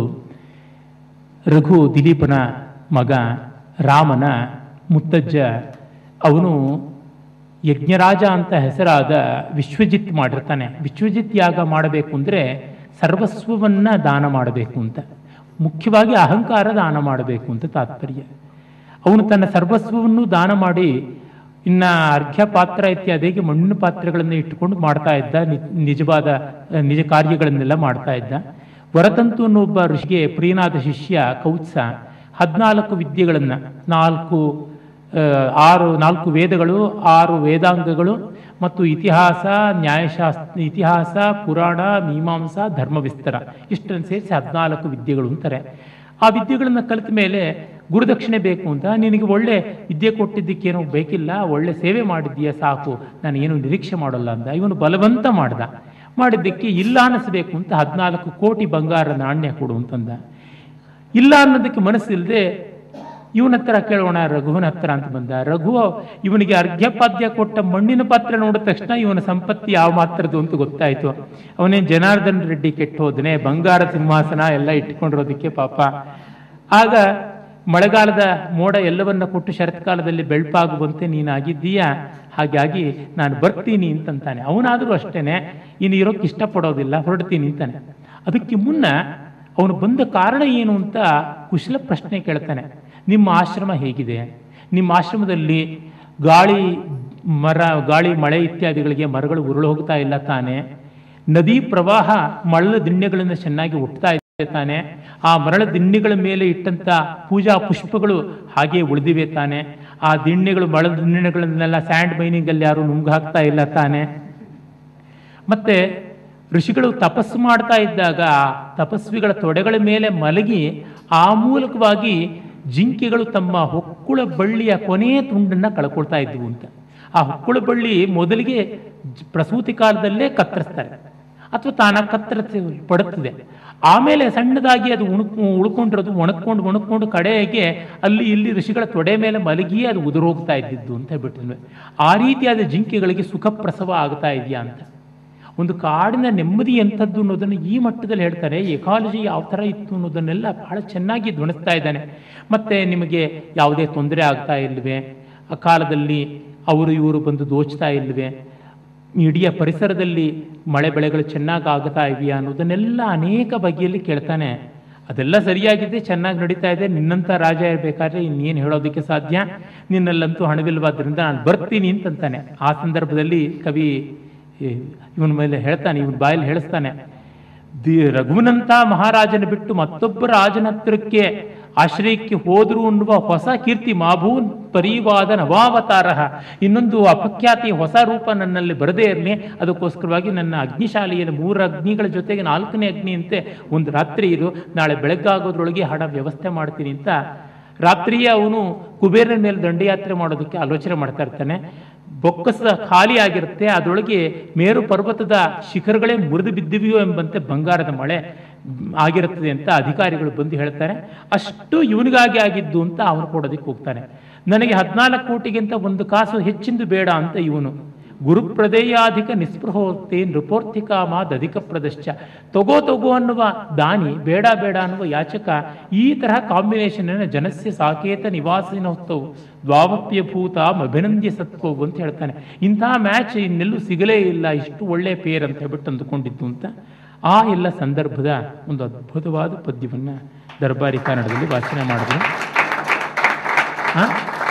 Speaker 1: ರಘು ದಿಲೀಪನ ಮಗ ರಾಮನ ಮುತ್ತಜ್ಜ ಅವನು ಯಜ್ಞರಾಜ ಅಂತ ಹೆಸರಾದ ವಿಶ್ವಜಿತ್ ಮಾಡಿರ್ತಾನೆ ವಿಶ್ವಜಿತ್ ಯಾಗ ಮಾಡಬೇಕು ಅಂದರೆ ಸರ್ವಸ್ವವನ್ನ ದಾನ ಮಾಡಬೇಕು ಅಂತ ಮುಖ್ಯವಾಗಿ ಅಹಂಕಾರ ದಾನ ಮಾಡಬೇಕು ಅಂತ ತಾತ್ಪರ್ಯ ಅವನು ತನ್ನ ಸರ್ವಸ್ವವನ್ನು ದಾನ ಮಾಡಿ ಇನ್ನ ಅರ್ಘ್ಯ ಪಾತ್ರ ಇತ್ಯಾದಿಗೆ ಮಣ್ಣಿನ ಪಾತ್ರೆಗಳನ್ನು ಇಟ್ಟುಕೊಂಡು ಮಾಡ್ತಾ ಇದ್ದ ನಿ- ನಿಜವಾದ ಅಹ್, ನಿಜ ಕಾರ್ಯಗಳನ್ನೆಲ್ಲ ಮಾಡ್ತಾ ಇದ್ದ ವರತಂತು ಅನ್ನೊಬ್ಬ ಋಷಿಗೆ ಪ್ರಿಯನಾದ ಶಿಷ್ಯ ಕೌತ್ಸ ಹದಿನಾಲ್ಕು ವಿದ್ಯೆಗಳನ್ನು ನಾಲ್ಕು ಆ, ಆರು ನಾಲ್ಕು ವೇದಗಳು ಆರು ವೇದಾಂಗಗಳು ಮತ್ತು ಇತಿಹಾಸ ನ್ಯಾಯಶಾಸ್ತ್ರ ಇತಿಹಾಸ ಪುರಾಣ ಮೀಮಾಂಸಾ ಧರ್ಮ ವಿಸ್ತಾರ ಇಷ್ಟನ್ನು ಸೇರಿಸಿ ಹದಿನಾಲ್ಕು ವಿದ್ಯೆಗಳು ಅಂತಾರೆ ಆ ವಿದ್ಯೆಗಳನ್ನು ಕಲಿತ ಮೇಲೆ ಗುರುದಕ್ಷಿಣೆ ಬೇಕು ಅಂತ ನಿನಗೆ ಒಳ್ಳೆ ವಿದ್ಯೆ ಕೊಟ್ಟಿದ್ದಕ್ಕೇನೋ ಬೇಕಿಲ್ಲ ಒಳ್ಳೆ ಸೇವೆ ಮಾಡಿದ್ದೀಯ ಸಾಕು ನಾನು ಏನು ನಿರೀಕ್ಷೆ ಮಾಡೋಲ್ಲ ಅಂದ ಇವನು ಬಲವಂತ ಮಾಡ್ದ ಮಾಡಿದ್ದಕ್ಕೆ ಇಲ್ಲ ಅನ್ನಿಸ್ಬೇಕು ಅಂತ ಹದಿನಾಲ್ಕು ಕೋಟಿ ಬಂಗಾರ ನಾಣ್ಯ ಕೊಡು ಅಂತಂದ ಇಲ್ಲ ಅನ್ನೋದಕ್ಕೆ ಮನಸ್ಸಿಲ್ಲದೆ ಇವನ ಹತ್ರ ಕೇಳೋಣ ರಘುವನ ಹತ್ರ ಅಂತ ಬಂದ ರಘು ಇವನಿಗೆ ಅರ್ಘ್ಯಪಾದ್ಯ ಕೊಟ್ಟ ಮಣ್ಣಿನ ಪಾತ್ರ ನೋಡಿದ ತಕ್ಷಣ ಇವನ ಸಂಪತ್ತಿ ಯಾವ ಮಾತ್ರದ್ದು ಅಂತ ಗೊತ್ತಾಯ್ತು ಅವನೇನ್ ಜನಾರ್ದನ್ ರೆಡ್ಡಿ ಕೆಟ್ಟು ಹೋದನೆ ಬಂಗಾರ ಸಿಂಹಾಸನ ಎಲ್ಲ ಇಟ್ಕೊಂಡಿರೋದಕ್ಕೆ ಪಾಪ ಆಗ ಮಳೆಗಾಲದ ಮೋಡ ಎಲ್ಲವನ್ನ ಕೊಟ್ಟು ಶರತ್ಕಾಲದಲ್ಲಿ ಬೆಳ್ಪಾಗುವಂತೆ ನೀನಾಗಿದ್ದೀಯ ಹಾಗಾಗಿ ನಾನು ಬರ್ತೀನಿ ಅಂತಂತಾನೆ ಅವನಾದರೂ ಅಷ್ಟೇನೆ ಇನ್ನು ಇರೋಕ್ಕೆ ಇಷ್ಟಪಡೋದಿಲ್ಲ ಹೊರಡ್ತೀನಿ ಅಂತಾನೆ ಅದಕ್ಕೆ ಮುನ್ನ ಅವನು ಬಂದ ಕಾರಣ ಏನು ಅಂತ ಕುಶಲ ಪ್ರಶ್ನೆ ಕೇಳ್ತಾನೆ ನಿಮ್ಮ ಆಶ್ರಮ ಹೇಗಿದೆ ನಿಮ್ಮ ಆಶ್ರಮದಲ್ಲಿ ಗಾಳಿ ಮರ ಗಾಳಿ ಮಳೆ ಇತ್ಯಾದಿಗಳಿಗೆ ಮರಗಳು ಉರುಳು ಹೋಗ್ತಾ ಇಲ್ಲ ತಾನೆ ನದಿ ಪ್ರವಾಹ ಮರಳ ದಿಣ್ಣೆಗಳನ್ನು ಚೆನ್ನಾಗಿ ಹುಟ್ಟುತ್ತಾ ಇದೆ ತಾನೆ ಆ ಮರಳ ದಿಣ್ಣೆಗಳ ಮೇಲೆ ಇಟ್ಟಂತ ಪೂಜಾ ಪುಷ್ಪಗಳು ಹಾಗೆ ಉಳಿದಿವೆ ತಾನೆ ಆ ದಿಣ್ಣೆಗಳು ಮರಳ ದಿಣ್ಣೆಗಳನ್ನೆಲ್ಲ ಸ್ಯಾಂಡ್ ಮೈನಿಂಗ್ ಅಲ್ಲಿ ಯಾರು ನುಂಗು ಹಾಕ್ತಾ ಇಲ್ಲ ತಾನೆ ಮತ್ತೆ ಋಷಿಗಳು ತಪಸ್ಸು ಮಾಡ್ತಾ ಇದ್ದಾಗ ತಪಸ್ವಿಗಳ ತೊಡೆಗಳ ಮೇಲೆ ಮಲಗಿ ಆ ಮೂಲಕವಾಗಿ ಜಿಂಕೆಗಳು ತಮ್ಮ ಹೊಕ್ಕುಳ ಬಳ್ಳಿಯ ಕೊನೆಯ ತುಂಡನ್ನ ಕಳ್ಕೊಳ್ತಾ ಇದ್ವು ಅಂತ ಆ ಹೊಕ್ಕುಳ ಬಳ್ಳಿ ಮೊದಲಿಗೆ ಜ್- ಪ್ರಸೂತಿ ಕಾಲದಲ್ಲೇ ಕತ್ತರಿಸ್ತಾರೆ ಅಥವಾ ತಾನ ಕತ್ತರಿಸಿ ಪಡುತ್ತದೆ ಆಮೇಲೆ ಸಣ್ಣದಾಗಿ ಅದು ಉಣುಕ್ ಉಳ್ಕೊಂಡಿರೋದು ಒಣಕೊಂಡು ಒಣಕೊಂಡು ಕಡೆಗೆ ಅಲ್ಲಿ ಇಲ್ಲಿ ಋಷಿಗಳ ತೊಡೆ ಮೇಲೆ ಮಲಗಿಯೇ ಅದು ಉದುರೋಗ್ತಾ ಇದ್ದಿದ್ದು ಅಂತ ಹೇಳ್ಬಿಟ್ಟಿದ್ವಿ ಆ ರೀತಿಯಾದ ಜಿಂಕೆಗಳಿಗೆ ಸುಖ ಪ್ರಸವ ಆಗ್ತಾ ಇದೆಯಾ ಅಂತ ಒಂದು ಕಾಡಿನ ನೆಮ್ಮದಿ ಎಂಥದ್ದು ಅನ್ನೋದನ್ನು ಈ ಮಟ್ಟದಲ್ಲಿ ಹೇಳ್ತಾರೆ ಎಕಾಲಜಿ ಯಾವ ಥರ ಇತ್ತು ಅನ್ನೋದನ್ನೆಲ್ಲ ಬಹಳ ಚೆನ್ನಾಗಿ ಧ್ವನಿಸ್ತಾ ಇದ್ದಾನೆ ಮತ್ತೆ ನಿಮಗೆ ಯಾವುದೇ ತೊಂದರೆ ಆಗ್ತಾ ಇಲ್ವೇ ಆ ಕಾಲದಲ್ಲಿ ಅವರು ಇವರು ಬಂದು ದೋಚ್ತಾ ಇಲ್ವೇ ಇಡೀ ಪರಿಸರದಲ್ಲಿ ಮಳೆ ಬೆಳೆಗಳು ಚೆನ್ನಾಗಿ ಆಗ್ತಾ ಇದೆಯಾ ಅನ್ನೋದನ್ನೆಲ್ಲ ಅನೇಕ ಬಗೆಯಲ್ಲಿ ಕೇಳ್ತಾನೆ ಅದೆಲ್ಲ ಸರಿಯಾಗಿದೆ ಚೆನ್ನಾಗಿ ನಡೀತಾ ಇದೆ ನಿನ್ನಂಥ ರಾಜ ಇರಬೇಕಾದ್ರೆ ಇನ್ನೇನು ಹೇಳೋದಕ್ಕೆ ಸಾಧ್ಯ ನಿನ್ನಲ್ಲಂತೂ ಹಣವಿಲ್ವಾದ್ರಿಂದ ನಾನು ಬರ್ತೀನಿ ಅಂತಂತಾನೆ ಆ ಸಂದರ್ಭದಲ್ಲಿ ಕವಿ ಇವನ ಮೇಲೆ ಹೇಳ್ತಾನೆ ಇವನ ಬಾಯಲ್ಲಿ ಹೇಳಿಸ್ತಾನೆ ದಿ ರಘುವನಂತ ಮಹಾರಾಜನ ಬಿಟ್ಟು ಮತ್ತೊಬ್ಬ ರಾಜನ ಹತ್ರಕ್ಕೆ ಆಶ್ರಯಕ್ಕೆ ಹೋದ್ರು ಅನ್ನುವ ಹೊಸ ಕೀರ್ತಿ ಮಾಭೂನ್ ಪರಿವಾದ ನವಾವತಾರ ಇನ್ನೊಂದು ಅಪಖ್ಯಾತಿಯ ಹೊಸ ರೂಪ ನನ್ನಲ್ಲಿ ಬರದೇ ಇರಲಿ ಅದಕ್ಕೋಸ್ಕರವಾಗಿ ನನ್ನ ಅಗ್ನಿಶಾಲೆಯಲ್ಲಿ ಮೂರು ಅಗ್ನಿಗಳ ಜೊತೆಗೆ ನಾಲ್ಕನೇ ಅಗ್ನಿಯಂತೆ ಒಂದು ರಾತ್ರಿ ಇದು ನಾಳೆ ಬೆಳಗ್ಗಾಗೋದ್ರೊಳಗೆ ಹಣ ವ್ಯವಸ್ಥೆ ಮಾಡ್ತೀನಿ ಅಂತ ರಾತ್ರಿಯೇ ಅವನು ಕುಬೇರನ ಮೇಲೆ ದಂಡಯಾತ್ರೆ ಮಾಡೋದಕ್ಕೆ ಆಲೋಚನೆ ಮಾಡ್ತಾ ಇರ್ತಾನೆ ಬೊಕ್ಕಸ ಖಾಲಿ ಆಗಿರುತ್ತೆ ಅದರೊಳಗೆ ಮೇರು ಪರ್ವತದ ಶಿಖರಗಳೇ ಮುರಿದು ಬಿದ್ದಿವೆಯೋ ಎಂಬಂತೆ ಬಂಗಾರದ ಮಳೆ ಆಗಿರುತ್ತದೆ ಅಂತ ಅಧಿಕಾರಿಗಳು ಬಂದು ಹೇಳ್ತಾರೆ ಅಷ್ಟು ಇವನಿಗಾಗಿ ಆಗಿದ್ದು ಅಂತ ಅವನು ಕೊಡೋದಕ್ಕೆ ಹೋಗ್ತಾನೆ ನನಗೆ ಹದಿನಾಲ್ಕು ಕೋಟಿಗಿಂತ ಒಂದು ಕಾಸು ಹೆಚ್ಚಿಂದು ಬೇಡ ಅಂತ ಇವನು ಗುರುಪ್ರದೇಯಾಧಿಕ ನಿಸ್ಪೃಹೋಕ್ತಿ ನೃಪೋರ್ಥಿಕಾಮಾದಧಿಕ ಪ್ರದಶ್ಚ ತಗೋ ತಗೋ ಅನ್ನುವ ದಾನಿ ಬೇಡ ಬೇಡ ಅನ್ನುವ ಯಾಚಕ ಈ ತರಹ ಕಾಂಬಿನೇಷನ್ ಜನಸ್ಯ ಸಾಕೇತ ನಿವಾಸಿನೋತ್ಸವ ದ್ವಾವಪ್ಯ ಭೂತ ಅಭಿನಂದ್ಯ ಸತ್ವವು ಅಂತ ಹೇಳ್ತಾನೆ ಇಂತಹ ಮ್ಯಾಚ್ ಇನ್ನೆಲ್ಲೂ ಸಿಗಲೇ ಇಲ್ಲ ಇಷ್ಟು ಒಳ್ಳೆ ಪೇರ್ ಅಂತ ಹೇಳ್ಬಿಟ್ಟು ಅಂದುಕೊಂಡಿದ್ದು ಅಂತ ಆ ಎಲ್ಲ ಸಂದರ್ಭದ ಒಂದು ಅದ್ಭುತವಾದ ಪದ್ಯವನ್ನ ದರ್ಬಾರಿ ಕನ್ನಡದಲ್ಲಿ ವಾಚನ ಮಾಡಿದ್ರು ಆ?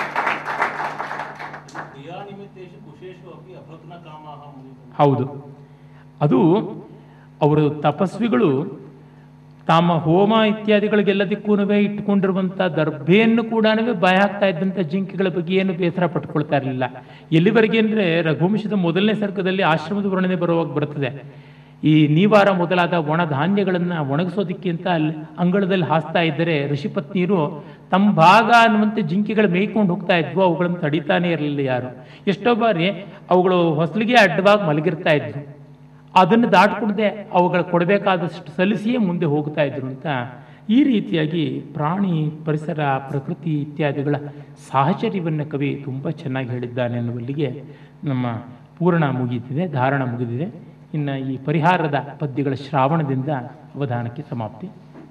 Speaker 1: ಹೌದು ಅದು ಅವರು ತಪಸ್ವಿಗಳು ತಮ್ಮ ಹೋಮ ಇತ್ಯಾದಿಗಳಿಗೆಲ್ಲದಕ್ಕೂ ಇಟ್ಕೊಂಡಿರುವಂಥ ದರ್ಭೆಯನ್ನು ಕೂಡ ಭಯ ಆಗ್ತಾ ಇದ್ದಂಥ ಜಿಂಕೆಗಳ ಬಗ್ಗೆ ಏನು ಬೇಸರ ಪಟ್ಕೊಳ್ತಾ ಇರಲಿಲ್ಲ ಎಲ್ಲಿವರೆಗೆ ಅಂದರೆ ರಘುವಂಶದ ಮೊದಲನೇ ಸರ್ಗದಲ್ಲಿ ಆಶ್ರಮದ ವರ್ಣನೆ ಬರುವಾಗ ಬರ್ತದೆ ಈ ನೀವಾರ ಮೊದಲಾದ ಒಣ ಧಾನ್ಯಗಳನ್ನು ಒಣಗಿಸೋದಕ್ಕೆ ಅಂತ ಅಲ್ಲಿ ಅಂಗಳದಲ್ಲಿ ಹಾಸ್ತಾ ಇದ್ದರೆ ಋಷಿಪತ್ನಿಯರು ತಮ್ಮ ಭಾಗ ಅನ್ನುವಂತೆ ಜಿಂಕೆಗಳು ಮೇಯ್ಕೊಂಡು ಹೋಗ್ತಾ ಇದ್ವು ಅವುಗಳನ್ನು ತಡಿತಾನೆ ಇರಲಿಲ್ಲ ಯಾರು ಎಷ್ಟೋ ಬಾರಿ ಅವುಗಳು ಹೊಸಲಿಗೆ ಅಡ್ಡವಾಗಿ ಮಲಗಿರ್ತಾ ಇದ್ವು ಅದನ್ನು ದಾಟ್ಕೊಡದೆ ಅವುಗಳ ಕೊಡಬೇಕಾದಷ್ಟು ಸಲ್ಲಿಸಿಯೇ ಮುಂದೆ ಹೋಗ್ತಾ ಇದ್ರು ಅಂತ ಈ ರೀತಿಯಾಗಿ ಪ್ರಾಣಿ ಪರಿಸರ ಪ್ರಕೃತಿ ಇತ್ಯಾದಿಗಳ ಸಾಹಚರ್ಯವನ್ನು ಕವಿ ತುಂಬ ಚೆನ್ನಾಗಿ ಹೇಳಿದ್ದಾನೆ ಅನ್ನುವಲ್ಲಿಗೆ ನಮ್ಮ ಪೂರ್ಣ ಮುಗಿದಿದೆ ಧಾರಣ ಮುಗಿದಿದೆ ಇನ್ನು ಈ ಪರಿಹಾರದ ಪದ್ಯಗಳ ಶ್ರಾವಣದಿಂದ ಅವಧಾನಕ್ಕೆ ಸಮಾಪ್ತಿ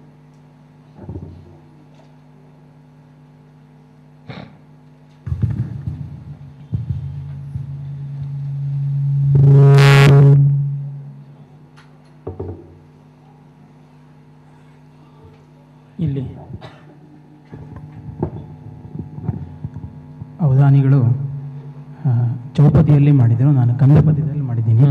Speaker 1: ಇಲ್ಲಿ
Speaker 5: ಅವಧಾನಿಗಳು ಆ, ಚೌಪದಿಯಲ್ಲಿ ಮಾಡಿದರು ನಾನು ಕಂದ ಪದ್ಯದಲ್ಲಿ ಮಾಡಿದ್ದೀನಿ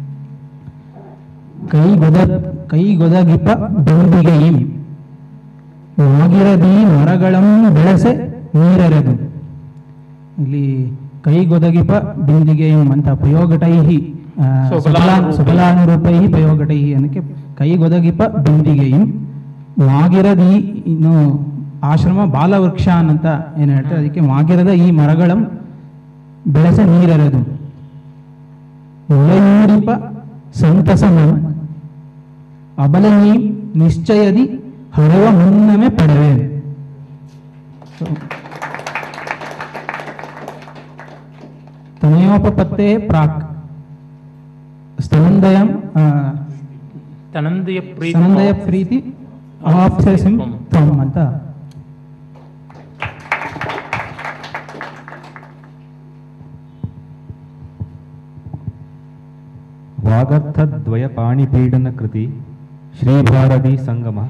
Speaker 5: ಕೈಗೊದ ಕೈಗೊದಗಿಪ ಬೆಂದಿಗೆಯಿಂ ಆಗಿರದಿ ಮರಗಳಂ ಬೆಳೆಸೆ ನೀರೆರೆದು ಇಲ್ಲಿ ಕೈಗೊದಗಿಪ ಬಿಂದಿಗೆಯಿಂ ಅಂತ ಪಯೋಗಟೈಹಿ ಆ,
Speaker 1: ಸಬಲಾನುರೂಪೈ.
Speaker 5: ಸಬಲಾನುರೂಪೈ ಪಯೋಗಟೈಹಿ ಅನ್ನಕ್ಕೆ ಕೈಗೊದಗಿಪ ಬಿಂದಿಗೆಯಿಂ ಮಾಗಿರದಿ ಇನ್ನು ಆಶ್ರಮ ಬಾಲವೃಕ್ಷ ಅಂತ ಏನು ಹೇಳ್ತಾರೆ ಅದಕ್ಕೆ ಮಾಗಿರದ ಈ ಮರಗಳಂ ಬೆಳೆಸ ನೀರೆರೆದು ಒಳೆಯೂರಿಪ ಸಂತಸಮ ಅಬಲನೀ ನಿಶ್ಚಯದಿ ಹರವ ಮುನ್ನಮೆ ಪಡೆವೆ ತನಯೋಪಪತ್ತೆ ಪ್ರಾಕ್ ಸ್ತನಂದಯಂ ಆ,
Speaker 1: ತನಂದಯ ಪ್ರೀತಿ
Speaker 5: ಸ್ತನಂದಯ ಪ್ರೀತಿ ಅವಾಪ್ಸೆಸಿಂ ತ್ವಂ ಅಂತ
Speaker 3: ವಾಗರ್ಥದ್ವಯ ಪಾಣಿಪೀಡನ ಕೃತಿ ಶ್ರೀಭಾರತಿ ಸಂಗಮ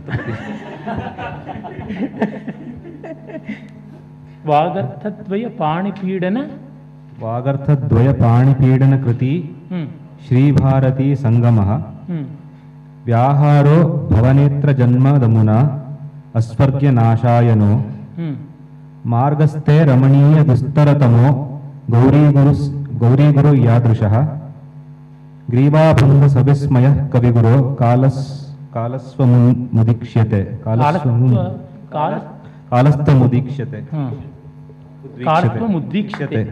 Speaker 1: ವಾಗರ್ಥದ್ವಯ ಪಾಣಿಪೀಡನ
Speaker 3: ವಾಗರ್ಥದ್ವಯ ಪಾಣಿಪೀಡನ ಕೃತಿ
Speaker 1: ಹ್ಮ್
Speaker 3: ಶ್ರೀಭಾರತಿ ಸಂಗಮ
Speaker 1: ಹ್ಮ್
Speaker 3: ವ್ಯಾಹಾರೋ ಭವನೇತ್ರ ಜನ್ಮದಮುನ ಅಸ್ವರ್ಗ್ಯ ನಾಶಾಯನೋ
Speaker 1: ಹ್ಮ್
Speaker 3: ಮಾರ್ಗಸ್ಥೆ ರಮಣೀಯ ದುಸ್ತರತಮೋ ಗೌರೀಗುರು ಗೌರೀಗುರು ಯಾದೃಶಃ ಗ್ರೀವಾಭಂಗ ಸವಿಸ್ಮಯ ಕವಿಗುರು ಕಾಲಸ್ ಕಾಲಸ್ವ ಮುದೀಕ್ಷ್ಯತೆ ಕಾಲಸ್ವ
Speaker 1: ಕಾಲತ್ವ ಕಾಲ
Speaker 3: ಕಾಲಸ್ಥ ಮುದೀಕ್ಷ್ಯತೆ
Speaker 1: ಹ್ಮ್ ಕಾಲತ್ವ ಮುದ್ದೀಕ್ಷತೆ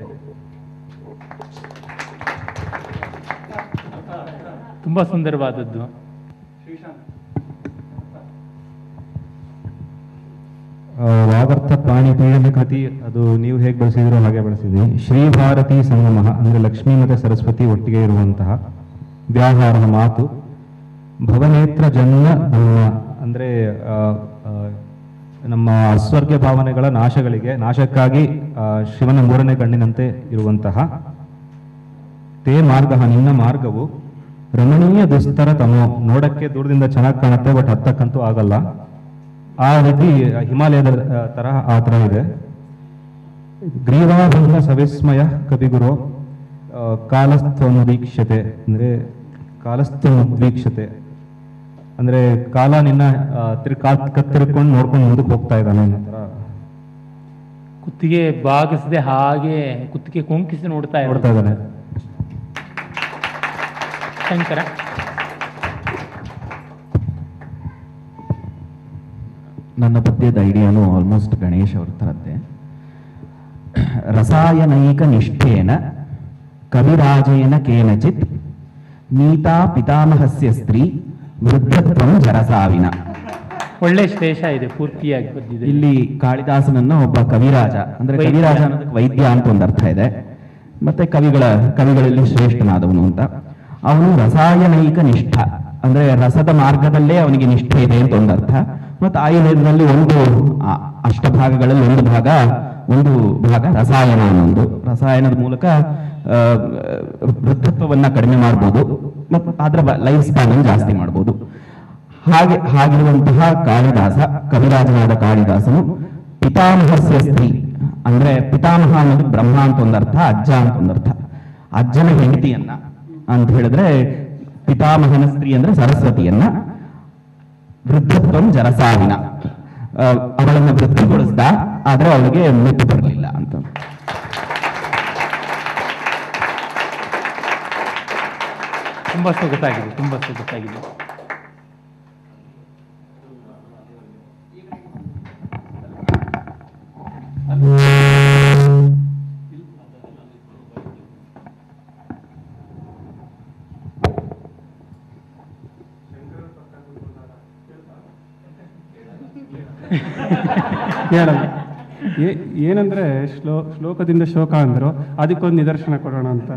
Speaker 1: ತುಂಬಾ ಸುಂದರವಾದದ್ದು
Speaker 3: ಆ, ವಾಗರ್ಥ ಪ್ರಾಣಿ ಪೀಡನ ಕೃತಿ ಅದು ನೀವು ಹೇಗೆ ಬಳಸಿದಿರೋ ಹಾಗೆ ಬಳಸಿದ್ವಿ ಶ್ರೀ ಭಾರತಿ ಸಂಗಮ ಅಂದ್ರೆ ಲಕ್ಷ್ಮೀ ಮತ್ತೆ ಸರಸ್ವತಿ ಒಟ್ಟಿಗೆ ಇರುವಂತಹ ವ್ಯಾಹಾರದ ಮಾತು ಭವನೇತ್ರ ಜನ್ಮ ಧರ್ಮ ಅಂದ್ರೆ ಆ, ಆ, ನಮ್ಮ ಅಸ್ವರ್ಗ್ಯ ಭಾವನೆಗಳ ನಾಶಗಳಿಗೆ ನಾಶಕ್ಕಾಗಿ ಆ, ಶಿವನ ಮೂರನೇ ಕಣ್ಣಿನಂತೆ ಇರುವಂತಹ ತೇ ಮಾರ್ಗ ನಿನ್ನ ಮಾರ್ಗವು ರಮಣೀಯ ದುಸ್ತರ ತಮೋ ನೋಡಕ್ಕೆ ದೂರದಿಂದ ಚೆನ್ನಾಗಿ ಕಾಣುತ್ತೆ ಬಟ್ ಹತ್ತಕ್ಕಂತೂ ಆಗಲ್ಲ ಆ ರೀತಿ ಹಿಮಾಲಯದ ಆ, ತರಹ ಆ ತರ ಇದೆ ಗ್ರೀವಾಭಂಗ ಸವಿಸ್ಮಯ ಕವಿಗುರು ಆ, ಕಾಲಸ್ತ್ವ ಮುದೀಕ್ಷತೆ ಅಂದ್ರೆ ಕಾಲಸ್ತ್ವ ಮುದ್ವೀಕ್ಷತೆ ಅಂದ್ರೆ ಕಾಲ ನಿನ್ನ ಆ, ತಿರ್ ಕಾಲ್ ಕತ್ತಿರ್ಕೊಂಡು ನೋಡ್ಕೊಂಡು ಮುಂದಕ್ಕೆ ಹೋಗ್ತಾ ಇದ್ದಾನೆ ಅನ್ನೋ ಥರ
Speaker 1: ಕುತ್ತಿಗೆ ಬಾಗಿಸದೆ ಹಾಗೆ ಕುತ್ತಿಗೆ ಕೊಂಕಿಸಿ ನೋಡ್ತಾ
Speaker 3: ನೋಡ್ತಾ
Speaker 1: ಇರೋದು
Speaker 3: ಇದ್ದಾನೆ
Speaker 1: ಶಂಕರ
Speaker 6: ನನ್ನ ಪದ್ಯದ ಐಡಿಯಾನು ಆಲ್ಮೋಸ್ಟ್ ಗಣೇಶ್ ಅವ್ರ ಥರದ್ದೇ ರಸಾಯನೈಕ ನಿಷ್ಠೇನ ಕವಿರಾಜೇನ ಕೇನಚಿತ್ ನೀತಾ ಪಿತಾಮಹಸ್ಯ ಸ್ತ್ರೀ ವೃದ್ಧತ್ವಂ ಜರಸಾವಿನ
Speaker 1: ಒಳ್ಳೆ ಶ್ಲೇಷ ಇದೆ ಪೂರ್ತಿಯಾಗಿ ಬಂದಿದೆ
Speaker 6: ಇಲ್ಲಿ ಕಾಳಿದಾಸನನ್ನ ಒಬ್ಬ ಕವಿರಾಜ ಅಂದ್ರೆ
Speaker 1: ವೈದ್ಯ.
Speaker 6: ಕವಿರಾಜ ಅನ್ನೋದಕ್ಕೆ ವೈದ್ಯ ಅಂತ ಒಂದು ಅರ್ಥ ಇದೆ ಮತ್ತೆ ಕವಿಗಳ ಕವಿಗಳಲ್ಲಿ ಶ್ರೇಷ್ಠನಾದವನು ಅಂತ ಅವನು ರಸಾಯನೈಕ ನಿಷ್ಠ ಅಂದ್ರೆ ರಸದ ಮಾರ್ಗದಲ್ಲೇ ಅವನಿಗೆ ನಿಷ್ಠೆ ಇದೆ ಅಂತ ಒಂದು ಅರ್ಥ ಮತ್ತೆ ಆಯುರ್ವೇದದಲ್ಲಿ ಒಂದು ಆ, ಅಷ್ಟಭಾಗಗಳಲ್ಲಿ ಒಂದು ಭಾಗ ಒಂದು ಭಾಗ ರಸಾಯನ ಅನ್ನೊಂದು ರಸಾಯನದ ಮೂಲಕ ಆ, ವೃದ್ಧತ್ವವನ್ನ ಕಡಿಮೆ ಮಾಡ್ಬೋದು ಮತ್ತು ಅದರ ಲೈಫ್ ಸ್ಪ್ಯಾನ್ ಅನ್ನು ಜಾಸ್ತಿ ಮಾಡ್ಬೋದು ಹಾಗೆ ಹಾಗಿರುವಂತಹ ಕಾಳಿದಾಸ ಕವಿರಾಜನಾದ ಕಾಳಿದಾಸನು ಪಿತಾಮಹಸ್ಯ ಸ್ತ್ರೀ ಅಂದ್ರೆ ಪಿತಾಮಹ ಅನ್ನೋದು ಬ್ರಹ್ಮ ಅಂತ ಒಂದರ್ಥ ಅಜ್ಜ ಅಂತ ಒಂದರ್ಥ ಅಜ್ಜನ ಹೆಂಡತಿಯನ್ನ ಅಂತ ಹೇಳಿದ್ರೆ ಪಿತಾಮಹನ ಸ್ತ್ರೀ ಅಂದ್ರೆ ಸರಸ್ವತಿಯನ್ನ ವೃದ್ಧತ್ವಂ ಜರಸಾವಿನ ಆ, ಅವಳನ್ನ ವೃದ್ಧಿಗೊಳಿಸ್ದ ಆದ್ರೆ ಅವಳಿಗೆ ಮುಟ್ಟು ಬರಲಿಲ್ಲ ಅಂತ
Speaker 1: ತುಂಬಾ ಸೊಗಸಾಗಿದೆ ತುಂಬಾ ಸೊಗಸಾಗಿದೆ
Speaker 2: ಹೇಳಲ್ಲ ಏ- ಏನಂದ್ರೆ ಶ್ಲೋ ಶ್ಲೋಕದಿಂದ ಶೋಕ ಅಂದ್ರು ಅದಕ್ಕೊಂದು ನಿದರ್ಶನ ಕೊಡೋಣ ಅಂತ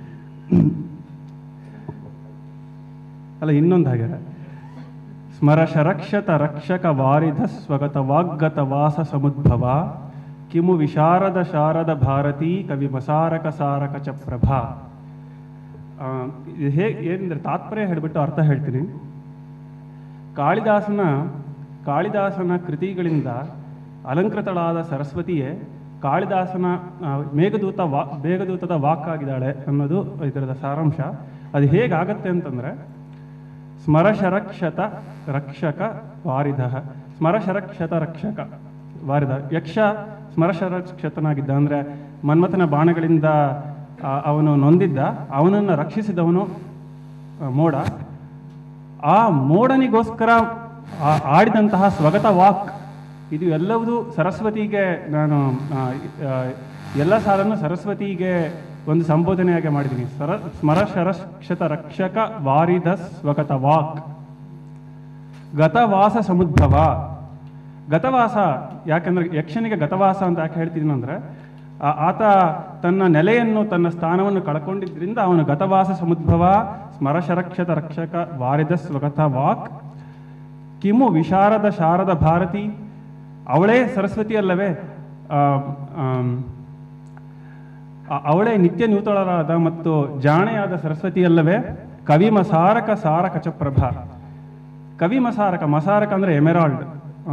Speaker 2: ಅಲ್ಲ ಇನ್ನೊಂದು ಹಾಗೆ ಸ್ಮರ ಶರಕ್ಷತ ರಕ್ಷಕ ವಾರಿಧ ಸ್ವಗತ ವಾಗ್ಗತ ವಾಸ ಸಮುದ್ಭವ ಕಿಮು ವಿಶಾರದ ಶಾರದ ಭಾರತೀ ಕವಿ ಮಸಾರಕ ಸಾರಕ ಚ ಪ್ರಭಾ ಆ, ಇದು ಹೇ ಏನಂದ್ರೆ ತಾತ್ಪರ್ಯ ಹೇಳ್ಬಿಟ್ಟು ಅರ್ಥ ಹೇಳ್ತೀನಿ ಕಾಳಿದಾಸನ ಕಾಳಿದಾಸನ ಕೃತಿಗಳಿಂದ ಅಲಂಕೃತಳಾದ ಸರಸ್ವತಿಯೇ ಕಾಳಿದಾಸನ ಆ, ಮೇಘದೂತ ವಾ ಮೇಘದೂತದ ವಾಕಾಗಿದ್ದಾಳೆ ಅನ್ನೋದು ಇದರದ ಸಾರಾಂಶ ಅದು ಹೇಗಾಗತ್ತೆ ಅಂತಂದ್ರೆ ಸ್ಮರಶರಕ್ಷತ ರಕ್ಷಕ ವಾರಿಧ ಸ್ಮರಶರಕ್ಷತ ರಕ್ಷಕ ವಾರಿಧ ಯಕ್ಷ ಸ್ಮರಶರಕ್ಷತನಾಗಿದ್ದ ಅಂದ್ರೆ ಮನ್ಮಥನ ಬಾಣಗಳಿಂದ ಆ, ಅವನು ನೊಂದಿದ್ದ ಅವನನ್ನು ರಕ್ಷಿಸಿದವನು ಆ, ಮೋಡ ಆ ಮೋಡನಿಗೋಸ್ಕರ ಆ- ಆಡಿದಂತಹ ಸ್ವಗತ ವಾಕ್ ಇದು ಎಲ್ಲವೂ ಸರಸ್ವತಿಗೆ ನಾನು ಆ, ಆ, ಎಲ್ಲ ಸಾಲನ್ನು ಸರಸ್ವತಿಗೆ ಒಂದು ಸಂಬೋಧನೆಯಾಗಿ ಮಾಡಿದ್ದೀನಿ ಸರ ಸ್ಮರ ಶರಕ್ಷತ ರಕ್ಷಕ ವಾರಿದ ಸ್ವಗತ ವಾಕ್ ಗತವಾಸ ಸಮುದ್ಭವ ಗತವಾಸ ಯಾಕಂದ್ರೆ ಯಕ್ಷನಿಗೆ ಗತವಾಸ ಅಂತ ಯಾಕೆ ಹೇಳ್ತಿದ್ದೀನಿ ಅಂದ್ರೆ ಆ- ಆತ ತನ್ನ ನೆಲೆಯನ್ನು ತನ್ನ ಸ್ಥಾನವನ್ನು ಕಳ್ಕೊಂಡಿದ್ರಿಂದ ಅವನು ಗತವಾಸ ಸಮುದ್ಭವ ಸ್ಮರಶರಕ್ಷತ ರಕ್ಷಕ ವಾರಿದ ಸ್ವಗತ ವಾಕ್ ಕಿಮು ವಿಶಾರದ ಶಾರದ ಭಾರತಿ ಅವಳೇ ಸರಸ್ವತಿ ಅಲ್ಲವೇ ಆ, ಆಮ್, ಆ- ಅವಳೇ ನಿತ್ಯ ನೂತಳರಾದ ಮತ್ತು ಜಾಣೆಯಾದ ಸರಸ್ವತಿ ಅಲ್ಲವೇ ಕವಿ ಮಸಾರಕ ಸಾರಕ ಚ ಪ್ರಭಾ ಕವಿ ಮಸಾರಕ ಮಸಾರಕ ಅಂದ್ರೆ ಎಮೆರಾಲ್ಡ್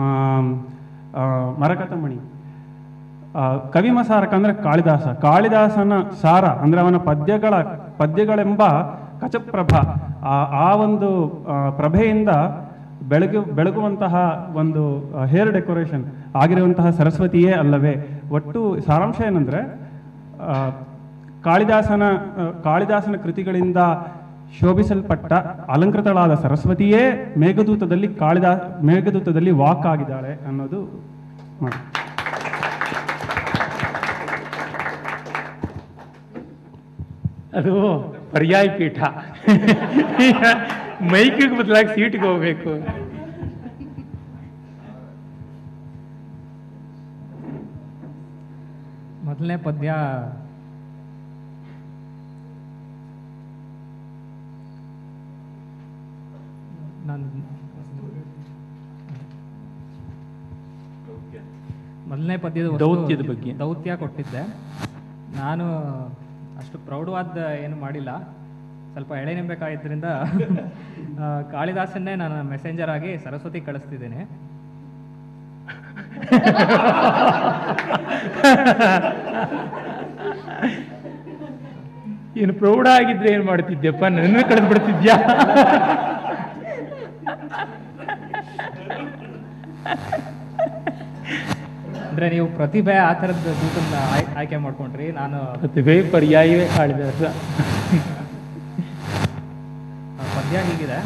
Speaker 2: ಮರಕತಮಣಿ ಆ, ಕವಿ ಮಸಾರಕ ಅಂದ್ರೆ ಕಾಳಿದಾಸ ಕಾಳಿದಾಸನ ಸಾರ ಅಂದ್ರೆ ಅವನ ಪದ್ಯಗಳ ಪದ್ಯಗಳೆಂಬ ಕಚಪ್ರಭ ಆ ಆ ಒಂದು ಆ, ಪ್ರಭೆಯಿಂದ ಬೆಳಗು ಬೆಳಗುವಂತಹ ಒಂದು ಹೇರ್ ಡೆಕೋರೇಷನ್ ಆಗಿರುವಂತಹ ಸರಸ್ವತಿಯೇ ಅಲ್ಲವೇ ಒಟ್ಟು ಸಾರಾಂಶ ಏನಂದ್ರೆ ಆ, ಕಾಳಿದಾಸನ ಆ, ಕಾಳಿದಾಸನ ಕೃತಿಗಳಿಂದ ಶೋಭಿಸಲ್ಪಟ್ಟ ಅಲಂಕೃತಳಾದ ಸರಸ್ವತಿಯೇ ಮೇಘದೂತದಲ್ಲಿ ಕಾಳಿದಾ ಮೇಘದೂತದಲ್ಲಿ ವಾಕ್ ಆಗಿದ್ದಾಳೆ ಅನ್ನೋದು ಮಾತು.
Speaker 1: ಅದು ಪರ್ಯಾಯ ಪೀಠ ಮೈಕಿಗೆ ಬದಲಾಗಿ ಸೀಟ್ಗೆ ಹೋಗ್ಬೇಕು
Speaker 7: ಮೊದಲನೇ ಪದ್ಯ ನಾನು ಮೊದಲನೇ ಪದ್ಯದ ವಸ್ತು
Speaker 1: ದೌತ್ಯದ ಬಗ್ಗೆ.
Speaker 7: ದೌತ್ಯ ಕೊಟ್ಟಿದ್ದೆ ನಾನು ಅಷ್ಟು ಪ್ರೌಢವಾದ ಏನು ಮಾಡಿಲ್ಲ ಸ್ವಲ್ಪ ಎಳೆ ನಿಂಬೇಕಾಗಿದ್ದರಿಂದ ಆ, ಕಾಳಿದಾಸನ್ನೇ ನಾನು ಮೆಸೆಂಜರ್ ಆಗಿ ಸರಸ್ವತಿ ಕಳಿಸ್ತಿದ್ದೇನೆ
Speaker 1: ಏನು ಪ್ರೌಢ ಆಗಿದ್ರೆ ಏನ್ ಮಾಡ್ತಿದ್ಯಪ್ಪ ನನ್ನ ಕಳೆದು ಬಿಡ್ತಿದ್ಯಾ
Speaker 7: ಅಂದ್ರೆ ನೀವು ಪ್ರತಿಭೆ ಆ ಥರದ ದೂತನ್ನ ಆಯ್- ಆಯ್ಕೆ ಮಾಡ್ಕೊಂಡ್ರಿ ನಾನು
Speaker 1: ಪ್ರತಿಭೆ ಪರ್ಯಾಯವೇ ಕಾಳಿದಾಸ
Speaker 7: ಆ, ಪದ್ಯ ಹೀಗಿದೆ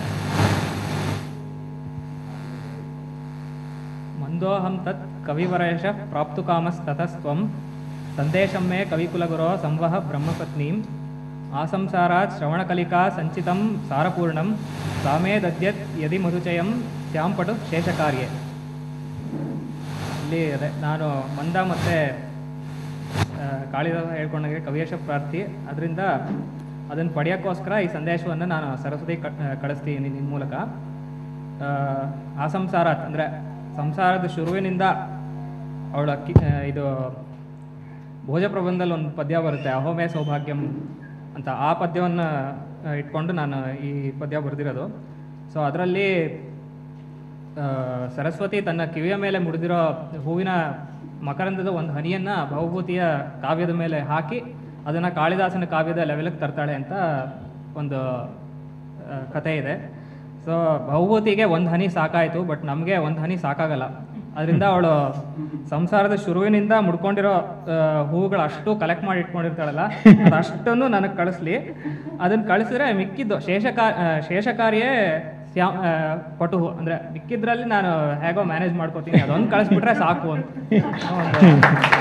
Speaker 7: ಮಂದೋಹಂ ತತ್ ಕವಿವರೇಶ ಪ್ರಾಪ್ತು ಕಾಮಸ್ತತಸ್ತ್ವಂ ಸಂದೇಶಂ ಮೇ ಕವಿಕುಲಗುರೋ ಸಂವಹ ಬ್ರಹ್ಮಪತ್ನೀಂ ಆಸಂಸಾರಾತ್ ಶ್ರವಣಕಲಿಕಾ ಸಂಚಿತಂ ಸಾರಪೂರ್ಣಂ ಸಾಮೇ ದದ್ಯತ್ ಯದಿ ಮಧುಚಯಂ ತ್ಯಾಂಪಟು ಶೇಷಕಾರ್ಯೆ ಇಲ್ಲಿ ಅದೇ ನಾನು ಮಂದ ಮತ್ತು ಕಾಳಿದಾಸ ಹೇಳ್ಕೊಂಡಂಗೆ ಕವಿಯೇಶ ಪ್ರಾರ್ಥಿ ಅದರಿಂದ ಅದನ್ನು ಪಡೆಯೋಕ್ಕೋಸ್ಕರ ಈ ಸಂದೇಶವನ್ನು ನಾನು ಸರಸ್ವತಿ ಕ ಆ, ಕಳಿಸ್ತೀನಿ ನಿಮ್ಮ ಮೂಲಕ ಆ, ಆ ಸಂಸಾರಾತ್ ಅಂದರೆ ಸಂಸಾರದ ಶುರುವಿನಿಂದ ಅವಳ ಕಿ ಆ, ಇದು ಭೋಜ ಪ್ರಬಂಧದಲ್ಲಿ ಒಂದು ಪದ್ಯ ಬರುತ್ತೆ ಅಹೋಮೇ ಸೌಭಾಗ್ಯಂ ಅಂತ ಆ ಪದ್ಯವನ್ನು ಇಟ್ಕೊಂಡು ನಾನು ಈ ಪದ್ಯ ಬರೆದಿರೋದು ಸೊ ಅದರಲ್ಲಿ ಆ, ಸರಸ್ವತಿ ತನ್ನ ಕಿವಿಯ ಮೇಲೆ ಮುಡಿದಿರೋ ಹೂವಿನ ಮಕರಂದದ ಒಂದು ಹನಿಯನ್ನ ಭವಭೂತಿಯ ಕಾವ್ಯದ ಮೇಲೆ ಹಾಕಿ ಅದನ್ನ ಕಾಳಿದಾಸನ ಕಾವ್ಯದ ಲೆವೆಲ್ಗೆ ತರ್ತಾಳೆ ಅಂತ ಒಂದು ಆ, ಕಥೆ ಇದೆ ಸೊ ಭವಭೂತಿಗೆ ಒಂದು ಹನಿ ಸಾಕಾಯಿತು ಬಟ್ ನಮಗೆ ಒಂದು ಹನಿ ಸಾಕಾಗಲ್ಲ ಅದರಿಂದ ಅವಳು ಸಂಸಾರದ ಶುರುವಿನಿಂದ ಮುಡ್ಕೊಂಡಿರೋ ಆ, ಹೂವುಗಳು ಅಷ್ಟು ಕಲೆಕ್ಟ್ ಮಾಡಿ ಇಟ್ಕೊಂಡಿರ್ತಾಳಲ್ಲ ಅದಷ್ಟನ್ನು ನನಗೆ ಕಳಿಸ್ಲಿ ಅದನ್ನ ಕಳಿಸಿದ್ರೆ ಮಿಕ್ಕಿದ್ದು ಶೇಷಕಾ ಆ, ಶೇಷಕಾರ್ಯೇ ಶ್ಯಾ ಆ, ಪಟು ಅಂದ್ರೆ ಮಿಕ್ಕಿದ್ರಲ್ಲಿ ನಾನು ಹೇಗೋ ಮ್ಯಾನೇಜ್ ಮಾಡ್ಕೋತೀನಿ ಅದೊಂದು ಕಳಿಸ್ಬಿಟ್ರೆ ಸಾಕು ಅಂತ ಒಂದು-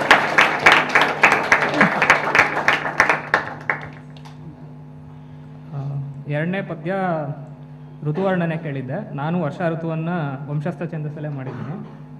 Speaker 7: ಆ, ಎರಡನೇ ಪದ್ಯ ಋತುವರ್ಣನೆ ಕೇಳಿದ್ದೆ ನಾನು ವರ್ಷ ಋತುವನ್ನು ವಂಶಸ್ಥ ಛಂದಸ್ಸಲ್ಲೇ ಮಾಡಿದ್ದೀನಿ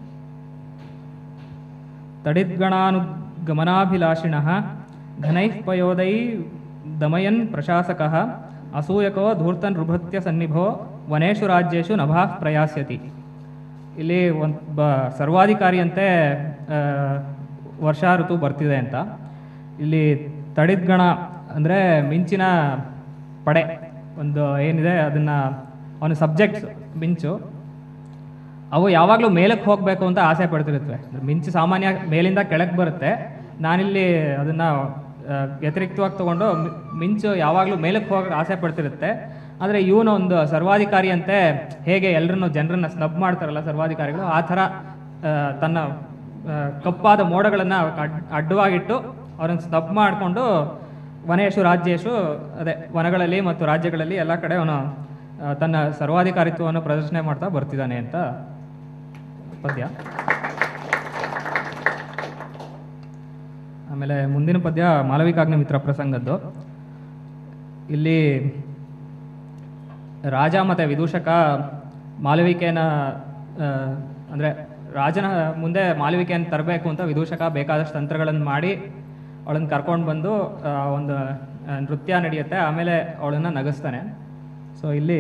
Speaker 7: ತಡಿದ್ಗಣಾನುಗಮನಾಭಿಲಾಷಿಣ ಘನೈಃ ಪಯೋದೈ ದಮಯನ್ ಪ್ರಶಾಸಕಃ ಅಸೂಯಕೋ ಧೂರ್ತನ್ ರುಭತ್ಯ ಸನ್ನಿಭೋ ವನೇಷು ರಾಜ್ಯೇಶು ನಭಾಃ ಪ್ರಯಾಸ್ಯತಿ ಇಲ್ಲಿ ಒಂದು ಬ ಸರ್ವಾಧಿಕಾರಿಯಂತೆ ಆ, ವರ್ಷಾ ಋತು ಬರ್ತಿದೆ ಅಂತ ಇಲ್ಲಿ ತಡಿದ್ಗಣ ಅಂದರೆ ಮಿಂಚಿನ ಪಡೆ ಒಂದು ಏನಿದೆ ಅದನ್ನ ಅವನ ಸಬ್ಜೆಕ್ಟ್ಸ್ ಮಿಂಚು ಅವು ಯಾವಾಗಲೂ ಮೇಲಕ್ಕೆ ಹೋಗಬೇಕು ಅಂತ ಆಸೆ ಪಡ್ತಿರುತ್ತವೆ ಅಂದ್ರೆ ಮಿಂಚು ಸಾಮಾನ್ಯ ಮೇಲಿಂದ ಕೆಳಗೆ ಬರುತ್ತೆ ನಾನಿಲ್ಲಿ ಅದನ್ನ ಆ, ವ್ಯತಿರಿಕ್ತವಾಗಿ ತಗೊಂಡು ಮಿ- ಮಿಂಚು ಯಾವಾಗಲೂ ಮೇಲಕ್ಕೆ ಹೋಗಕ್ಕೆ ಆಸೆ ಪಡ್ತಿರುತ್ತೆ ಆದರೆ ಇವನು ಒಂದು ಸರ್ವಾಧಿಕಾರಿಯಂತೆ ಹೇಗೆ ಎಲ್ಲರನ್ನು ಜನರನ್ನ ಸ್ನಬ್ ಮಾಡ್ತಾರಲ್ಲ ಸರ್ವಾಧಿಕಾರಿಗಳು ಆ ಥರ ಆ, ತನ್ನ ಆ, ಕಪ್ಪಾದ ಮೋಡಗಳನ್ನು ಅಡ್ಡವಾಗಿಟ್ಟು ಅವ್ರನ್ನ ಸ್ನಬ್ ಮಾಡಿಕೊಂಡು ವನೇಶು ರಾಜ್ಯೇಶು ಅದೇ ವನಗಳಲ್ಲಿ ಮತ್ತು ರಾಜ್ಯಗಳಲ್ಲಿ ಎಲ್ಲ ಕಡೆ ಅವನು ಆ, ತನ್ನ ಸರ್ವಾಧಿಕಾರಿತ್ವವನ್ನು ಪ್ರದರ್ಶನ ಮಾಡ್ತಾ ಬರ್ತಿದ್ದಾನೆ ಅಂತ ಪದ್ಯ ಆಮೇಲೆ ಮುಂದಿನ ಪದ್ಯ ಮಾಲವಿಕಾಗ್ನಿ ಮಿತ್ರ ಪ್ರಸಂಗದ್ದು ಇಲ್ಲಿ ರಾಜ ಮತ್ತು ವಿದೂಷಕ ಮಾಲವಿಕೆನ ಆ, ಅಂದ್ರೆ ರಾಜನ ಮುಂದೆ ಮಾಲವಿಕೆಯನ್ನು ತರಬೇಕು ಅಂತ ವಿದೂಷಕ ಬೇಕಾದಷ್ಟು ತಂತ್ರಗಳನ್ನು ಮಾಡಿ ಅವಳನ್ನು ಕರ್ಕೊಂಡು ಬಂದು ಆ, ಒಂದು ಆ, ನೃತ್ಯ ನಡೆಯುತ್ತೆ ಆಮೇಲೆ ಅವಳನ್ನು ನಗಿಸ್ತಾನೆ ಸೊ ಇಲ್ಲಿ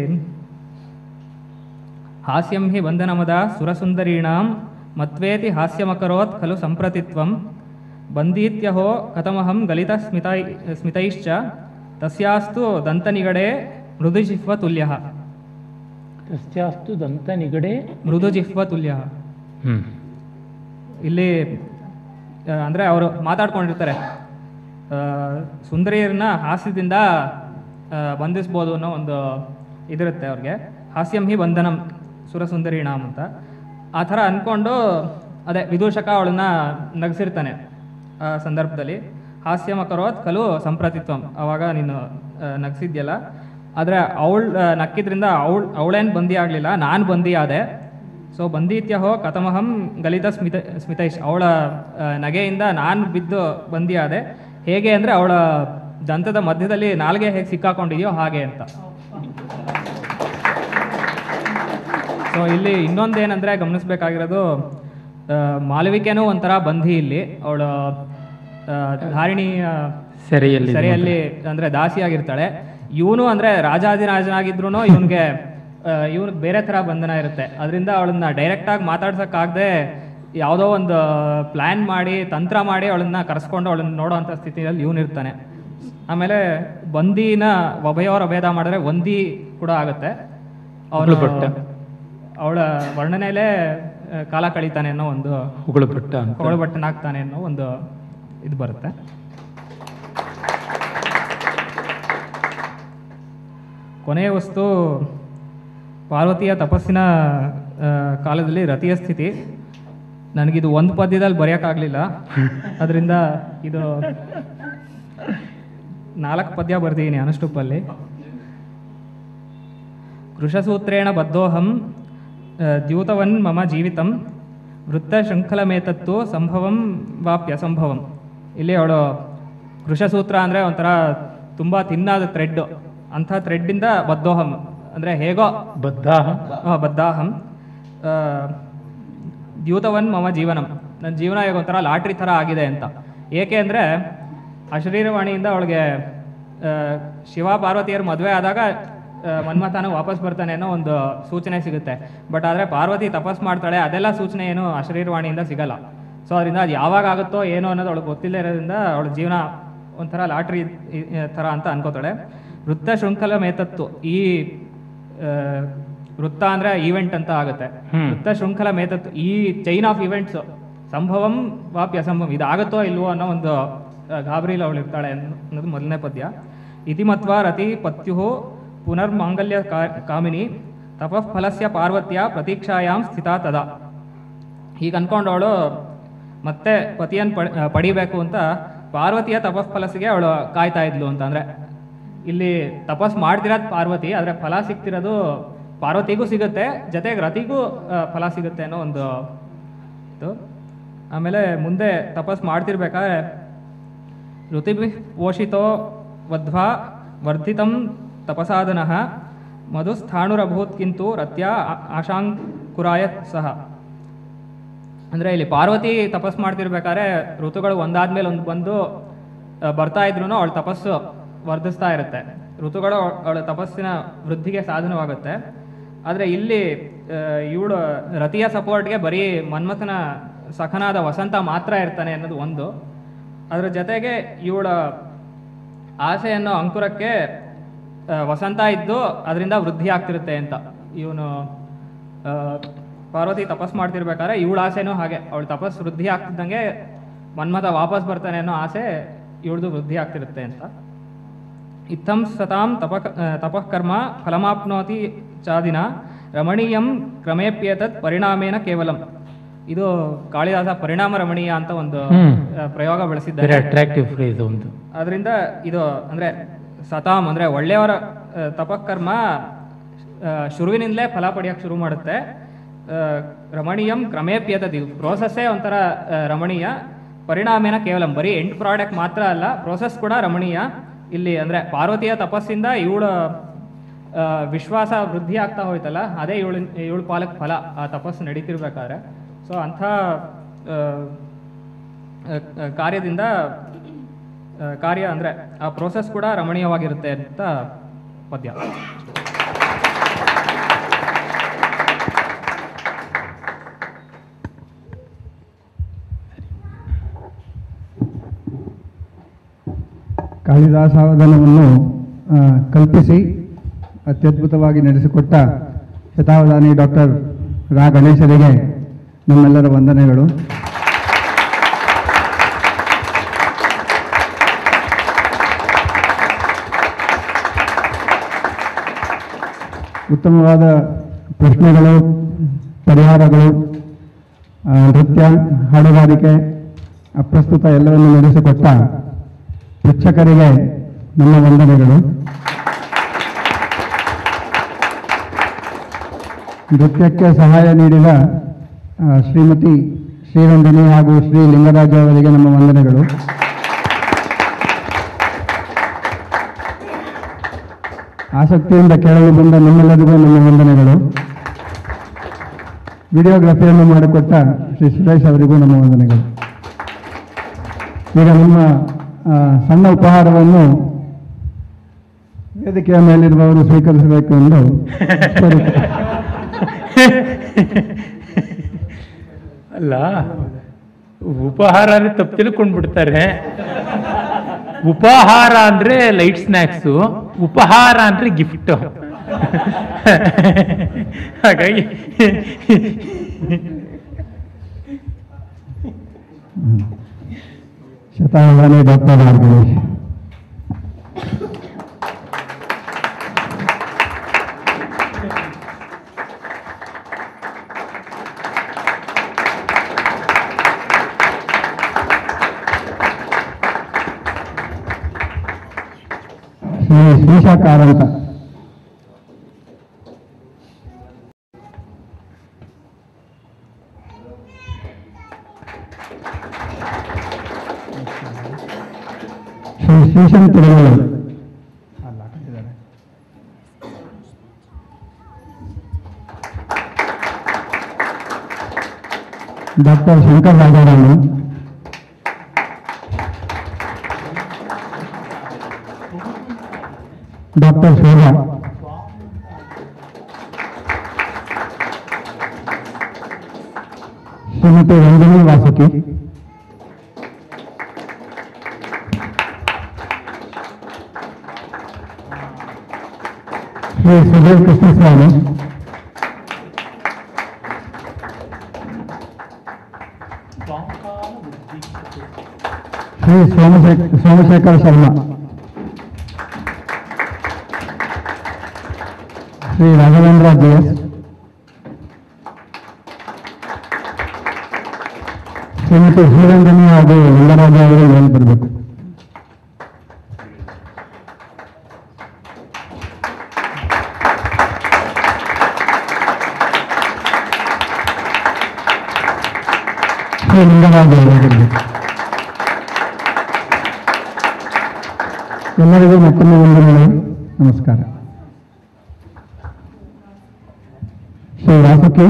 Speaker 7: ಹಾಸ್ಯಂ ಹಿ ಬಂಧನಮದ ಸುರಸುಂದರೀಣಾಂ ಮತ್ವೇತಿ ಹಾಸ್ಯಮಕರೋತ್ ಖಲು ಸಂಪ್ರತಿತ್ವಂ ಬಂದೀತ್ಯಹೋ ಕಥಮಹಂ ಗಲಿತ ಸ್ಮಿತೈ ಸ್ಮಿತೈಶ್ಚ ತಸ್ಯಾಸ್ತು ದಂತನಿಗಡೆ ಮೃದುಜಿಹ್ವ ತುಲ್ಯ
Speaker 1: ತಸ್ಯಾಸ್ತು ದಂತ ನಿಗಡೆ
Speaker 7: ಮೃದುಜಿಹ್ವ ತುಲ್ಯ
Speaker 1: ಹ್ಮ್
Speaker 7: ಇಲ್ಲಿ ಆ, ಅಂದ್ರೆ ಅವರು ಮಾತಾಡ್ಕೊಂಡಿರ್ತಾರೆ ಆ, ಸುಂದರಿಯರನ್ನ ಹಾಸ್ಯದಿಂದ ಆ, ಬಂಧಿಸ್ಬೋದು ಅನ್ನೋ ಒಂದು ಇದಿರುತ್ತೆ ಅವ್ರಿಗೆ ಹಾಸ್ಯಂ ಹಿ ಬಂಧನಂ ಸುರಸುಂದರಿಣಾಮ್ ಅಂತ ಆ ಥರ ಅಂದ್ಕೊಂಡು ಅದೇ ವಿದೂಷಕ ಅವಳನ್ನ ನಗಿಸಿರ್ತಾನೆ ಆ ಸಂದರ್ಭದಲ್ಲಿ ಹಾಸ್ಯಮ ಕರೋತ್ ಖಲು ಸಂಪ್ರತಿತ್ವಂ ಅವಾಗ ನೀನು ಆ, ನಗ್ಸಿದ್ಯಲ್ಲ ಆದರೆ ಅವಳು ನಕ್ಕಿದ್ರಿಂದ ಅವಳು ಅವಳೇನು ಬಂದಿ ಆಗಲಿಲ್ಲ ನಾನು ಬಂದಿ ಆದೆ ಸೊ ಬಂದೀತ್ಯಹೋ ಕಥಮಹಂ ಗಲಿತ ಸ್ಮಿತ ಸ್ಮಿತೈಶ್ ಅವಳ ಆ, ನಗೆಯಿಂದ ನಾನು ಬಿದ್ದು ಬಂದಿ ಆದೆ ಹೇಗೆ ಅಂದರೆ ಅವಳ ದಂತದ ಮಧ್ಯದಲ್ಲಿ ನಾಲ್ಗೆ ಹೇಗೆ ಸಿಕ್ಕಾಕೊಂಡಿದೆಯೋ ಹಾಗೆ ಅಂತ ಸೊ ಇಲ್ಲಿ ಇನ್ನೊಂದೇನಂದ್ರೆ ಗಮನಿಸಬೇಕಾಗಿರೋದು ಆ, ಮಾಲವಿಕೆನೂ ಒಂಥರ ಬಂಧಿ ಇಲ್ಲಿ ಅವಳು ಧಾರಿಣಿ ಆ,
Speaker 1: ಸೆರೆಯಲ್ಲಿ
Speaker 7: ಸೆರೆಯಲ್ಲಿ ಅಂದ್ರೆ ದಾಸಿಯಾಗಿರ್ತಾಳೆ ಇವನು ಅಂದ್ರೆ ರಾಜಾದಿರಾಜನಾಗಿದ್ರು ಇವನ್ಗೆ ಇವನಿಗೆ ಬೇರೆ ತರ ಬಂಧನ ಇರುತ್ತೆ ಅದರಿಂದ ಅವಳನ್ನ ಡೈರೆಕ್ಟ್ ಆಗಿ ಮಾತಾಡ್ಸಕ್ಕಾಗದೆ ಯಾವುದೋ ಒಂದು ಪ್ಲಾನ್ ಮಾಡಿ ತಂತ್ರ ಮಾಡಿ ಅವಳನ್ನ ಕರೆಸ್ಕೊಂಡು ಅವಳನ್ನ ನೋಡೋ ಅಂಥ ಸ್ಥಿತಿಯಲ್ಲಿ ಇವನು ಇರ್ತಾನೆ ಆಮೇಲೆ ಬಂದಿನ ಒಭಯೋರ ಭೇದ ಮಾಡಿದ್ರೆ ಒಂದಿ ಕೂಡ ಆಗುತ್ತೆ ಅವನು
Speaker 1: ಭಟ್ಟ.
Speaker 7: ಅವಳ ವರ್ಣನೆಯಲ್ಲೇ ಆ, ಕಾಲ ಕಳೀತಾನೆ ಅನ್ನೋ ಒಂದು
Speaker 1: ಉಗುಳು ಭಟ್ಟ ಅಂತ
Speaker 7: ಕೊಳ ಬಟ್ಟನಾಗ್ತಾನೆ ಅನ್ನೋ ಒಂದು ಇದು ಬರುತ್ತೆ ಕೊನೆಯ ವಸ್ತು ಪಾರ್ವತಿಯ ತಪಸ್ಸಿನ ಆ, ಕಾಲದಲ್ಲಿ ರತಿಯ ಸ್ಥಿತಿ ನನಗಿದು ಒಂದು ಪದ್ಯದಲ್ಲಿ ಬರೆಯೋಕ್ಕಾಗಲಿಲ್ಲ ಅದರಿಂದ ಇದು ನಾಲ್ಕು ಪದ್ಯ ಬರ್ದಿದ್ದೀನಿ ಅನುಷ್ಟುಪ್ಪಲ್ಲಿ ಕೃಶಸೂತ್ರೇಣ ಬದ್ಧೋಹಂ ಆ, ದ್ಯೂತವನ್ ಮಮ ಜೀವಿತಂ ವೃತ್ತ ಶೃಂಖಲಮೇತತ್ತು ಸಂಭವಂ ವಾಪ್ಯಸಂಭವಂ ಇಲ್ಲಿ ಅವಳು ಕೃಶಸೂತ್ರ ಅಂದರೆ ಒಂಥರ ತುಂಬ ತಿನ್ನಾದ ಥ್ರೆಡ್ ಅಂಥ ಥ್ರೆಡ್ಡಿಂದ ಬದ್ಧೋಹಂ ಅಂದರೆ ಹೇಗೋ
Speaker 1: ಬದ್ಧಾಹ
Speaker 7: ಆ, ಬದ್ಧಾಹಂ ಆ, ದ್ಯೂತವನ್ ಮಮ ಜೀವನಂ ನನ್ನ ಜೀವನ ಈಗ ಒಂಥರ ಲಾಟ್ರಿ ಥರ ಆಗಿದೆ ಅಂತ ಏಕೆ ಅಂದರೆ ಅಶರೀರವಾಣಿಯಿಂದ ಅವಳಿಗೆ ಆ, ಶಿವ ಪಾರ್ವತಿಯರು ಮದುವೆ ಆದಾಗ ಆ, ಮನ್ಮಥನು ವಾಪಸ್ ಬರ್ತಾನೆ ಅನ್ನೋ ಒಂದು ಸೂಚನೆ ಸಿಗುತ್ತೆ ಬಟ್ ಆದರೆ ಪಾರ್ವತಿ ತಪಸ್ ಮಾಡ್ತಾಳೆ ಅದೆಲ್ಲ ಸೂಚನೆ ಏನು ಅಶರೀರವಾಣಿಯಿಂದ ಸಿಗಲ್ಲ ಸೊ ಅದರಿಂದ ಅದು ಯಾವಾಗ ಆಗುತ್ತೋ ಏನೋ ಅನ್ನೋದು ಅವಳಿಗೆ ಗೊತ್ತಿಲ್ಲದೆ ಇರೋದ್ರಿಂದ ಅವಳ ಜೀವನ ಒಂಥರ ಲಾಟ್ರಿ ಥರ ಅಂತ ಅನ್ಕೋತಾಳೆ ವೃತ್ತ ಶೃಂಖಲ ಮೇತತ್ತು ಈ ಆ, ವೃತ್ತ ಅಂದ್ರೆ ಈವೆಂಟ್ ಅಂತ ಆಗುತ್ತೆ
Speaker 1: ಹ್ಮ್.
Speaker 7: ವೃತ್ತ ಶೃಂಖಲ ಮೇತತ್ತು ಈ ಚೈನ್ ಆಫ್ ಇವೆಂಟ್ಸ್ ಸಂಭವಂ ವಾಪ್ಯ ಸಂಭವಂ ಇದಾಗುತ್ತೋ ಇಲ್ವೋ ಅನ್ನೋ ಒಂದು ಆ, ಗಾಬರಿಲಿ ಅವಳು ಇರ್ತಾಳೆ ಅನ್ನೋ- ಅನ್ನೋದು ಮೊದಲನೇ ಪದ್ಯ ಇತಿಮತ್ವ ರತಿ ಪತ್ಯು ಪುನರ್ಮಾಂಗಲ್ಯ ಕಾ- ಕಾಮಿನಿ ತಪಃ ಫಲಸ್ಯ ಪಾರ್ವತ್ಯ ಪ್ರತೀಕ್ಷಾಯಾಂ ಸ್ಥಿತಾ ತದಾ ಹೀಗೆ ಅನ್ಕೊಂಡವಳು ಮತ್ತೆ ಪತಿಯನ್ನು ಪಡಿ ಆ, ಪಡಿಬೇಕು ಅಂತ ಪಾರ್ವತಿಯ ತಪಸ್ಫಲಸಿಗೆ ಅವಳು ಕಾಯ್ತಾ ಇದ್ಲು ಅಂತ ಅಂದ್ರೆ ಇಲ್ಲಿ ತಪಸ್ ಮಾಡ್ತಿರೋದು ಪಾರ್ವತಿ ಆದರೆ ಫಲ ಸಿಗ್ತಿರೋದು ಪಾರ್ವತಿಗೂ ಸಿಗುತ್ತೆ ಜೊತೆಗೆ ರತಿಗೂ ಆ, ಫಲ ಸಿಗುತ್ತೆ ಅನ್ನೋ ಒಂದು ಇದು ಆಮೇಲೆ ಮುಂದೆ ತಪಸ್ ಮಾಡ್ತಿರ್ಬೇಕಾದ್ರೆ ಋತಿಭಿ ಪೋಷಿತೋ ವಧ್ವಾ ವರ್ಧಿತಂ ತಪಸಾದನ ಮಧುಸ್ಥಾಣುರಭೂತ್ ಕಿಂತು ರತ್ಯ ಆ- ಆಶಾಂಕುರಾಯ ಸಹ ಅಂದ್ರೆ ಇಲ್ಲಿ ಪಾರ್ವತಿ ತಪಸ್ ಮಾಡ್ತಿರ್ಬೇಕಾದ್ರೆ ಋತುಗಳು ಒಂದಾದ್ಮೇಲೆ ಒಂದು ಬಂದು ಆ, ಬರ್ತಾ ಇದ್ರು ಅವಳ ತಪಸ್ಸು ವರ್ಧಿಸ್ತಾ ಇರುತ್ತೆ ಋತುಗಳು ಅವಳ ತಪಸ್ಸಿನ ವೃದ್ಧಿಗೆ ಸಾಧನವಾಗುತ್ತೆ ಆದರೆ ಇಲ್ಲಿ ಇವಳು ರತಿಯ ಸಪೋರ್ಟ್ಗೆ ಬರೀ ಮನ್ಮಥನ ಸಖನಾದ ವಸಂತ ಮಾತ್ರ ಇರ್ತಾನೆ ಅನ್ನೋದು ಒಂದು ಅದರ ಜೊತೆಗೆ ಇವಳ ಆಸೆ ಅನ್ನೋ ಅಂಕುರಕ್ಕೆ ಆ, ವಸಂತ ಇದ್ದು ಅದರಿಂದ ವೃದ್ಧಿ ಆಗ್ತಿರುತ್ತೆ ಅಂತ ಇವನು ಪಾರ್ವತಿ ತಪಸ್ ಮಾಡ್ತಿರ್ಬೇಕಾದ್ರೆ ಇವಳ ಆಸೆನೂ ಹಾಗೆ ಅವಳ ತಪಸ್ ವೃದ್ಧಿ ಆಗ್ತಿದ್ದಂಗೆ ಮನ್ಮಥ ವಾಪಸ್ ಬರ್ತಾನೆ ಅನ್ನೋ ಆಸೆ ಇವಳದು ವೃದ್ಧಿ ಆಗ್ತಿರುತ್ತೆ ಅಂತ ಇತ್ತಂ ಸತಾಂ ತಪ ತಪಃಕರ್ಮ ಫಲಮಾಪ್ನೋತಿ ಚಾದಿನ ರಮಣೀಯಂ ಕ್ರಮೇಪ್ಯೇತತ್ ಪರಿಣಾಮೇನ ಕೇವಲಂ ಇದು ಕಾಳಿದಾಸ ಪರಿಣಾಮ ರಮಣೀಯ ಅಂತ ಒಂದು
Speaker 1: ಹ್ಮ್.
Speaker 7: ಆ, ಪ್ರಯೋಗ
Speaker 1: ವೆರಿ
Speaker 7: ಬಳಸಿದ್ದಾರೆ
Speaker 1: ಅಟ್ರಾಕ್ಟಿವ್ ಫ್ರೇಸ್ ಒಂದು
Speaker 7: ಅದರಿಂದ ಇದು ಅಂದ್ರೆ ಸತಾಮ್ ಅಂದ್ರೆ ಒಳ್ಳೆಯವರ ಆ, ತಪಕರ್ಮ ಆ, ಶುರುವಿನಿಂದಲೇ ಫಲ ಪಡೆಯಕ್ಕೆ ಶುರು ಮಾಡುತ್ತೆ ಆ, ರಮಣೀಯಂ ಕ್ರಮೇಪ್ಯತದ್ ಇದು ಪ್ರೋಸೆಸ್ಸೇ ಒಂಥರ ಆ, ರಮಣೀಯ ಪರಿಣಾಮೇನ ಕೇವಲ ಬರೀ ಎಂಡ್ ಪ್ರಾಡಕ್ಟ್ ಮಾತ್ರ ಅಲ್ಲ ಪ್ರೋಸೆಸ್ ಕೂಡ ರಮಣೀಯ ಇಲ್ಲಿ ಅಂದ್ರೆ ಪಾರ್ವತಿಯ ತಪಸ್ಸಿಂದ ಇವಳ ವಿಶ್ವಾಸ ವೃದ್ಧಿ ಆಗ್ತಾ ಹೋಯ್ತಲ್ಲ ಅದೇ ಇವಳು ಇವಳ ಪಾಲಕ್ ಫಲ ಆ ತಪಸ್ಸು ನಡೀತಿರ್ಬೇಕಾದ್ರೆ ಸೊ ಅಂಥ ಆ, ಆ, ಆ, ಕಾರ್ಯದಿಂದ ಆ, ಕಾರ್ಯ ಅಂದ್ರೆ ಆ ಪ್ರೋಸೆಸ್ ಕೂಡ ರಮಣೀಯವಾಗಿರುತ್ತೆ ಅಂತ ಪದ್ಯ
Speaker 8: ಕಾಳಿದಾಸಾವಧಾನವನ್ನು ಆ, ಕಲ್ಪಿಸಿ ಅತ್ಯದ್ಭುತವಾಗಿ ನಡೆಸಿಕೊಟ್ಟ ಶತಾವಧಾನಿ ಡಾಕ್ಟರ್ ರಾ ಗಣೇಶರಿಗೆ ನಮ್ಮೆಲ್ಲರ ವಂದನೆಗಳು ಉತ್ತಮವಾದ ಪ್ರಶ್ನೆಗಳು ಪರಿಹಾರಗಳು ಆ, ನೃತ್ಯ ಹಾಡುಗಾರಿಕೆ ಅಪ್ರಸ್ತುತ ಎಲ್ಲವನ್ನು ನಡೆಸಿಕೊಟ್ಟ ಶಿಕ್ಷಕರಿಗೆ ನಮ್ಮ ವಂದನೆಗಳು ನೃತ್ಯಕ್ಕೆ ಸಹಾಯ ನೀಡಿದ ಆ, ಶ್ರೀಮತಿ ಶ್ರೀರಂಜನಿ ಹಾಗೂ ಶ್ರೀ ಲಿಂಗರಾಜ ಅವರಿಗೆ ನಮ್ಮ ವಂದನೆಗಳು ಆಸಕ್ತಿಯಿಂದ ಕೇಳಲು ಬಂದ ನಿಮ್ಮೆಲ್ಲರಿಗೂ ನಮ್ಮ ವಂದನೆಗಳು ವಿಡಿಯೋಗ್ರಫಿಯನ್ನು ಮಾಡಿಕೊಟ್ಟ ಶ್ರೀ ಸುರೇಶ್ ಅವರಿಗೂ ನಮ್ಮ ವಂದನೆಗಳು ಈಗ ನಿಮ್ಮ ಆ, ಸಣ್ಣ ಉಪಹಾರವನ್ನು ವೇದಿಕೆಯ ಮೇಲಿರುವವರು ಸ್ವೀಕರಿಸಬೇಕು ಎಂದು ಕೋರುತ್ತೇನೆ.
Speaker 1: ಅಲ್ಲ ಉಪಹಾರ ಅಂದ್ರೆ ತಪ್ಪು ತಿಳ್ಕೊಂಡ್ ಬಿಡ್ತಾರೆ ಉಪಹಾರ ಅಂದ್ರೆ ಲೈಟ್ ಸ್ನ್ಯಾಕ್ಸು ಉಪಹಾರ ಅಂದ್ರೆ ಗಿಫ್ಟ್ ಹಾಗಾಗಿ
Speaker 8: ಶತಾವಧಾನಿ ಡಾಕ್ಟರ್ ಆರ್ ಗಣೇಶ್ ಶ್ರೀ ಶ್ರೀಶಾಕಾರ ಅಂತ ಶ್ರೀ ಶ್ರೀಶಂ ತಿರುಮಲ ಅಲ್ಲ ಕಟ್ಟಿದ್ದಾರೆ doctor Shankar Rajarama doctor Shobha Shrimati Ranjani Vasuki Shri Sudhir Krishnaswamy Shri Somashekhar Somashekhar Sharma Shri Raghavendra G S Shrimati Shriranjani ಹಾಗೂ ಲಿಂಗರಾಜ ಅವರು ಏನು ಬರಬೇಕು ಶ್ರೀ ಲಿಂಗರಾಜ ಅವರು ಬರಬೇಕು ಎಲ್ಲರಿಗೂ ಮತ್ತೊಮ್ಮೆ ವಂದನೆಗಳು ನಮಸ್ಕಾರ Shri Vasuki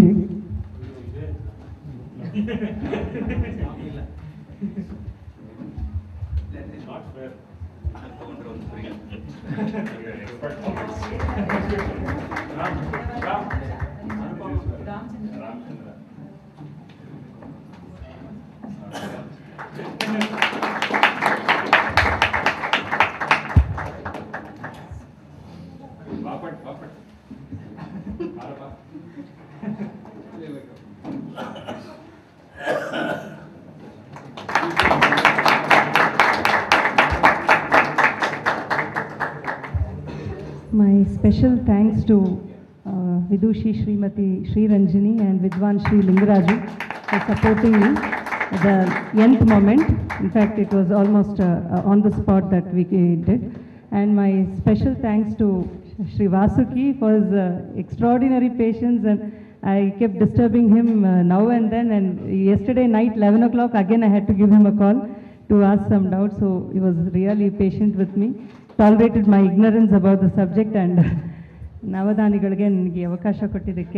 Speaker 9: My special thanks to uh, Vidushi Srimati Sri Ranjini and Vidwan Sri Lingaraju for supporting me at the nth moment. In fact, it was almost uh, uh, on the spot that we did. And my special thanks to Sri Vasuki for his uh, extraordinary patience and I kept disturbing him uh, now and then and yesterday night 11 o'clock again I had to give him a call to ask some doubts so he was really patient with me tolerated my ignorance about the subject and ನವದಾನಿಗಳಿಗೆ ನನಗೆ ಅವಕಾಶ ಕೊಟ್ಟಿದ್ದಕ್ಕೆ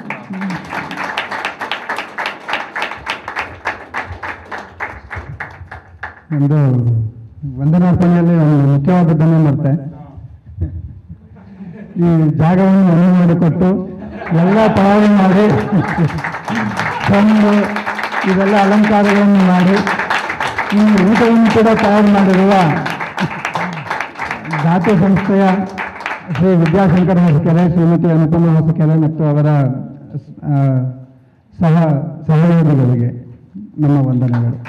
Speaker 8: ಒಂದು ವಂದನಾರ್ಪಣೆಯಲ್ಲಿ ಒಂದು ಮುಖ್ಯವಾದದ್ದನ್ನು ಮರ್ತೆ ಈ ಜಾಗವನ್ನು ಮನೆ ಮಾಡಿಕೊಟ್ಟು ಎಲ್ಲ ತಯಾರಿ ಮಾಡಿ ತಂದು ಇದೆಲ್ಲ ಅಲಂಕಾರಗಳನ್ನು ಮಾಡಿ ಈ ಊಟವನ್ನು ಕೂಡ ತಯಾರು ಮಾಡಿರುವ ಧಾತು ಸಂಸ್ಥೆಯ ಶ್ರೀ ವಿದ್ಯಾಶಂಕರ ಹೊಸಕೆರೆ ಶ್ರೀಮತಿ ಅನುಪಮ ಹೊಸಕೆರೆ ಮತ್ತು ಅವರ ಆ, ಸಹ ಸಹಯೋಗಿಗಳಿಗೆ ನಮ್ಮ ವಂದನೆಗಳು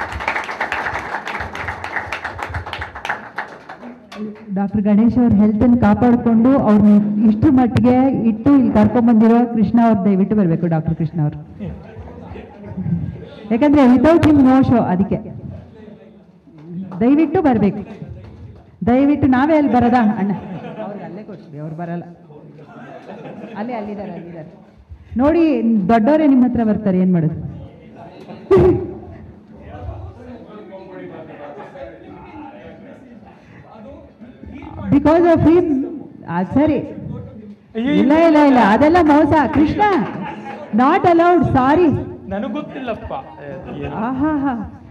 Speaker 9: ಡಾಕ್ಟರ್ ಗಣೇಶ್ ಅವ್ರ ಹೆಲ್ತನ್ನು ಕಾಪಾಡಿಕೊಂಡು ಅವ್ರನ್ನ ಇಷ್ಟು ಮಟ್ಟಿಗೆ ಇಟ್ಟು ಇಲ್ಲಿ ಕರ್ಕೊಂಡ್ಬಂದಿರೋ ಕೃಷ್ಣ ಅವ್ರು ದಯವಿಟ್ಟು ಬರಬೇಕು ಡಾಕ್ಟರ್ ಕೃಷ್ಣ ಅವರು ಯಾಕಂದ್ರೆ ವಿತೌಟ್ ಹಿಮ್ ನೋ ಶೋ ಅದಕ್ಕೆ ದಯವಿಟ್ಟು ಬರಬೇಕು ದಯವಿಟ್ಟು ನಾವೇ ಅಲ್ಲಿ ಬರೋದಾ ಅಣ್ಣ ಅವ್ರಿಗೆ ಅಲ್ಲೇ ಕೊಡ್ತೀವಿ ಅವ್ರು ಬರಲ್ಲ ಅಲ್ಲೇ ಅಲ್ಲಿದ್ದಾರೆ ಅಲ್ಲಿದ್ದಾರೆ ನೋಡಿ ದೊಡ್ಡವರೇ ನಿಮ್ಮ ಹತ್ರ ಬರ್ತಾರೆ ಏನು ಮಾಡೋದು ಬಿಕಾಸ್ ಆಫ್ ಹಿಮ್ ಸರಿ ಇಲ್ಲ ಇಲ್ಲ ಇಲ್ಲ ಅದೆಲ್ಲ ಮೋಸ ಕೃಷ್ಣ ನಾಟ್ ಅಲೌಡ್ ಸಾರಿ
Speaker 1: ನನಗೆ ಗೊತ್ತಿಲ್ಲಪ್ಪ
Speaker 9: ಆಹಾ ಹಾ